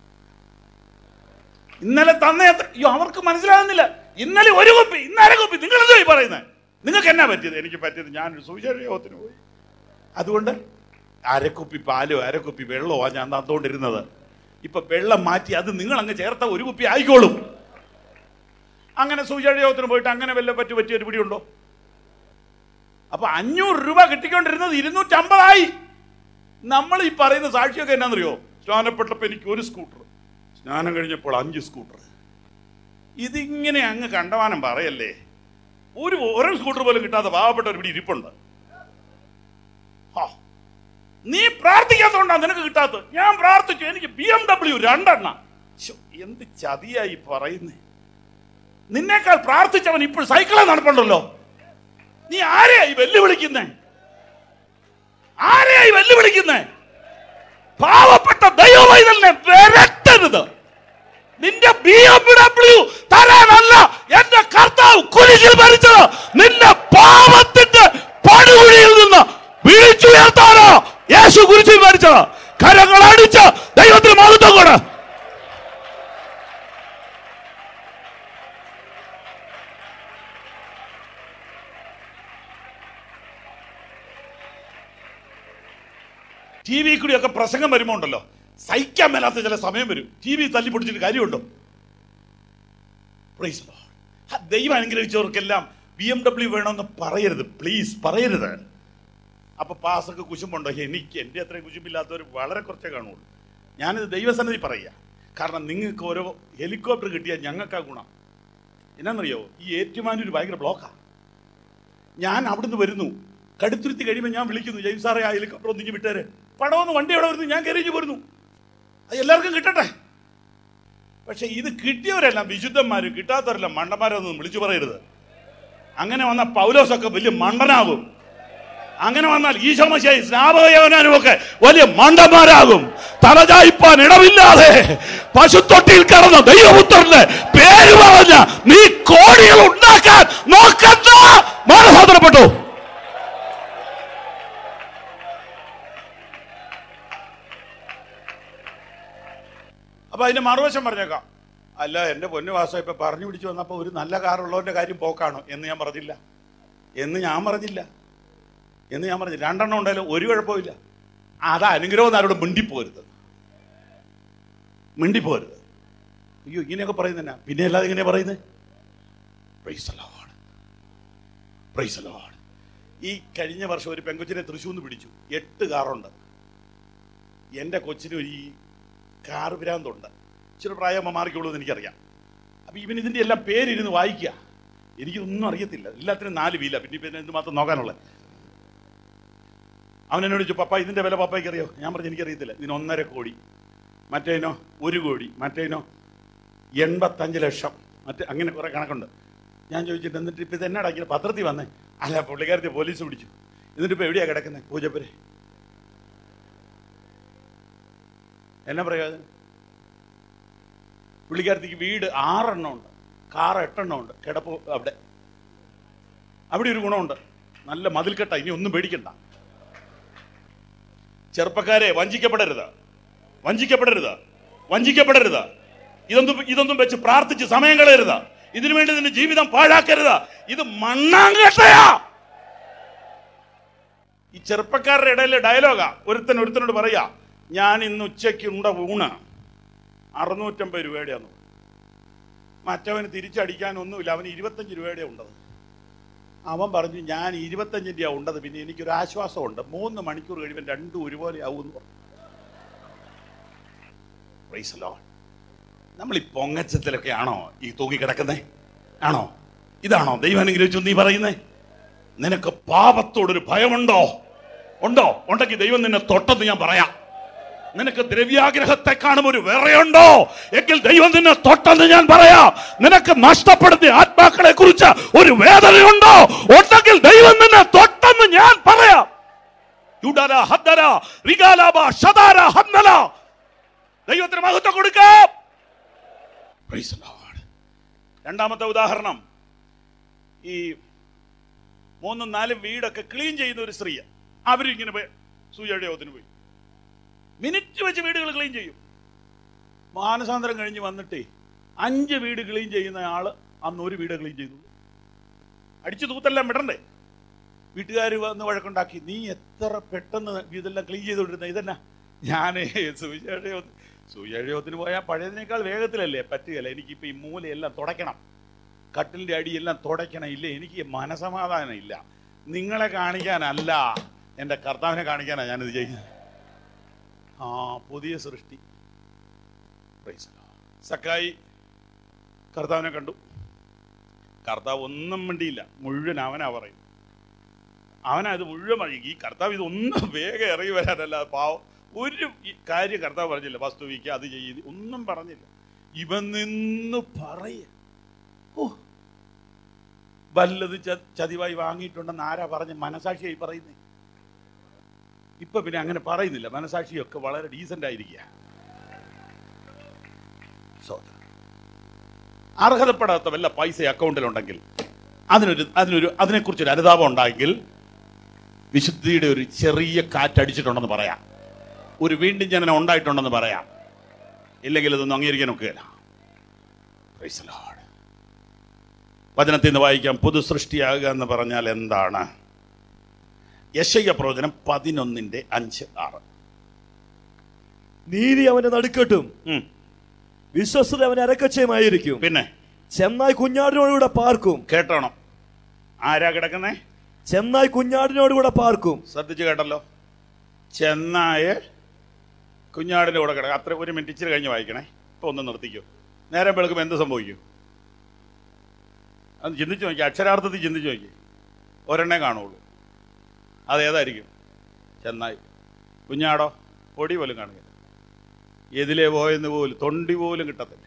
ഇന്നലെ തന്നെ അത്ര അയ്യോ അവർക്ക് മനസ്സിലാകുന്നില്ല ഇന്നലെ ഒരു കുപ്പി ഇന്ന് അര കുപ്പി നിങ്ങൾ എന്തോ ഈ പറയുന്നത് നിങ്ങൾക്ക് എന്നാ പറ്റിയത് എനിക്ക് പറ്റിയത് ഞാനൊരു സുവിശേഷ യോഗത്തിന് പോയി അതുകൊണ്ട് അരക്കുപ്പി പാലോ അരക്കുപ്പി വെള്ളമോ ആ ഞാൻ തന്നുകൊണ്ടിരുന്നത് ഇപ്പൊ വെള്ളം മാറ്റി അത് നിങ്ങൾ അങ്ങ് ചേർത്ത ഒരു കുപ്പി ആയിക്കോളും അങ്ങനെ സുവിശേഷ യോഗത്തിന് പോയിട്ട് അങ്ങനെ വല്ല പറ്റി പറ്റിയ ഒരു പിടിയുണ്ടോ അപ്പൊ അഞ്ഞൂറ് രൂപ കിട്ടിക്കൊണ്ടിരുന്നത് ഇരുന്നൂറ്റമ്പതായി നമ്മൾ ഈ പറയുന്ന സാക്ഷിയൊക്കെ എന്നാന്നറിയോ സ്നാനപ്പെട്ടപ്പോൾ എനിക്ക് ഒരു സ്കൂട്ടർ സ്നാനം കഴിഞ്ഞപ്പോൾ അഞ്ച് സ്കൂട്ടർ ഇതിങ്ങനെ അങ്ങ് കണ്ടവാനം പറയല്ലേ ഒരു ഒരു സ്കൂട്ടർ പോലും കിട്ടാത്ത പാവപ്പെട്ട ഒരു ഇവിടെ ഇരിപ്പുണ്ട് ഹാ. നീ പ്രാർത്ഥിക്കാത്തതുകൊണ്ടാ നിനക്ക് കിട്ടാത്തത് ഞാൻ പ്രാർത്ഥിച്ചു എനിക്ക് ബി എം ഡബ്ല്യു രണ്ടെണ്ണ ശ്ശോ, എന്ത് ചതിയായി പറയുന്നേ നിന്നേക്കാൾ പ്രാർത്ഥിച്ചവൻ ഇപ്പോൾ സൈക്കിളെ നടപ്പുണ്ടല്ലോ നീ ആരെയായി വെല്ലുവിളിക്കുന്നേ ആരെയായി വെല്ലുവിളിക്കുന്നേ പാവപ്പെട്ട ദൈവവൈതലിനെ വരട്ടരുത് നിന്റെ ബി എം ഡബ്ല്യു തരാനല്ല എന്റെ കർത്താവ് കുരിശിൽ മരിച്ചത് നിന്റെ പാപത്തിന്റെ പടുകുഴിയിൽ നിന്ന് വിളിച്ചുയർത്താനോ യേശു കുരിശിൽ മരിച്ചത് കരങ്ങൾ അടിച്ച് ദൈവത്തിന് മഹത്വം കൂടെ ടി വി കൂടിയൊക്കെ പ്രസംഗം വരുമ്പോ ഉണ്ടല്ലോ സഹിക്കാൻ മേലാത്ത ചില സമയം വരും ടി വി തല്ലി പൊടിച്ചിട്ട് കാര്യമുണ്ടോ Praise the Lord. ആ, ദൈവം അനുഗ്രഹിച്ചവർക്കെല്ലാം ബി എം ഡബ്ല്യു വേണമെന്ന് പറയരുത് പ്ലീസ് പറയരുത് അപ്പൊ പാസൊക്കെ കുശുമ്പുണ്ടോ എനിക്ക് എൻ്റെ അത്രയും കുശുമ്പില്ലാത്തവർ വളരെ കുറച്ചേ കാണുള്ളൂ ഞാനിത് ദൈവസന്നിധി പറയുക കാരണം നിങ്ങൾക്ക് ഓരോ ഹെലികോപ്റ്റർ കിട്ടിയാൽ ഞങ്ങൾക്ക് ആ ഗുണം എന്നാന്നറിയോ ഈ ഏറ്റുമാനൂർ ഭയങ്കര ബ്ലോക്കാണ് ഞാൻ അവിടുന്ന് വരുന്നു കടുത്തുരുത്തി കഴിയുമ്പോൾ ഞാൻ വിളിക്കുന്നു ജെയിംസ് സാറേ ആ ഹെലികോപ്റ്റർ ഒന്നിങ്ങി വിട്ടേരെ പടവന്ന് വണ്ടി എവിടെ വരുന്നു ഞാൻ കയറി പോരുന്നു അത് എല്ലാവർക്കും കിട്ടട്ടെ പക്ഷെ ഇത് കിട്ടിയവരെല്ലാം വിശുദ്ധന്മാരും കിട്ടാത്തവരെല്ലാം മണ്ടന്മാരൊന്നും വിളിച്ചു പറയരുത് അങ്ങനെ വന്ന പൗലോസൊക്കെ വലിയ മണ്ടനാകും അങ്ങനെ വന്നാൽ ഈശോമശായി സ്നാപകയവനാനും ഒക്കെ വലിയ മണ്ടന്മാരാകും തലചായ്പാൻ ഇടമില്ലാതെ പശുത്തൊട്ടിയിൽ കിടന്ന ദൈവപുത്രന്റെ പേര് പറഞ്ഞ നീ കോടികൾ ഉണ്ടാക്കാൻ നോക്കണ്ട മാനസാന്തരപ്പെട്ടു അപ്പൊ അതിന്റെ മറുവശം പറഞ്ഞേക്കാം അല്ല എന്റെ പൊന്നുവാസം ഇപ്പൊ പറഞ്ഞു പിടിച്ചു വന്നപ്പോ ഒരു നല്ല കാറുള്ളവന്റെ കാര്യം പോക്കാണോ എന്ന് ഞാൻ പറഞ്ഞില്ല എന്ന് ഞാൻ പറഞ്ഞില്ല എന്ന് ഞാൻ പറഞ്ഞു രണ്ടെണ്ണം ഉണ്ടായാലും ഒരു കുഴപ്പമില്ല അത് അനുഗ്രഹം എന്ന് ആരോട് മിണ്ടിപ്പോരുത് മിണ്ടിപ്പോരുത് അയ്യോ ഇങ്ങനെയൊക്കെ പറയുന്ന പിന്നെ അല്ലാതെ ഇങ്ങനെ പറയുന്നത് പ്രൈസ് അലോഡ് പ്രൈസ് അലോഡ് ഈ കഴിഞ്ഞ വർഷം ഒരു പെങ്കൊച്ചിനെ തൃശ്ശൂന്ന് പിടിച്ചു എട്ട് കാറുണ്ട് എൻ്റെ കൊച്ചിന് ഒരു ഈ കാർ ഭ്രാന്തുണ്ട് ഇച്ചിരി പ്രായമാകുമ്പോൾ മാറിക്കോളൂ എന്ന് എനിക്കറിയാം അപ്പം ഇവൻ ഇതിൻ്റെ എല്ലാം പേരിരുന്ന് വായിക്കുക എനിക്കിതൊന്നും അറിയത്തില്ല എല്ലാത്തിനും നാല് വീല പിന്നെ ഇപ്പം എന്ത് മാത്രം നോക്കാനുള്ളത് അവൻ എന്നോട് ചോദിച്ചു പപ്പ ഇതിൻ്റെ വില പപ്പയ്ക്ക് അറിയോ ഞാൻ പറഞ്ഞു എനിക്കറിയത്തില്ല ഇതിന് ഒന്നര കോടി മറ്റേനോ ഒരു കോടി മറ്റേനോ എൺപത്തഞ്ച് ലക്ഷം മറ്റേ അങ്ങനെ കുറെ കണക്കുണ്ട് ഞാൻ ചോദിച്ചിട്ട് എന്നിട്ട് ഇപ്പം ഇത് എന്നാടാ ഇങ്ങനെ പത്രത്തിൽ വന്നേ അല്ല പുള്ളിക്കാരത്തെ പോലീസ് പിടിച്ചു എന്നിട്ട് ഇപ്പം എവിടെയാണ് കിടക്കുന്നത് പൂജപ്പുര എന്നാ പ്രയോജനം പുള്ളിക്കാരത്തേക്ക് വീട് ആറെണ്ണം ഉണ്ട് കാർ എട്ടെണ്ണം ഉണ്ട് കിടപ്പ് അവിടെ അവിടെ ഒരു ഗുണമുണ്ട് നല്ല മതിൽക്കെട്ട ഇനി ഒന്നും പേടിക്കണ്ട ചെറുപ്പക്കാരെ വഞ്ചിക്കപ്പെടരുത് വഞ്ചിക്കപ്പെടരുത് വഞ്ചിക്കപ്പെടരുത് ഇതൊന്നും ഇതൊന്നും വെച്ച് പ്രാർത്ഥിച്ച് സമയം കളയരുത് ഇതിനു വേണ്ടി നിന്റെ ജീവിതം പാഴാക്കരുത് ഇത് മണ്ണാങ്കട്ടയാ ഈ ചെറുപ്പക്കാരുടെ ഇടയിലെ ഡയലോഗാ ഒരുത്തൻ ഒരുത്തനോട് പറയാ ഞാൻ ഇന്ന് ഉച്ചയ്ക്ക് ഉണ്ട ഊണ് അറുന്നൂറ്റമ്പത് രൂപയുടെയാന്ന് മറ്റവന് തിരിച്ചടിക്കാൻ ഒന്നുമില്ല അവന് ഇരുപത്തഞ്ച് രൂപയുടെ ഉണ്ടത് അവൻ പറഞ്ഞു ഞാൻ ഇരുപത്തഞ്ചിൻ്റെയാ ഉണ്ടത് പിന്നെ എനിക്കൊരു ആശ്വാസമുണ്ട് മൂന്ന് മണിക്കൂർ കഴിയുമ്പോൾ രണ്ടും ഒരുപോലെ ആവുമെന്ന് പറഞ്ഞു Praise the Lord. നമ്മൾ ഈ പൊങ്ങച്ചത്തിലൊക്കെ ആണോ ഈ തൂങ്ങിക്കിടക്കുന്നേ ആണോ ഇതാണോ ദൈവം അനുഗ്രഹിച്ചു നീ പറയുന്നേ നിനക്ക് പാപത്തോടൊരു ഭയമുണ്ടോ ഉണ്ടോ ഉണ്ടെങ്കിൽ ദൈവം നിന്നെ തൊട്ടെന്ന് ഞാൻ പറയാം നിനക്ക് ദ്രവ്യാഗ്രഹത്തെ കാണും ഒരു വിറയുണ്ടോ എങ്കിൽ ദൈവം നിന്നെ തൊട്ടെന്ന് ഞാൻ പറയാം നിനക്ക് നഷ്ടപ്പെടുത്തിയ ആത്മാക്കളെ കുറിച്ച് ഒരു വേദനയുണ്ടോ ഉണ്ടെങ്കിൽ ദൈവം നിന്നെ തൊട്ടെന്ന് ഞാൻ പറയാം യുഡര ഹദ്ദര റിഗാലാബ ഷദാര ഹന്നല ദൈവത്തിന് മഹത്വം കൊടുക്കാം Praise the Lord. രണ്ടാമത്തെ ഉദാഹരണം ഈ മൂന്നും നാലും വീടൊക്കെ ക്ലീൻ ചെയ്യുന്ന ഒരു സ്ത്രീ അവരിങ്ങനെ പോയി സൂചയോധന് പോയി മിനിറ്റ് വെച്ച് വീടുകൾ ക്ലീൻ ചെയ്യും മാനസാന്തരം കഴിഞ്ഞ് വന്നിട്ടേ അഞ്ച് വീട് ക്ലീൻ ചെയ്യുന്ന ആള് അന്ന് ഒരു വീട് ക്ലീൻ ചെയ്തു അടിച്ചു തൂത്തെല്ലാം വിടണ്ടേ വീട്ടുകാർ വന്ന് വഴക്കുണ്ടാക്കി നീ എത്ര പെട്ടെന്ന് ഇതെല്ലാം ക്ലീൻ ചെയ്തുകൊണ്ടിരുന്ന ഇതെന്നാ ഞാൻ സുവിശേഷ സുവിശേഷത്തിന് പോയാൽ പഴയതിനേക്കാൾ വേഗത്തിലല്ലേ പറ്റുകയല്ല എനിക്കിപ്പോൾ ഈ മൂലയെല്ലാം തുടയ്ക്കണം കട്ടിലിൻ്റെ അടിയെല്ലാം തുടയ്ക്കണം ഇല്ല എനിക്ക് മനസമാധാനം ഇല്ല നിങ്ങളെ കാണിക്കാനല്ല എൻ്റെ കർത്താവിനെ കാണിക്കാനാണ് ഞാനിത് ചെയ്യുന്നത് ആ പുതിയ സൃഷ്ടി Praise the Lord. സക്കായി കർത്താവിനെ കണ്ടു കർത്താവ് ഒന്നും മിണ്ടിയില്ല മുഴുവൻ അവനാ പറയും അവനാ ഇത് മുഴുവൻ പറയും ഈ കർത്താവ് ഇതൊന്നും വേഗം ഇറങ്ങി വരാനല്ല പാവം ഒരു ഈ കാര്യം കർത്താവ് പറഞ്ഞില്ല വസ്തുവിക്ക് അത് ചെയ്ത് ഒന്നും പറഞ്ഞില്ല ഇവൻ നിന്ന് പറയ ഓ വല്ലത് ച- ചതിവായി വാങ്ങിയിട്ടുണ്ടെന്ന് ആരാ പറഞ്ഞ് മനസാക്ഷിയായി പറയുന്നേ ഇപ്പൊ പിന്നെ അങ്ങനെ പറയുന്നില്ല മനസാക്ഷിയൊക്കെ വളരെ ഡീസന്റ് ആയിരിക്കുക സ്വതന്ത്രം. അർഹതപ്പെടാത്ത വല്ല പൈസ അക്കൗണ്ടിലുണ്ടെങ്കിൽ അതിനൊരു അതിനൊരു അതിനെക്കുറിച്ചൊരു അനുതാപം ഉണ്ടായെങ്കിൽ വിശുദ്ധിയുടെ ഒരു ചെറിയ കാറ്റടിച്ചിട്ടുണ്ടെന്ന് പറയാം ഒരു വീണ്ടും ജനനം ഉണ്ടായിട്ടുണ്ടെന്ന് പറയാം ഇല്ലെങ്കിൽ ഇതൊന്നും അംഗീകരിക്കാൻ ഒക്കുകയില്ല Praise the Lord. വചനത്തിൽ നിന്ന് വായിക്കാം പുതു സൃഷ്ടിയാകുക എന്ന് പറഞ്ഞാൽ എന്താണ് യശയ്യ പ്രവചനം പതിനൊന്നിന്റെ അഞ്ച് ആറ് നീതി അവന്റെ നടുക്കെട്ടും ഉം. വിശ്വസ്തത അവന്റെ അരക്കച്ചയുമായിരിക്കും പിന്നെ ചെന്നായ് കുഞ്ഞാടിനോടുകൂടെ പാർക്കും കേട്ടോണം ആരാ കിടക്കുന്നേ ചെന്നായ് കുഞ്ഞാടിനോടുകൂടെ പാർക്കും ശ്രദ്ധിച്ച് കേട്ടല്ലോ ചെന്നായ കുഞ്ഞാടിന്റെ കൂടെ കിടക്കുക അത്ര ഒരു മിനിറ്റ് ഇച്ചിരി കഴിഞ്ഞ് വായിക്കണേ ഇപ്പൊ ഒന്ന് നിർത്തിക്കോ നേരം വെളുക്കുമ്പോൾ എന്ത് സംഭവിക്കും അത് ചിന്തിച്ച് നോക്കി അക്ഷരാർത്ഥത്തിൽ ചിന്തിച്ച് നോക്കി ഒരെണ്ണേ കാണുള്ളൂ അതേതായിരിക്കും ചെന്നായി കുഞ്ഞാടോ പൊടി പോലും കാണുകയില്ല എതിലേ പോയെന്ന് പോലും തൊണ്ടി പോലും കിട്ടത്തില്ല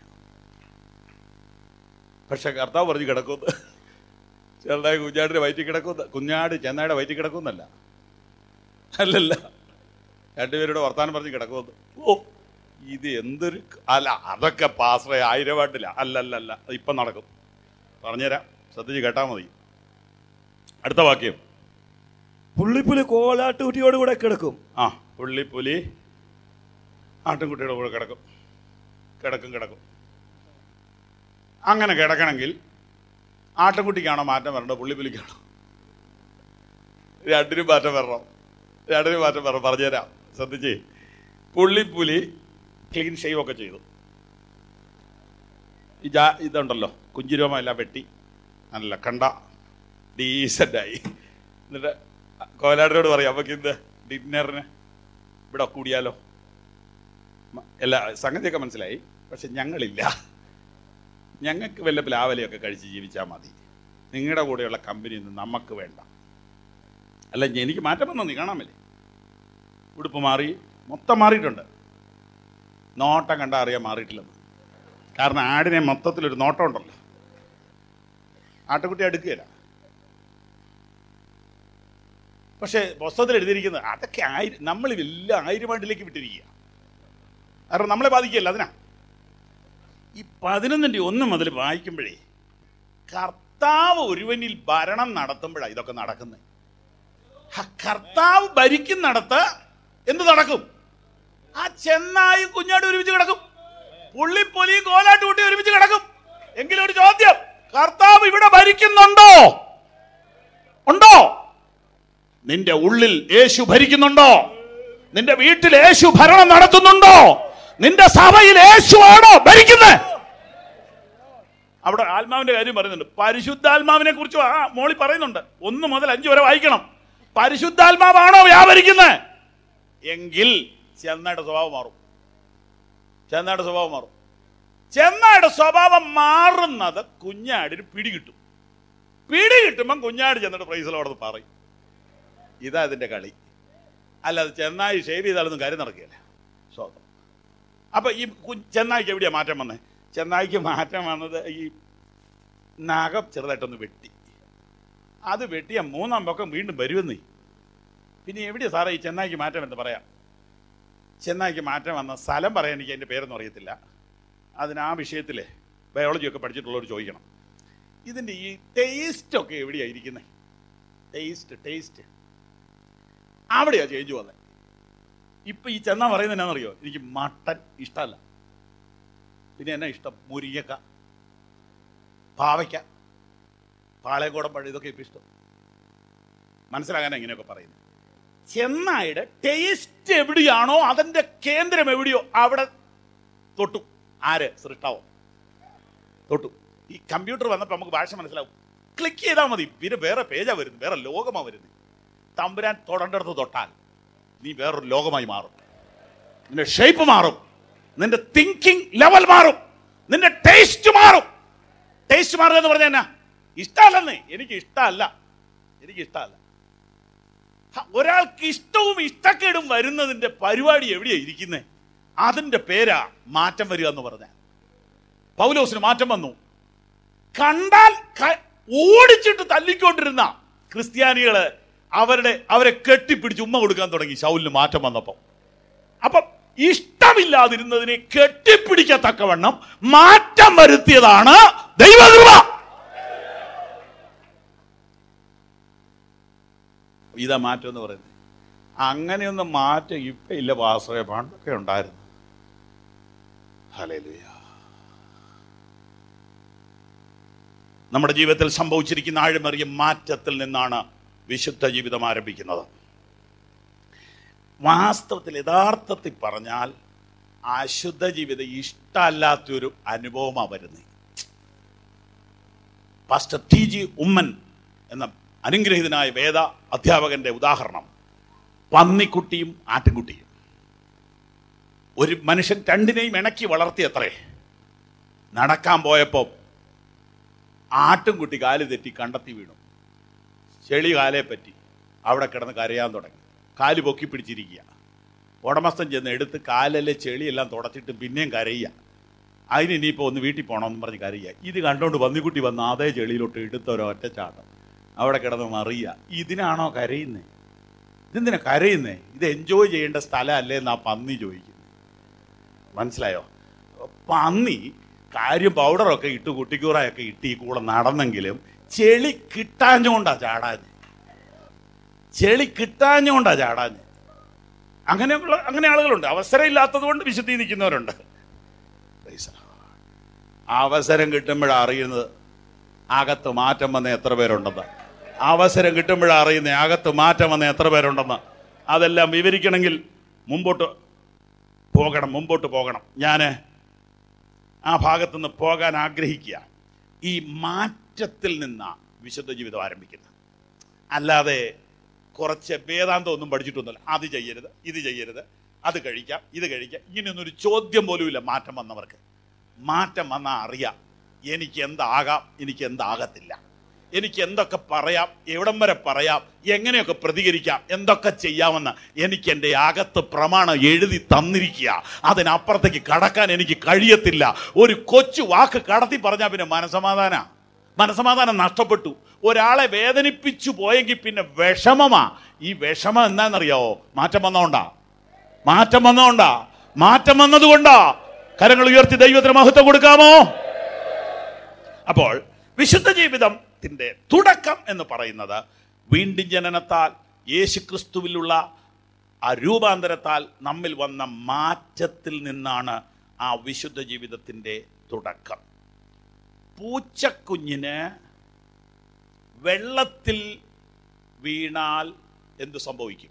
പക്ഷെ കർത്താവ് പറഞ്ഞു കിടക്കുന്നു ചെറുതായി കുഞ്ഞാടിന്റെ വയറ്റിൽ കിടക്കുന്ന കുഞ്ഞാട് ചെന്നായുടെ വയറ്റിൽ കിടക്കുന്നല്ല അല്ലല്ല രണ്ടുപേരുടെ വർത്താനം പറഞ്ഞ് കിടക്കുമെന്ന് ഓ ഇത് എന്തൊരു ക- അല്ല അതൊക്കെ പാസ്ര ആയിരം ആണ്ടില്ല അല്ലല്ലല്ല ഇപ്പം നടക്കും പറഞ്ഞുതരാം ശ്രദ്ധിച്ച് കേട്ടാൽ മതി അടുത്ത വാക്യം പുള്ളിപ്പുലി കോലാട്ടുകുട്ടിയോടുകൂടെ കിടക്കും ആ പുള്ളിപ്പുലി ആട്ടിൻകുട്ടിയുടെ കൂടെ കിടക്കും കിടക്കും കിടക്കും അങ്ങനെ കിടക്കണമെങ്കിൽ ആട്ടിൻകുട്ടിക്കാണോ മാറ്റം വരേണ്ടത് പുള്ളിപ്പുലിക്കാണോ രണ്ടിനും മാറ്റം വരണം രണ്ടിനും മാറ്റം വരണം പറഞ്ഞുതരാം ശ്രദ്ധിച്ചേ പുള്ളിപ്പുലി ക്ലീൻ ഷേവ് ഒക്കെ ചെയ്തു ഈ ജാ ഇതുണ്ടല്ലോ കുഞ്ചിരോമ എല്ലാം വെട്ടി നല്ല കണ്ട ഡീസൻ്റായി എന്നിട്ട് കോലാടിനോട് പറയാം നമുക്ക് ഇന്ന് ഡിന്നറിന് ഇവിടെ കൂടിയാലോ മ- എല്ലാ സംഗതിയൊക്കെ മനസ്സിലായി പക്ഷെ ഞങ്ങളില്ല ഞങ്ങൾക്ക് വല്ല പ്ലാവലയൊക്കെ കഴിച്ച് ജീവിച്ചാൽ മതി നിങ്ങളുടെ കൂടെയുള്ള കമ്പനിയൊന്നും നമുക്ക് വേണ്ട അല്ല എനിക്ക് മാറ്റം വന്നോ നീ കാണാമല്ലേ ഉടുപ്പ് മാറി മൊത്തം മാറിയിട്ടുണ്ട് നോട്ടം കണ്ടാൽ അറിയാൻ മാറിയിട്ടില്ലെന്ന് കാരണം ആടിനെ മൊത്തത്തിലൊരു നോട്ടം ഉണ്ടല്ലോ ആട്ടുകുട്ടി അടുക്കുകയില്ല പക്ഷേ പുസ്തകത്തിൽ എഴുതിയിരിക്കുന്നത് അതൊക്കെ ആയിരം നമ്മൾ എല്ലാം ആയിരം ആണ്ടിലേക്ക് വിട്ടിരിക്കുക കാരണം നമ്മളെ ബാധിക്കുകയല്ല അതിനാ ഈ പതിനൊന്നിൻ്റെ ഒന്ന് മുതൽ വായിക്കുമ്പോഴേ കർത്താവ് ഒരുവനിൽ ഭരണം നടത്തുമ്പോഴാണ് ഇതൊക്കെ നടക്കുന്നത് ഹ, കർത്താവ് ഭരിക്കുന്നിടത്ത് എന്ത് നടക്കും ആ ചെന്നായും കുഞ്ഞാട് ഒരുമിച്ച് കിടക്കും പുള്ളിപ്പൊലിയും കോലാട്ട് കൂട്ടി ഒരുമിച്ച് കിടക്കും എങ്കിലും ഒരു ചോദ്യം കർത്താവ് ഇവിടെ ഭരിക്കുന്നുണ്ടോ ഉണ്ടോ നിന്റെ ഉള്ളിൽ യേശു ഭരിക്കുന്നുണ്ടോ നിന്റെ വീട്ടിൽ യേശു ഭരണം നടത്തുന്നുണ്ടോ നിന്റെ സഭയിൽ യേശു ആണോ ഭരിക്കുന്നത് അവിടെ ആത്മാവിന്റെ കാര്യം പറയുന്നുണ്ട് പരിശുദ്ധാത്മാവിനെ കുറിച്ച് ആ മോളി പറയുന്നുണ്ട് ഒന്ന് മുതൽ അഞ്ച് വരെ വായിക്കണം പരിശുദ്ധാത്മാവാണോ വ്യാപരിക്കുന്നത് എങ്കിൽ ചെന്നായുടെ സ്വഭാവം മാറും ചെന്നായുടെ സ്വഭാവം മാറും ചെന്നായുടെ സ്വഭാവം മാറുന്നത് കുഞ്ഞാടിന് പിടികിട്ടും പിടി കിട്ടുമ്പം കുഞ്ഞാട് ചെന്നിട്ട് പ്രൈസിലോടന്ന് പറയും ഇതാ ഇതിന്റെ കളി അല്ലാതെ ചെന്നായി ഷേവ് ചെയ്താലൊന്നും കാര്യം നടക്കുകയില്ല സ്വതം അപ്പൊ ഈ കു- ചെന്നായിക്ക് എവിടെയാ മാറ്റം വന്നേ ചെന്നായിക്ക് മാറ്റം വന്നത് ഈ നഖം ചെറുതായിട്ടൊന്ന് വെട്ടി അത് വെട്ടിയ മൂന്നാം പക്കം വീണ്ടും വരുമെന്നേ പിന്നെ എവിടെയാ സാറേ ഈ ചെന്നായിക്ക് മാറ്റം എന്ന് പറയാം ചെന്നായിക്ക് മാറ്റം വന്ന സ്ഥലം പറയാൻ എനിക്ക് അതിൻ്റെ പേരൊന്നും അറിയത്തില്ല അതിന് ആ വിഷയത്തിൽ ബയോളജിയൊക്കെ പഠിച്ചിട്ടുള്ളവർ ചോദിക്കണം ഇതിൻ്റെ ഈ ടേസ്റ്റ് ഒക്കെ എവിടെയാണ് ഇരിക്കുന്നത് ടേസ്റ്റ് ടേസ്റ്റ് അവിടെയാ ചേഞ്ച് വന്നത് ഇപ്പൊ ഈ ചെന്നാ പറയുന്നത് എന്നാണെന്നറിയോ എനിക്ക് മട്ടൻ ഇഷ്ടമല്ല പിന്നെ എന്നാ ഇഷ്ടം മുരിങ്ങക്ക പാവയ്ക്ക പാളയംകോടൻ പഴം ഇതൊക്കെ ഇപ്പം ഇഷ്ടം മനസ്സിലാകാൻ എങ്ങനെയൊക്കെ പറയുന്നത് ചെന്നായുടെ ടേസ്റ്റ് എവിടെയാണോ അതിന്റെ കേന്ദ്രം എവിടെയോ അവിടെ തൊട്ടു ആര് സൃഷ്ടാവോ തൊട്ടു ഈ കമ്പ്യൂട്ടർ വന്നപ്പോൾ നമുക്ക് ഭാഷ മനസ്സിലാവും ക്ലിക്ക് ചെയ്താൽ മതി പിന്നെ വേറെ പേജാ വരുന്നത് വേറെ ലോകമാ വരുന്നത് തമ്പുരാൻ തൊടേണ്ടടുത്ത് തൊട്ടാൽ നീ വേറൊരു ലോകമായി മാറും നിന്റെ ഷേപ്പ് മാറും നിന്റെ തിങ്കിങ് ലെവൽ മാറും നിന്റെ ടേസ്റ്റ് മാറും ടേസ്റ്റ് മാറുക എന്ന് പറഞ്ഞാൽ എന്നാ ഇഷ്ടമല്ലെന്നേ എനിക്ക് ഇഷ്ടമല്ല എനിക്ക് ഇഷ്ടമല്ല ഹ, ഒരാൾക്ക് ഇഷ്ടവും ഇഷ്ടക്കേടും വരുന്നതിന്റെ പരിപാടി എവിടെയാ ഇരിക്കുന്നത് അതിന്റെ പേരാ മാറ്റം വരിക എന്ന് പറഞ്ഞ പൗലോസിന് മാറ്റം വന്നു കണ്ടാൽ ക- ഓടിച്ചിട്ട് തല്ലിക്കൊണ്ടിരുന്ന ക്രിസ്ത്യാനികള് അവരുടെ അവരെ കെട്ടിപ്പിടിച്ച് ഉമ്മ കൊടുക്കാൻ തുടങ്ങി ശൗലിന് മാറ്റം വന്നപ്പോൾ അപ്പം ഇഷ്ടമില്ലാതിരുന്നതിനെ കെട്ടിപ്പിടിക്കത്തക്കവണ്ണം മാറ്റം വരുത്തിയതാണ് ദൈവകൃപ ഇതാ മാറ്റം എന്ന് പറയുന്നത് അങ്ങനെയൊന്നും മാറ്റം ഇപ്പൊ ഇല്ല പാസ്രയ പണ്ടൊക്കെ ഉണ്ടായിരുന്നു ഹല്ലേലൂയ നമ്മുടെ ജീവിതത്തിൽ സംഭവിച്ചിരിക്കുന്ന ആഴമേറിയ മാറ്റത്തിൽ നിന്നാണ് വിശുദ്ധ ജീവിതം ആരംഭിക്കുന്നത് വാസ്തവത്തിൽ യഥാർത്ഥത്തിൽ പറഞ്ഞാൽ അശുദ്ധ ജീവിതം ഇഷ്ടമല്ലാത്തൊരു അനുഭവമാണ് വരുന്നത് പാസ്റ്റർ ടി ജി ഉമ്മൻ എന്ന അനുഗ്രഹീതനായ വേദ അധ്യാപകന്റെ ഉദാഹരണം പന്നിക്കുട്ടിയും ആട്ടിൻകുട്ടിയും ഒരു മനുഷ്യൻ രണ്ടിനെയും ഇണക്കി വളർത്തിയത്രേ നടക്കാൻ പോയപ്പോൾ ആട്ടിൻകുട്ടി കാല് തെറ്റി കണ്ടെത്തി വീണു ചെളി കാലേ പറ്റി അവിടെ കിടന്ന് കരയാൻ തുടങ്ങി കാല് പൊക്കി പിടിച്ചിരിക്കുക ഉടമസ്ഥൻ ചെന്ന് എടുത്ത് കാലിലെ ചെളിയെല്ലാം തുടച്ചിട്ട് പിന്നെയും കരയുക അതിന് ഇനിയിപ്പോൾ ഒന്ന് വീട്ടിൽ പോകണമെന്ന് പറഞ്ഞ് കരയുക ഇത് കണ്ടുകൊണ്ട് പന്നിക്കുട്ടി വന്ന് അതേ ചെളിയിലോട്ട് എടുത്ത ഒരൊറ്റ ചാട്ടം അവിടെ കിടന്ന് മറിയുക ഇതിനാണോ കരയുന്നേ ഇതെന്തിനാ കരയുന്നേ ഇത് എൻജോയ് ചെയ്യേണ്ട സ്ഥലമല്ലേ എന്നാ പന്നി ചോദിക്കുന്നത് മനസ്സിലായോ പന്നി കാര്യം പൗഡറൊക്കെ ഇട്ട് കുട്ടിക്കൂറയൊക്കെ ഇട്ട് ഈ കൂടെ നടന്നെങ്കിലും ചെളി കിട്ടാഞ്ഞുകൊണ്ടാ ചാടാഞ്ഞ് ചെളി കിട്ടാഞ്ഞുകൊണ്ടാ ചാടാഞ്ഞ് അങ്ങനെയുള്ള അങ്ങനെ ആളുകളുണ്ട് അവസരം ഇല്ലാത്തത് കൊണ്ട് വിശുദ്ധി നിൽക്കുന്നവരുണ്ട് Praise the Lord. അവസരം കിട്ടുമ്പോഴാണ് അറിയുന്നത് അകത്ത് മാറ്റം വന്ന എത്ര പേരുണ്ടെന്ന് അവസരം കിട്ടുമ്പോഴാണ് അറിയുന്നത് അകത്ത് മാറ്റം വന്ന എത്ര പേരുണ്ടെന്ന് അതെല്ലാം വിവരിക്കണമെങ്കിൽ മുമ്പോട്ട് പോകണം മുമ്പോട്ട് പോകണം ഞാൻ ആ ഭാഗത്തുനിന്ന് പോകാൻ ആഗ്രഹിക്കുക ഈ മാറ്റത്തിൽ നിന്നാണ് വിശുദ്ധ ജീവിതം ആരംഭിക്കുന്നത് അല്ലാതെ കുറച്ച് വേദാന്തം ഒന്നും പഠിച്ചിട്ടൊന്നുമില്ല അത് ചെയ്യരുത് ഇത് ചെയ്യരുത് അത് കഴിക്കാം ഇത് കഴിക്കാം ഇങ്ങനെയൊന്നും ഒരു ചോദ്യം പോലുമില്ല മാറ്റം വന്നവർക്ക് മാറ്റം വന്നാൽ അറിയാം എനിക്ക് എന്താകാം എനിക്ക് എന്താകത്തില്ല എനിക്ക് എന്തൊക്കെ പറയാം എവിടം വരെ പറയാം എങ്ങനെയൊക്കെ പ്രതികരിക്കാം എന്തൊക്കെ ചെയ്യാമെന്ന് എനിക്ക് എൻ്റെ അകത്ത് പ്രമാണം എഴുതി തന്നിരിക്കുക അതിനപ്പുറത്തേക്ക് കടക്കാൻ എനിക്ക് കഴിയത്തില്ല ഒരു കൊച്ചു വാക്ക് കടത്തി പറഞ്ഞാൽ പിന്നെ മനസമാധാന മനസമാധാനം നഷ്ടപ്പെട്ടു ഒരാളെ വേദനിപ്പിച്ചു പോയെങ്കിൽ പിന്നെ വിഷമമാ ഈ വിഷമം എന്താണെന്നറിയാവോ മാറ്റം വന്നോണ്ടാ മാറ്റം വന്നോണ്ടാ മാറ്റം വന്നതുകൊണ്ടാ കരങ്ങൾ ഉയർത്തി ദൈവത്തിന് മഹത്വം കൊടുക്കാമോ അപ്പോൾ വിശുദ്ധ ജീവിതത്തിന്റെ തുടക്കം എന്ന് പറയുന്നത് വീണ്ടും ജനനത്താൽ യേശുക്രിസ്തുവിലുള്ള ആ രൂപാന്തരത്താൽ നമ്മിൽ വന്ന മാറ്റത്തിൽ നിന്നാണ് ആ വിശുദ്ധ ജീവിതത്തിന്റെ തുടക്കം പൂച്ചക്കുഞ്ഞിന് വെള്ളത്തിൽ വീണാൽ എന്ത് സംഭവിക്കും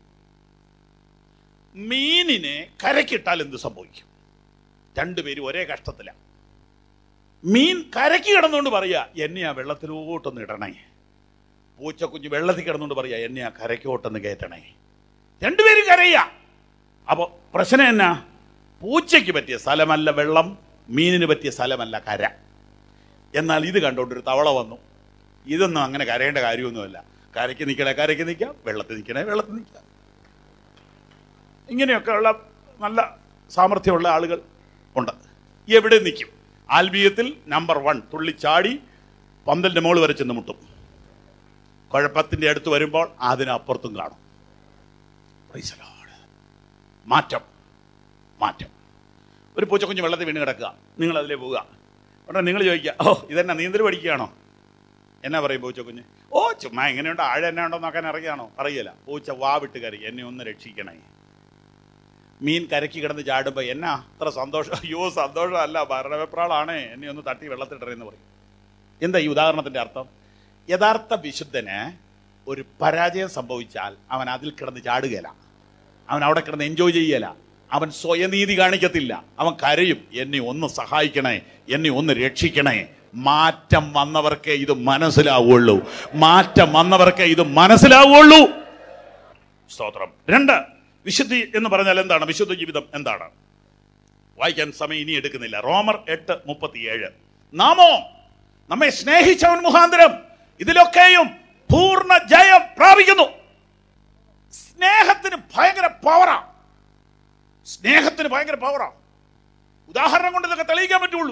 മീനിനെ കരക്കിട്ടാൽ എന്ത് സംഭവിക്കും രണ്ടുപേരും ഒരേ കഷ്ടത്തിലാണ് മീൻ കരയ്ക്ക് കിടന്നുകൊണ്ട് പറയാ എന്നെയാ വെള്ളത്തിലോട്ടൊന്ന് ഇടണേ പൂച്ചക്കുഞ്ഞ് വെള്ളത്തിൽ കിടന്നുകൊണ്ട് പറയാ എന്നെയാ കരയ്ക്കോട്ടൊന്ന് കയറ്റണേ രണ്ടുപേരും കരയ്യ അപ്പൊ പ്രശ്നം എന്നാ പൂച്ചയ്ക്ക് പറ്റിയ സ്ഥലമല്ല വെള്ളം മീനിന് പറ്റിയ സ്ഥലമല്ല കര എന്നാൽ ഇത് കണ്ടോണ്ട് ഒരു തവള വന്നു ഇതൊന്നും അങ്ങനെ കരയേണ്ട കാര്യമൊന്നുമല്ല കരയ്ക്ക് നിൽക്കണേ കരയ്ക്ക് നിൽക്കാം വെള്ളത്തിൽ നിൽക്കണേ വെള്ളത്തിൽ നിൽക്കാം ഇങ്ങനെയൊക്കെയുള്ള നല്ല സാമർഥ്യമുള്ള ആളുകൾ ഉണ്ട് എവിടെ നിൽക്കും ആൽബീയത്തിൽ നമ്പർ വൺ തുള്ളിച്ചാടി പന്തലിന്റെ മോള് വരെ ചെന്ന് മുട്ടും കുഴപ്പത്തിന്റെ അടുത്ത് വരുമ്പോൾ അതിനപ്പുറത്തും കാണും Praise the Lord. മാറ്റം മാറ്റം ഒരു പൂച്ചക്കുഞ്ഞ് വെള്ളത്തിൽ വീണ് കിടക്കുക നിങ്ങൾ അതിലേ പോവുക ഉടനെ നിങ്ങൾ ചോദിക്കുക ഓ ഇതെന്നാ നീന്തൽ പഠിക്കുകയാണോ എന്നാ പറയും പൂച്ചക്കുഞ്ഞ് ഓ ചുമ്മാ എങ്ങനെയുണ്ട് ആഴ എന്നാ ഉണ്ടോ നോക്കാൻ ഇറങ്ങിയാണോ അറിയില്ല പൂച്ച വാ വിട്ട് കറി എന്നെ ഒന്ന് രക്ഷിക്കണേ മീൻ കരക്കി കിടന്ന് ചാടുമ്പോൾ എന്നാ അത്ര സന്തോഷം അയ്യോ സന്തോഷമല്ല ഭരണവെപ്രാളാണേ എന്നെ ഒന്ന് തട്ടി വെള്ളത്തിലിടറെന്ന് പറയും എന്താ ഈ ഉദാഹരണത്തിന്റെ അർത്ഥം യഥാർത്ഥ വിശുദ്ധന് ഒരു പരാജയം സംഭവിച്ചാൽ അവൻ അതിൽ കിടന്ന് ചാടുകയില്ല അവൻ അവിടെ കിടന്ന് എൻജോയ് ചെയ്യല അവൻ സ്വയനീതി കാണിക്കത്തില്ല അവൻ കരയും എന്നെ ഒന്ന് സഹായിക്കണേ എന്നെ ഒന്ന് രക്ഷിക്കണേ മാറ്റം വന്നവർക്കേ ഇത് മനസ്സിലാവുള്ളൂ മാറ്റം വന്നവർക്കേ ഇത് മനസ്സിലാവുള്ളൂ സ്തോത്രം രണ്ട് വിശുദ്ധി എന്ന് പറഞ്ഞാൽ എന്താണ് വിശുദ്ധ ജീവിതം എന്താണ് വായിക്കാൻ സമയം ഇനി എടുക്കുന്നില്ല റോമർ എട്ട് മുപ്പത്തിയേഴ് നാമോ നമ്മെ സ്നേഹിച്ചവൻ മുഖാന്തരം ഇതിലൊക്കെയും പൂർണ്ണ ജയം പ്രാപിക്കുന്നു സ്നേഹത്തിന് ഭയങ്കര പവറാ സ്നേഹത്തിന് ഭയങ്കര പവറാ ഉദാഹരണം കൊണ്ട് ഇതൊക്കെ തെളിയിക്കാൻ പറ്റുള്ളൂ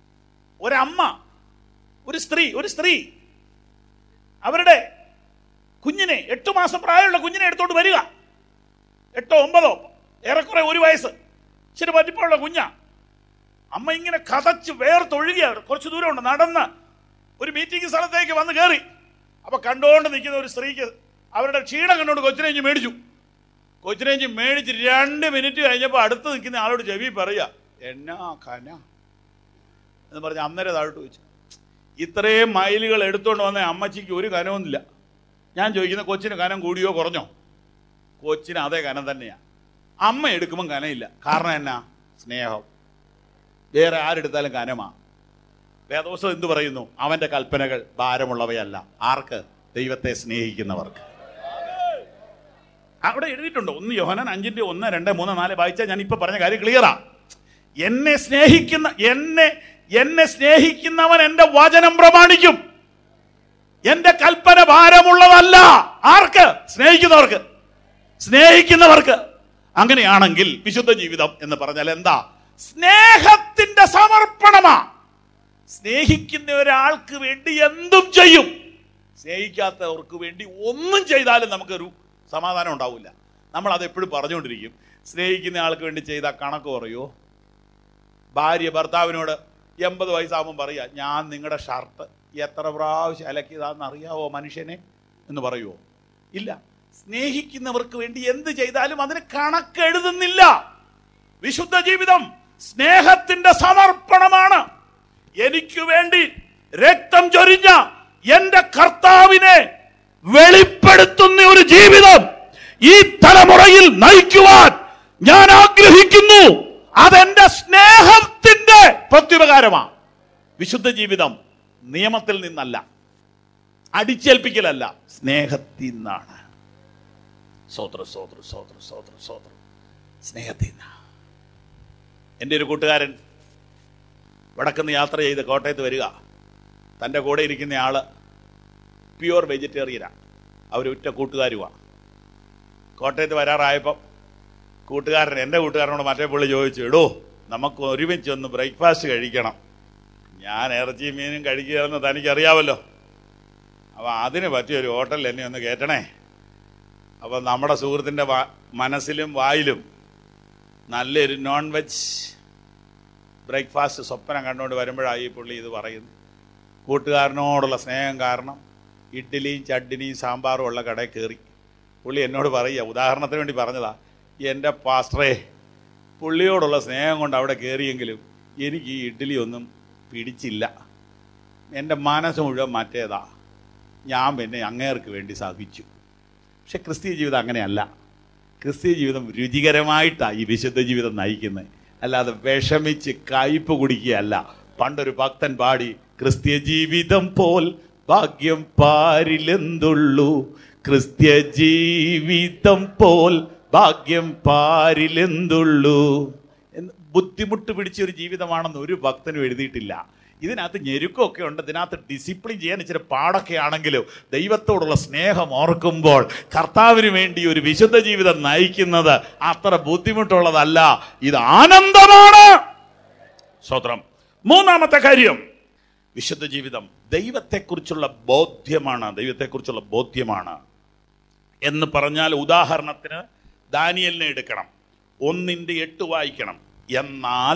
ഒരമ്മ ഒരു സ്ത്രീ ഒരു സ്ത്രീ അവരുടെ കുഞ്ഞിനെ എട്ട് മാസം പ്രായമുള്ള കുഞ്ഞിനെ എടുത്തോണ്ട് വരിക എട്ടോ ഒമ്പതോ ഏറെക്കുറെ ഒരു വയസ്സ് ഇച്ചിരി പറ്റിപ്പുള്ള കുഞ്ഞാ അമ്മ ഇങ്ങനെ കഥച്ച് വേർത്തൊഴുകിയാണ് കുറച്ച് ദൂരമുണ്ട് നടന്ന് ഒരു മീറ്റിംഗ് സ്ഥലത്തേക്ക് വന്ന് കയറി അപ്പൊ കണ്ടുകൊണ്ട് നിൽക്കുന്ന ഒരു സ്ത്രീക്ക് അവരുടെ ക്ഷീണം കണ്ടുകൊണ്ട് കൊച്ചിനേഞ്ചി മേടിച്ചു കൊച്ചിനേഞ്ചി മേടിച്ച് രണ്ട് മിനിറ്റ് കഴിഞ്ഞപ്പോൾ അടുത്ത് നിൽക്കുന്ന ആളോട് ചെവി പറയുക എന്നാ കന എന്ന് പറഞ്ഞ് അന്നേരം താഴോട്ട് വെച്ചു ഇത്രയും മൈലുകൾ എടുത്തുകൊണ്ട് വന്ന അമ്മച്ചിക്ക് ഒരു കനമൊന്നുമില്ല ഞാൻ ചോദിക്കുന്ന കൊച്ചിന് കനം കൂടിയോ കുറഞ്ഞോ കൊച്ചിന് അതേ കനം തന്നെയാണ് അമ്മ എടുക്കുമ്പം കനമില്ല കാരണം എന്നാ സ്നേഹം വേറെ ആരെടുത്താലും കനമാ വേദോസം എന്തു പറയുന്നു അവന്റെ കൽപ്പനകൾ ഭാരമുള്ളവയല്ല ആർക്ക് ദൈവത്തെ സ്നേഹിക്കുന്നവർക്ക് അവിടെ എഴുതിയിട്ടുണ്ട് ഒന്ന് യോഹനൻ അഞ്ചിന്റെ ഒന്ന് രണ്ട് മൂന്ന് നാല് വായിച്ചാൽ ഞാൻ ഇപ്പൊ പറഞ്ഞ കാര്യം ക്ലിയറാ എന്നെ സ്നേഹിക്കുന്ന എന്നെ എന്നെ സ്നേഹിക്കുന്നവൻ എന്റെ വചനം പ്രമാണിക്കും എന്റെ കൽപ്പന ഭാരമുള്ളതല്ല ആർക്ക് സ്നേഹിക്കുന്നവർക്ക് സ്നേഹിക്കുന്നവർക്ക് അങ്ങനെയാണെങ്കിൽ വിശുദ്ധ ജീവിതം എന്ന് പറഞ്ഞാൽ എന്താ സ്നേഹത്തിന്റെ സമർപ്പണമാ സ്നേഹിക്കുന്ന ഒരാൾക്ക് വേണ്ടി എന്തും ചെയ്യും സ്നേഹിക്കാത്തവർക്ക് വേണ്ടി ഒന്നും ചെയ്താലും നമുക്കൊരു സമാധാനം ഉണ്ടാവില്ല നമ്മൾ അത് എപ്പോഴും പറഞ്ഞുകൊണ്ടിരിക്കും സ്നേഹിക്കുന്ന ആൾക്ക് വേണ്ടി ചെയ്താൽ കണക്ക് പറയോ ഭാര്യ ഭർത്താവിനോട് എൺപത് വയസ്സാകുമ്പോൾ പറയുക ഞാൻ നിങ്ങളുടെ ഷർട്ട് എത്ര പ്രാവശ്യം അലക്കിയതാണെന്ന് അറിയാവോ മനുഷ്യനെ എന്ന് പറയുമോ ഇല്ല സ്നേഹിക്കുന്നവർക്ക് വേണ്ടി എന്ത് ചെയ്താലും അതിന് കണക്കെഴുതുന്നില്ല വിശുദ്ധ ജീവിതം സ്നേഹത്തിന്റെ സമർപ്പണമാണ് എനിക്ക് വേണ്ടി രക്തം ചൊരിഞ്ഞ എന്റെ കർത്താവിനെ വെളിപ്പെടുത്തുന്ന ഒരു ജീവിതം ഈ തലമുറയിൽ നയിക്കുവാൻ ഞാൻ ആഗ്രഹിക്കുന്നു അതെന്റെ സ്നേഹത്തിന്റെ പ്രത്യുപകാരമാണ് വിശുദ്ധ ജീവിതം നിയമത്തിൽ നിന്നല്ല അടിച്ചേൽപ്പിക്കലല്ല സ്നേഹത്തിൽ നിന്നാണ് സോത്ര സോത്ര സോത്ര സോത്ര സോത്ര സ്നേഹത്തിൽ നിന്നാണ് എൻ്റെ ഒരു കൂട്ടുകാരൻ വടക്കുന്ന് യാത്ര ചെയ്ത് കോട്ടയത്ത് വരിക തൻ്റെ കൂടെ ഇരിക്കുന്ന ആള് പ്യുവർ വെജിറ്റേറിയനാണ് അവർ ഉറ്റ കൂട്ടുകാരുമാണ് കോട്ടയത്ത് വരാറായപ്പം കൂട്ടുകാരൻ എൻ്റെ കൂട്ടുകാരനോട് മറ്റേ പുള്ളി ചോദിച്ചു എടോ നമുക്ക് ഒരുമിച്ച് ഒന്ന് ബ്രേക്ക്ഫാസ്റ്റ് കഴിക്കണം ഞാൻ ഇറച്ചിയും മീനും കഴിക്കുകയെന്ന് തനിക്കറിയാമല്ലോ അപ്പോൾ അതിന് പറ്റിയൊരു ഹോട്ടലിൽ എന്നെ ഒന്ന് കയറ്റണേ അപ്പം നമ്മുടെ സുഹൃത്തിൻ്റെ വാ- മനസ്സിലും വായിലും നല്ലൊരു നോൺ വെജ് ബ്രേക്ക്ഫാസ്റ്റ് സ്വപ്നം കണ്ടുകൊണ്ട് വരുമ്പോഴായി ഈ പുള്ളി ഇത് പറയുന്നു കൂട്ടുകാരനോടുള്ള സ്നേഹം കാരണം ഇഡ്ഡലിയും ചട്നിയും സാമ്പാറും ഉള്ള കടയിൽ കയറി പുള്ളി എന്നോട് പറയുക ഉദാഹരണത്തിന് വേണ്ടി പറഞ്ഞതാ എൻ്റെ പാസ്റ്ററേ പുള്ളിയോടുള്ള സ്നേഹം കൊണ്ട് അവിടെ കയറിയെങ്കിലും എനിക്ക് ഈ ഇഡ്ഡലി ഒന്നും പിടിച്ചില്ല എൻ്റെ മനസ്സ് മുഴുവൻ മറ്റേതാ ഞാൻ പിന്നെ അങ്ങേർക്ക് വേണ്ടി സഹിച്ചു പക്ഷെ ക്രിസ്തീയ ജീവിതം അങ്ങനെയല്ല ക്രിസ്തീയ ജീവിതം രുചികരമായിട്ടാണ് ഈ വിശുദ്ധ ജീവിതം നയിക്കുന്നത് അല്ലാതെ വിഷമിച്ച് കയ്പ് കുടിക്കുകയല്ല പണ്ടൊരു ഭക്തൻ പാടി ക്രിസ്തീയ ജീവിതം പോൽ ഭാഗ്യം പാരിലെന്തുള്ളൂ ക്രിസ്ത്യ ജീവിതം പോൽ ഭാഗ്യം പാരിലെന്തുള്ളൂ എന്ന് ബുദ്ധിമുട്ട് പിടിച്ച ഒരു ജീവിതമാണെന്ന് ഒരു ഭക്തനും എഴുതിയിട്ടില്ല ഇതിനകത്ത് ഞെരുക്കമൊക്കെ ഉണ്ട് ഇതിനകത്ത് ഡിസിപ്ലിൻ ചെയ്യാൻ ഇച്ചിരി പാടൊക്കെ ആണെങ്കിലും ദൈവത്തോടുള്ള സ്നേഹം ഓർക്കുമ്പോൾ കർത്താവിന് വേണ്ടി ഒരു വിശുദ്ധ ജീവിതം നയിക്കുന്നത് അത്ര ബുദ്ധിമുട്ടുള്ളതല്ല ഇത് ആനന്ദമാണ് സ്വത്രം മൂന്നാമത്തെ കാര്യം വിശുദ്ധ ജീവിതം ദൈവത്തെക്കുറിച്ചുള്ള ബോധ്യമാണ് ദൈവത്തെക്കുറിച്ചുള്ള ബോധ്യമാണ് എന്ന് പറഞ്ഞാൽ ഉദാഹരണത്തിന് ദാനിയലിനെ എടുക്കണം ഒന്നിൻ്റെ എട്ട് വായിക്കണം എന്നാൽ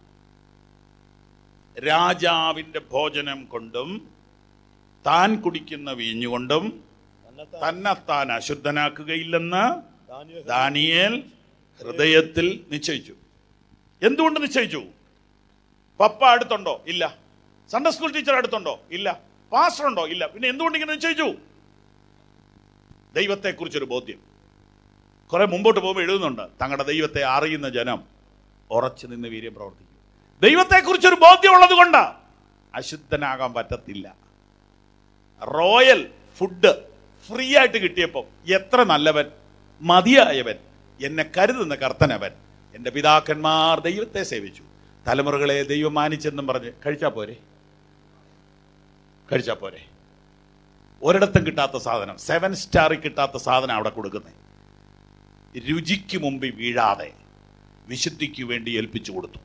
രാജാവിൻ്റെ ഭോജനം കൊണ്ടും താൻ കുടിക്കുന്ന വീഞ്ഞുകൊണ്ടും തന്നെത്താൻ അശുദ്ധനാക്കുകയില്ലെന്ന് ദാനിയേൽ ഹൃദയത്തിൽ നിശ്ചയിച്ചു എന്തുകൊണ്ട് നിശ്ചയിച്ചു പപ്പ അടുത്തുണ്ടോ ഇല്ല സൺഡേ സ്കൂൾ ടീച്ചർ അടുത്തുണ്ടോ ഇല്ല പാസ്റ്റർ ഉണ്ടോ ഇല്ല പിന്നെ എന്തുകൊണ്ട് ഇങ്ങനെ നിശ്ചയിച്ചു ദൈവത്തെക്കുറിച്ചൊരു ബോധ്യം കുറെ മുമ്പോട്ട് പോകുമ്പോൾ എഴുതുന്നുണ്ട് തങ്ങളുടെ ദൈവത്തെ അറിയുന്ന ജനം ഉറച്ചു നിന്ന് വീര്യം പ്രവർത്തിക്കും ദൈവത്തെക്കുറിച്ചൊരു ബോധ്യമുള്ളത് കൊണ്ട് അശുദ്ധനാകാൻ പറ്റത്തില്ല റോയൽ ഫുഡ് ഫ്രീ ആയിട്ട് കിട്ടിയപ്പോൾ എത്ര നല്ലവൻ മതിയായവൻ എന്നെ കരുതുന്ന കർത്തനവൻ എൻ്റെ പിതാക്കന്മാർ ദൈവത്തെ സേവിച്ചു തലമുറകളെ ദൈവം മാനിച്ചെന്നും പറഞ്ഞ് കഴിച്ചാ പോരെ കഴിച്ചാ പോരെ ഒരിടത്തും കിട്ടാത്ത സാധനം സെവൻ സ്റ്റാറിൽ കിട്ടാത്ത സാധനം അവിടെ കൊടുക്കുന്നത് രുചിക്ക് മുമ്പിൽ വീഴാതെ വിശുദ്ധിക്ക് വേണ്ടി ഏൽപ്പിച്ചു കൊടുത്തു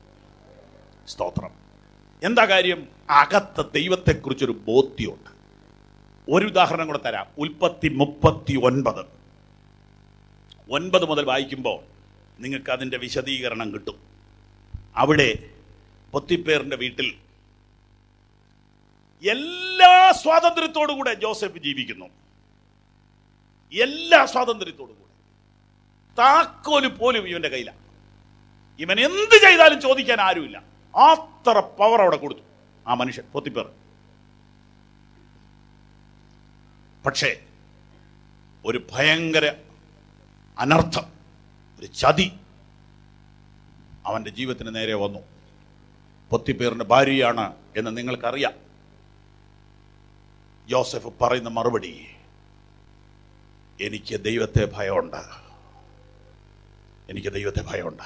സ്തോത്രം എന്താ കാര്യം അകത്ത് ദൈവത്തെക്കുറിച്ചൊരു ബോധ്യമുണ്ട് ഒരു ഉദാഹരണം കൂടെ തരാം ഉൽപ്പത്തി മുപ്പത്തി ഒൻപത് ഒൻപത് മുതൽ വായിക്കുമ്പോൾ നിങ്ങൾക്ക് അതിൻ്റെ വിശദീകരണം കിട്ടും അവിടെ പൊത്തിപ്പേറിൻ്റെ വീട്ടിൽ എല്ലാ സ്വാതന്ത്ര്യത്തോടു കൂടെ ജോസഫ് ജീവിക്കുന്നു എല്ലാ സ്വാതന്ത്ര്യത്തോടു കൂടെ താക്കോല് പോലും ഇവന്റെ കയ്യിലാണ് ഇവൻ എന്ത് ചെയ്താലും ചോദിക്കാൻ ആരുമില്ല അത്ര പവർ അവിടെ കൊടുത്തു ആ മനുഷ്യൻ പൊത്തിപ്പേർ പക്ഷേ ഒരു ഭയങ്കര അനർത്ഥം ഒരു ചതി അവന്റെ ജീവിതത്തിന് നേരെ വന്നു പൊത്തിപ്പേറിന്റെ ഭാര്യയാണ് എന്ന് നിങ്ങൾക്കറിയാം ജോസഫ് പറയുന്ന മറുപടി എനിക്ക് ദൈവത്തെ ഭയമുണ്ട് എനിക്ക് ദൈവത്തെ ഭയമുണ്ട്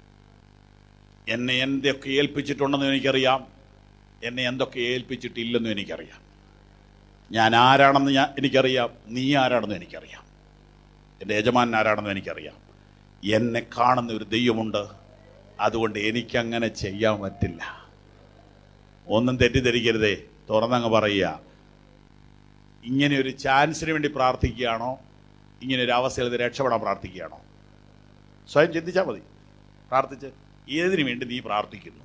എന്നെ എന്തൊക്കെ ഏൽപ്പിച്ചിട്ടുണ്ടെന്ന് എനിക്കറിയാം എന്നെ എന്തൊക്കെ ഏൽപ്പിച്ചിട്ടില്ലെന്നും എനിക്കറിയാം ഞാൻ ആരാണെന്ന് ഞാൻ എനിക്കറിയാം നീ ആരാണെന്ന് എനിക്കറിയാം എൻ്റെ യജമാനൻ ആരാണെന്ന് എനിക്കറിയാം എന്നെ കാണുന്ന ഒരു ദൈവമുണ്ട് അതുകൊണ്ട് എനിക്കങ്ങനെ ചെയ്യാൻ പറ്റില്ല ഒന്നും തെറ്റിദ്ധരിക്കരുതേ തുറന്നങ്ങ് പറയുക ഇങ്ങനെ ഒരു ചാൻസിന് വേണ്ടി പ്രാർത്ഥിക്കുകയാണോ ഇങ്ങനെ ഒരു അവസ്ഥയിൽ ഇത് രക്ഷപ്പെടാൻ പ്രാർത്ഥിക്കുകയാണോ സ്വയം ചിന്തിച്ചാൽ മതി പ്രാർത്ഥിച്ച് ഏതിനു വേണ്ടി നീ പ്രാർത്ഥിക്കുന്നു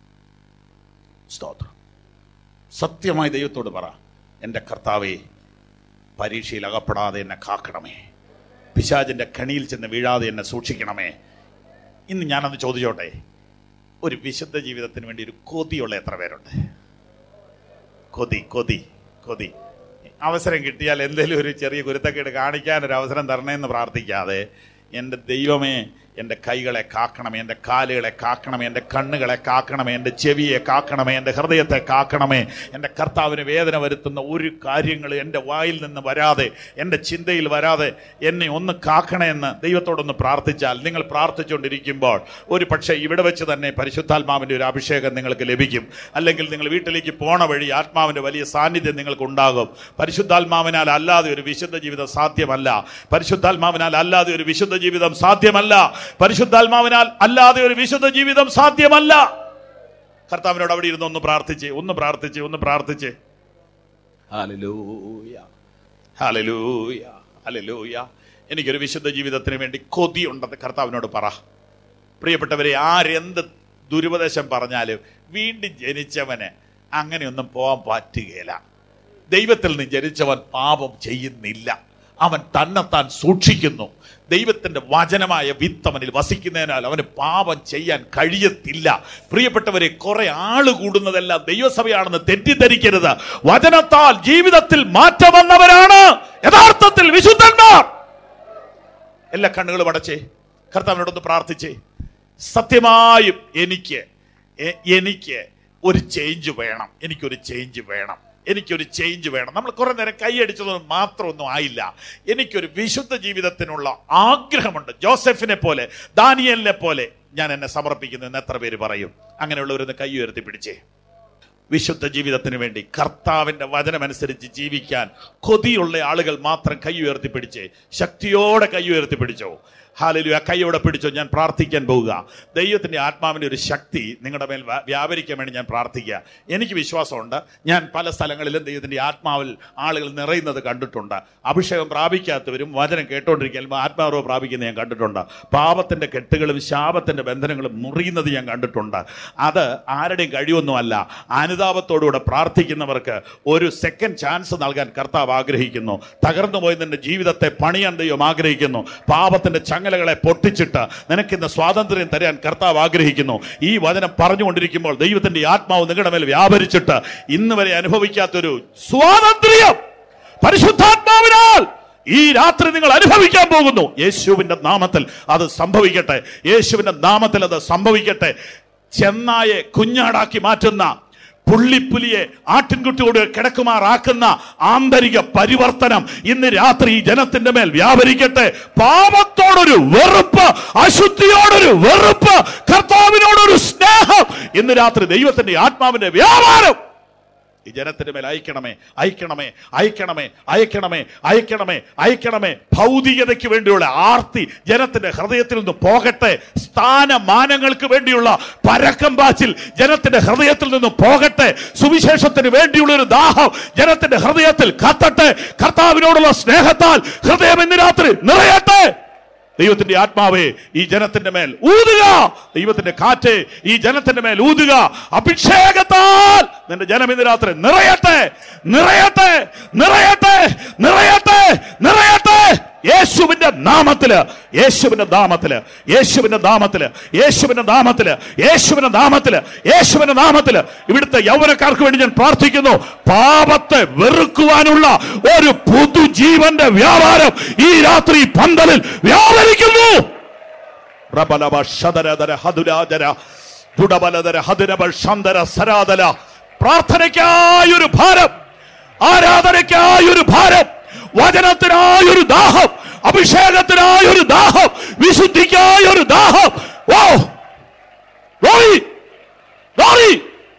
സ്തോത്രം സത്യമായി ദൈവത്തോട് പറ എൻ്റെ കർത്താവേ പരീക്ഷയിൽ അകപ്പെടാതെ എന്നെ കാക്കണമേ പിശാചിൻ്റെ കണിയിൽ ചെന്ന് വീഴാതെ എന്നെ സൂക്ഷിക്കണമേ ഇന്ന് ഞാനത് ചോദിച്ചോട്ടെ ഒരു വിശുദ്ധ ജീവിതത്തിന് വേണ്ടി ഒരു കൊതിയുള്ള എത്ര പേരുണ്ട് കൊതി കൊതി കൊതി അവസരം കിട്ടിയാൽ എന്തെങ്കിലും ഒരു ചെറിയ കുരുത്തക്കേട് കാണിക്കാൻ ഒരു അവസരം തരണേന്ന് പ്രാർത്ഥിക്കാതെ എൻ്റെ ദൈവമേ എൻ്റെ കൈകളെ കാക്കണമേ എൻ്റെ കാലുകളെ കാക്കണമേ എൻ്റെ കണ്ണുകളെ കാക്കണമേ എൻ്റെ ചെവിയെ കാക്കണമേ എൻ്റെ ഹൃദയത്തെ കാക്കണമേ എൻ്റെ കർത്താവിന് വേദന വരുത്തുന്ന ഒരു കാര്യങ്ങൾ എൻ്റെ വായിൽ നിന്ന് വരാതെ എൻ്റെ ചിന്തയിൽ വരാതെ എന്നെ ഒന്ന് കാക്കണമെന്ന് ദൈവത്തോടൊന്ന് പ്രാർത്ഥിച്ചാൽ നിങ്ങൾ പ്രാർത്ഥിച്ചുകൊണ്ടിരിക്കുമ്പോൾ ഒരു പക്ഷേ ഇവിടെ വെച്ച് തന്നെ പരിശുദ്ധാത്മാവിൻ്റെ ഒരു അഭിഷേകം നിങ്ങൾക്ക് ലഭിക്കും അല്ലെങ്കിൽ നിങ്ങൾ വീട്ടിലേക്ക് പോണ വഴി ആത്മാവിൻ്റെ വലിയ സാന്നിധ്യം നിങ്ങൾക്ക് ഉണ്ടാകും പരിശുദ്ധാത്മാവിനാൽ അല്ലാതെ ഒരു വിശുദ്ധ ജീവിതം സാധ്യമല്ല പരിശുദ്ധാത്മാവിനാൽ അല്ലാതെ ഒരു വിശുദ്ധ ജീവിതം സാധ്യമല്ല പരിശുദ്ധാത്മാവിനാൽ അല്ലാതെ ഒരു വിശുദ്ധ ജീവിതം സാധ്യമല്ല കർത്താവിനോട് അവിടെ ഇരുന്ന് ഒന്ന് പ്രാർത്ഥിച്ച് ഒന്ന് പ്രാർത്ഥിച്ച് ഒന്ന് പ്രാർത്ഥിച്ച് ഹല്ലേലൂയ ഹല്ലേലൂയ ഹല്ലേലൂയ എനിക്കൊരു വിശുദ്ധ ജീവിതത്തിന് വേണ്ടി കൊതിയുണ്ടെന്ന് കർത്താവിനോട് പറ പ്രിയപ്പെട്ടവരെ ആരെന്ത് ദുരുപദേശം പറഞ്ഞാലും വീണ്ടും ജനിച്ചവന് അങ്ങനെയൊന്നും പോകാൻ പറ്റുകയില്ല ദൈവത്തിൽ നിന്ന് ജനിച്ചവൻ പാപം ചെയ്യുന്നില്ല അവൻ തന്നെത്താൻ സൂക്ഷിക്കുന്നു ദൈവത്തിന്റെ വചനമായ വിത്ത് അവനിൽ വസിക്കുന്നതിനാൽ അവന് പാപം ചെയ്യാൻ കഴിയത്തില്ല പ്രിയപ്പെട്ടവരെ കുറെ ആള് കൂടുന്നതെല്ലാം ദൈവസഭയാണെന്ന് തെറ്റിദ്ധരിക്കരുത് വചനത്താൽ ജീവിതത്തിൽ മാറ്റം വന്നവരാണ് യഥാർത്ഥത്തിൽ വിശുദ്ധന്മാർ എല്ലാ കണ്ണുകളും അടച്ചേ കർത്താവിനോടൊന്ന് പ്രാർത്ഥിച്ചേ സത്യമായും എനിക്ക് എ- എനിക്ക് ഒരു ചേഞ്ച് വേണം എനിക്കൊരു ചേഞ്ച് വേണം എനിക്കൊരു ചേഞ്ച് വേണം നമ്മൾ കുറെ നേരം കൈയടിച്ചതൊന്നും മാത്രമൊന്നും ആയില്ല എനിക്കൊരു വിശുദ്ധ ജീവിതത്തിനുള്ള ആഗ്രഹമുണ്ട് ജോസഫിനെ പോലെ ദാനിയലിനെ പോലെ ഞാൻ എന്നെ സമർപ്പിക്കുന്നു എന്ന് എത്ര പേര് പറയും അങ്ങനെയുള്ളവരൊന്ന് കൈ ഉയർത്തി പിടിച്ചേ വിശുദ്ധ ജീവിതത്തിന് വേണ്ടി കർത്താവിന്റെ വചനമനുസരിച്ച് ജീവിക്കാൻ കൊതിയുള്ള ആളുകൾ മാത്രം കൈ ഉയർത്തിപ്പിടിച്ച് ശക്തിയോടെ കൈ ഉയർത്തിപ്പിടിച്ചോ ഹാലലു ആ കൈയോടെ പിടിച്ചോ ഞാൻ പ്രാർത്ഥിക്കാൻ പോവുക ദൈവത്തിന്റെ ആത്മാവിന്റെ ഒരു ശക്തി നിങ്ങളുടെ മേൽ വ്യാ- വ്യാപരിക്കാൻ വേണ്ടി ഞാൻ പ്രാർത്ഥിക്കുക എനിക്ക് വിശ്വാസമുണ്ട് ഞാൻ പല സ്ഥലങ്ങളിലും ദൈവത്തിന്റെ ആത്മാവിൽ ആളുകൾ നിറയുന്നത് കണ്ടിട്ടുണ്ട് അഭിഷേകം പ്രാപിക്കാത്തവരും വചനം കേട്ടോണ്ടിരിക്കാൻ ആത്മാവ് പ്രാപിക്കുന്നത് ഞാൻ കണ്ടിട്ടുണ്ട് പാപത്തിന്റെ കെട്ടുകളും ശാപത്തിന്റെ ബന്ധനങ്ങളും മുറിയുന്നത് ഞാൻ കണ്ടിട്ടുണ്ട് അത് ആരുടെയും കഴിവൊന്നുമല്ല അനുതാപത്തോടുകൂടെ പ്രാർത്ഥിക്കുന്നവർക്ക് ഒരു സെക്കൻഡ് ചാൻസ് നൽകാൻ കർത്താവ് ആഗ്രഹിക്കുന്നു തകർന്നു പോയി നിന്റെ ജീവിതത്തെ പണിയാൻ ദൈവം ആഗ്രഹിക്കുന്നു പാപത്തിന്റെ ചങ്ങലകളെ പൊട്ടിച്ചിട്ട് നിനക്കിന്ന് സ്വാതന്ത്ര്യം തരാൻ കർത്താവ് ആഗ്രഹിക്കുന്നു ഈ വചനം പറഞ്ഞുകൊണ്ടിരിക്കുമ്പോൾ ദൈവത്തിന്റെ ആത്മാവ് നിങ്ങളുടെ മേൽ വ്യാപരിച്ചിട്ട് ഇന്ന് വരെ അനുഭവിക്കാത്തൊരു സ്വാതന്ത്ര്യം പരിശുദ്ധാത്മാവിനാൽ ഈ രാത്രി നിങ്ങൾ അനുഭവിക്കാൻ പോകുന്നു യേശുവിന്റെ നാമത്തിൽ അത് സംഭവിക്കട്ടെ യേശുവിന്റെ നാമത്തിൽ അത് സംഭവിക്കട്ടെ ചെന്നായെ കുഞ്ഞാടാക്കി മാറ്റുന്ന പുള്ളിപ്പുലിയെ ആട്ടിൻകുട്ടിയോട് കിടക്കുമാറാക്കുന്ന ആന്തരിക പരിവർത്തനം ഇന്ന് രാത്രി ഈ ജനത്തിന്റെ മേൽ വ്യാപരിക്കട്ടെ പാപത്തോടൊരു വെറുപ്പ് അശുദ്ധിയോടൊരു വെറുപ്പ് കർത്താവിനോടൊരു സ്നേഹം ഇന്ന് രാത്രി ദൈവത്തിന്റെ ആത്മാവിന്റെ വ്യാപാരം ഈ ജനത്തിന്റെ മേൽ അയക്കണമേ അയക്കണമേ അയക്കണമേ അയക്കണമേ അയക്കണമേ അയക്കണമേ ഭൗതികതയ്ക്ക് വേണ്ടിയുള്ള ആർത്തി ജനത്തിന്റെ ഹൃദയത്തിൽ നിന്ന് പോകട്ടെ സ്ഥാനമാനങ്ങൾക്ക് വേണ്ടിയുള്ള പരക്കം പാച്ചിൽ ജനത്തിന്റെ ഹൃദയത്തിൽ നിന്ന് പോകട്ടെ സുവിശേഷത്തിന് വേണ്ടിയുള്ള ഒരു ദാഹം ജനത്തിന്റെ ഹൃദയത്തിൽ കത്തട്ടെ കർത്താവിനോടുള്ള സ്നേഹത്താൽ ഹൃദയം ഇന്ന് രാത്രി നിറയട്ടെ ദൈവത്തിന്റെ ആത്മാവേ ഈ ജനത്തിന്റെ മേൽ ഊതുക ദൈവത്തിന്റെ കാറ്റ് ഈ ജനത്തിന്റെ മേൽ ഊതുക അഭിഷേകത്താൽ നിന്റെ ജനം ഇന്ന് രാത്രി നിറയട്ടെ നിറയട്ടെ നിറയട്ടെ നിറയട്ടെ നിറയട്ടെ യേശുവിന്റെ നാമത്തില് യേശുവിന്റെ നാമത്തില് യേശുവിന്റെ നാമത്തില് യേശുവിന്റെ നാമത്തില് യേശുവിന്റെ നാമത്തില് യേശുവിന്റെ നാമത്തില് ഇവിടുത്തെ യൗവനക്കാർക്ക് വേണ്ടി ഞാൻ പ്രാർത്ഥിക്കുന്നു പാപത്തെ വെറുക്കുവാനുള്ള ഒരു പുതുജീവന്റെ വ്യാപാരം ഈ രാത്രി പന്തലിൽ വ്യാപരിക്കുന്നു പ്രബലവ ശതരതര ഹതുരാജര ദുടബലതര ഹതുരബ ശന്തര സരാതല പ്രാർത്ഥനയ്ക്കായൊരു ഭാരം ആരാധനയ്ക്കായൊരു ഭാരം വചനത്തിനായൊരു ദാഹം അഭിഷേകത്തിനായൊരു ദാഹം വിശുദ്ധിക്കായൊരു ദാഹം ഓ റോയി റോയി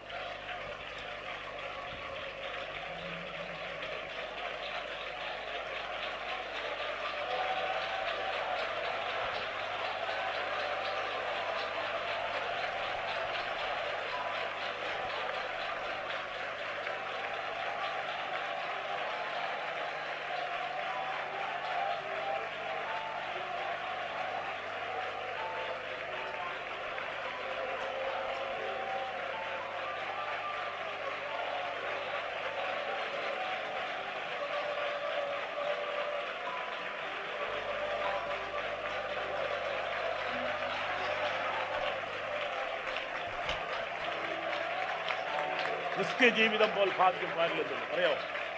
ക്രിസ്ത്യ ജീവിതം പോൽ ഭാഗ്യം പാടില്ലെന്ന് അറിയോ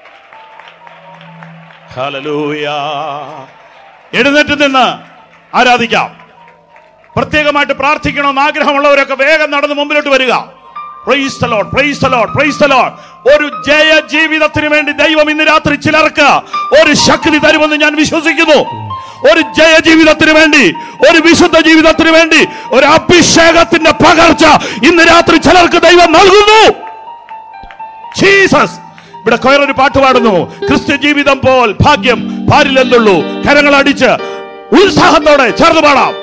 ഹല്ലേലൂയ എഴുന്നേറ്റ് നിന്ന് ആരാധിക്കാം പ്രത്യേകമായിട്ട് പ്രാർത്ഥിക്കണമെന്ന് ആഗ്രഹമുള്ളവരൊക്കെ വേഗം നടന്ന് മുമ്പിലോട്ട് വരിക praise the Lord, praise the Lord, praise the Lord. ഒരു ജയ ജീവിതത്തിന് വേണ്ടി ദൈവം ഇന്ന് രാത്രി ചിലർക്ക് ഒരു ശക്തി തരുമെന്ന് ഞാൻ വിശ്വസിക്കുന്നു ഒരു ജയ ജീവിതത്തിന് വേണ്ടി ഒരു വിശുദ്ധ ജീവിതത്തിന് വേണ്ടി ഒരു അഭിഷേകത്തിന്റെ പകർച്ച ഇന്ന് രാത്രി ചിലർക്ക് ദൈവം നൽകുന്നു ജീസസ് ഇവിടെ കൊയർ ഒരു പാട്ട് പാടുന്നു ക്രിസ്ത്യ ജീവിതം പോൽ ഭാഗ്യം പാരില്ലെന്നുള്ളൂ കരങ്ങൾ അടിച്ച് ഉത്സാഹത്തോടെ ചേർന്ന് പാടാം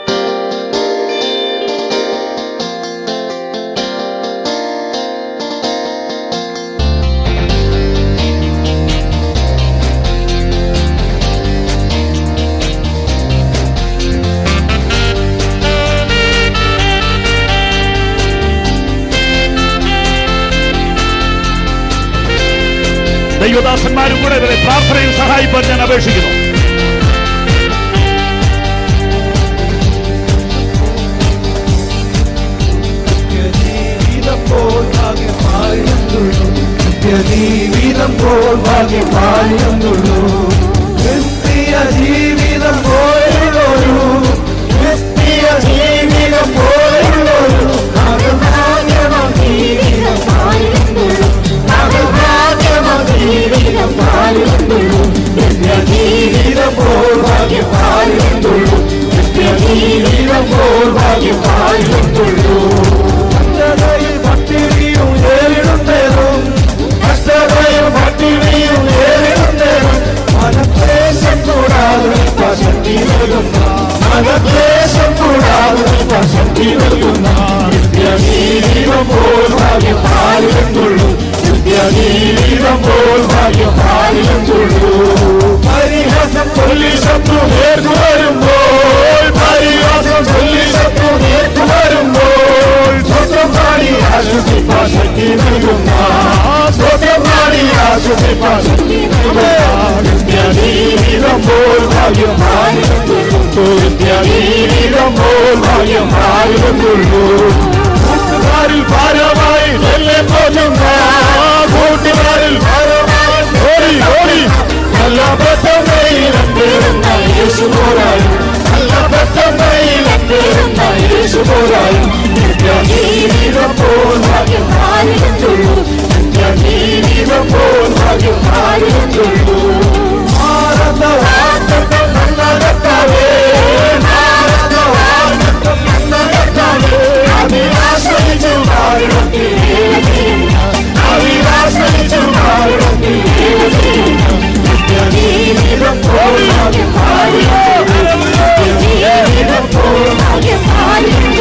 ദൈവദാസന്മാരും കൂടെ ഇവരെ പ്രാർത്ഥനയിൽ സഹായിപ്പാൻ ഞാൻ അപേക്ഷിക്കുന്നു ജീവിതം പോൽ ഭാഗ്യമായിരുന്നുള്ളൂ ജീവിതം പോൽ ഭാഗ്യമായിരുന്നുള്ളൂ ക്രിസ്തീയ ജീവിതം പോലുള്ളൊരു ക്രിസ്തീയ ജീവിതം പോലുള്ളൊരു ഭാഗ്യമാ ജീവിതം ഭാഗ്യമാ ജീവിതം പാലിക്കുള്ളൂ ജീവിതം പോൽ ഭാഗ്യമായിരുന്നുള്ളൂ ജീവിതം പോൽ ഭാഗ്യമായിരുന്നുള്ളൂ കഷ്ടതയിൽ പട്ടിണിയും ഏറിടുന്നതും കഷ്ടതയിൽ പട്ടിണിയും ഏറിടുന്നതും മനക്ലേശം കൂടാതെ ശക്തി നൽകുന്ന മനക്ലേശം കൂടാതെ ശക്തി നൽകുന്ന നിത്യജീവിതം പോൽ ഭാഗ്യം പാലിക്കുള്ളൂ നിത്യജീവിതം പോൽ ഭാഗ്യം പാലിക്കുള്ളൂ പരിഹാസം ചൊല്ലി ശത്രു നേർന്നു വരുമ്പോൾ പരിഹാസം ചൊല്ലി ശത്രു നേർന്നു വരുമ്പോൾ സ്വന്തം പാടി ആശ്വസിപ്പാൻ ശക്തി നൽകുന്ന സ്വന്തം പാടി ആശ്വസിപ്പാൻ ശക്തി നൽകുന്ന നിത്യജീവിതം പോൽ ഭാഗ്യം പാലിക്കുള്ളൂ നിത്യജീവിതം പോൽ ഭാഗ്യം പാലിക്കുള്ളൂ കൂട്ടുകാരിൽ ഭാരമായി എന്നെ പോറ്റുന്ന കൂട്ടുകാരിൽ ഭാരമായി ഓടി ഓടി നല്ല പെട്ടെന്നയിലെത്തിരുന്ന യേശു പോരായും നല്ല പെട്ടെന്നയിലെത്തിരുന്ന യേശു പോരായും നിത്യജീവിതം പോൽ ഭാഗ്യം പാലിക്കുള്ളൂ നിത്യജീവിതം പോൽ ഭാഗ്യം പാലിക്കുള്ളൂ ഭാരത വാക്തത്വം നന്നകത്താവേ ഭാരത വാക്തത്വം നന്നകത്താവേ അഭിലാഷണിച്ചു ഭാരതത്തിൽ അഭിലാഷണിച്ചു ഭാരതത്തിൽ നിത്യജീവിതം പോൽ ഭാഗ്യം പാലിക്കുള്ളൂ നിത്യജീവിതം പോൽ ഭാഗ്യം പാലിക്കുള്ളൂ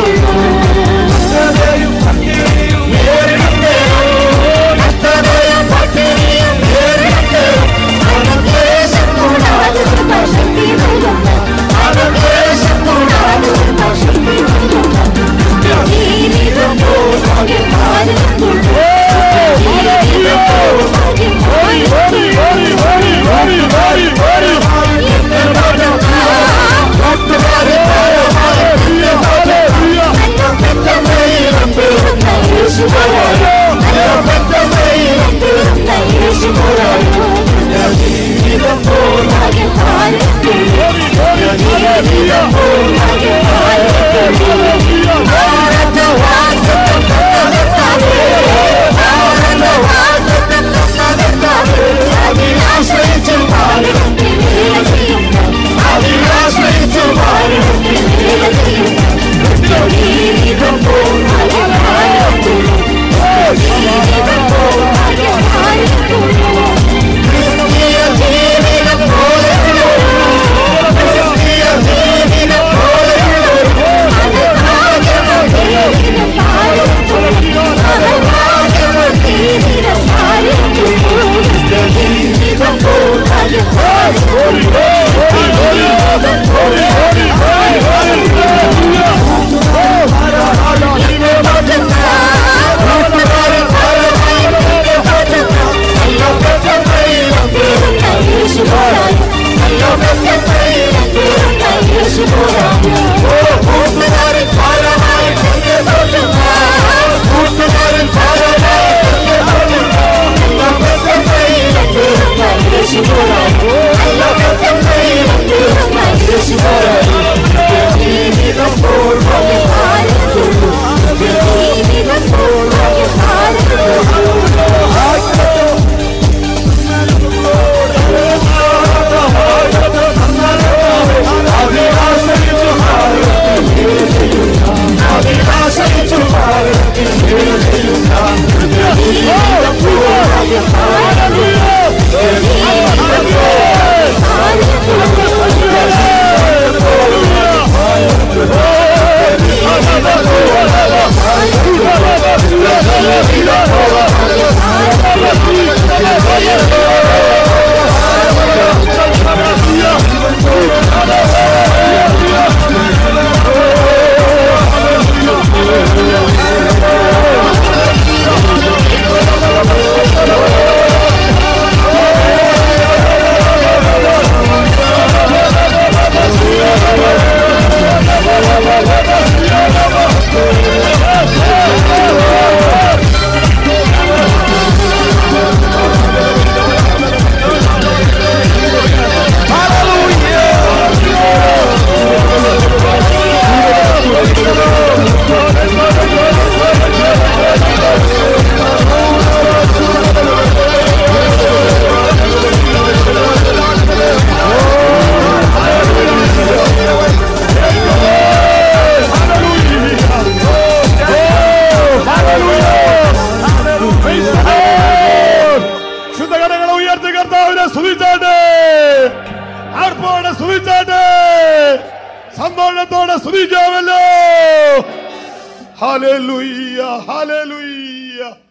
ശുദ്ധകരങ്ങളെ ഉയർത്തി കർത്താവിനെ സ്തുതിച്ചാട്ടെ ആർപ്പോടെ സ്തുതിച്ചാട്ടെ സന്തോഷത്തോടെ സ്തുതിക്കാമല്ലോ ഹല്ലേലൂയ ഹല്ലേലൂയ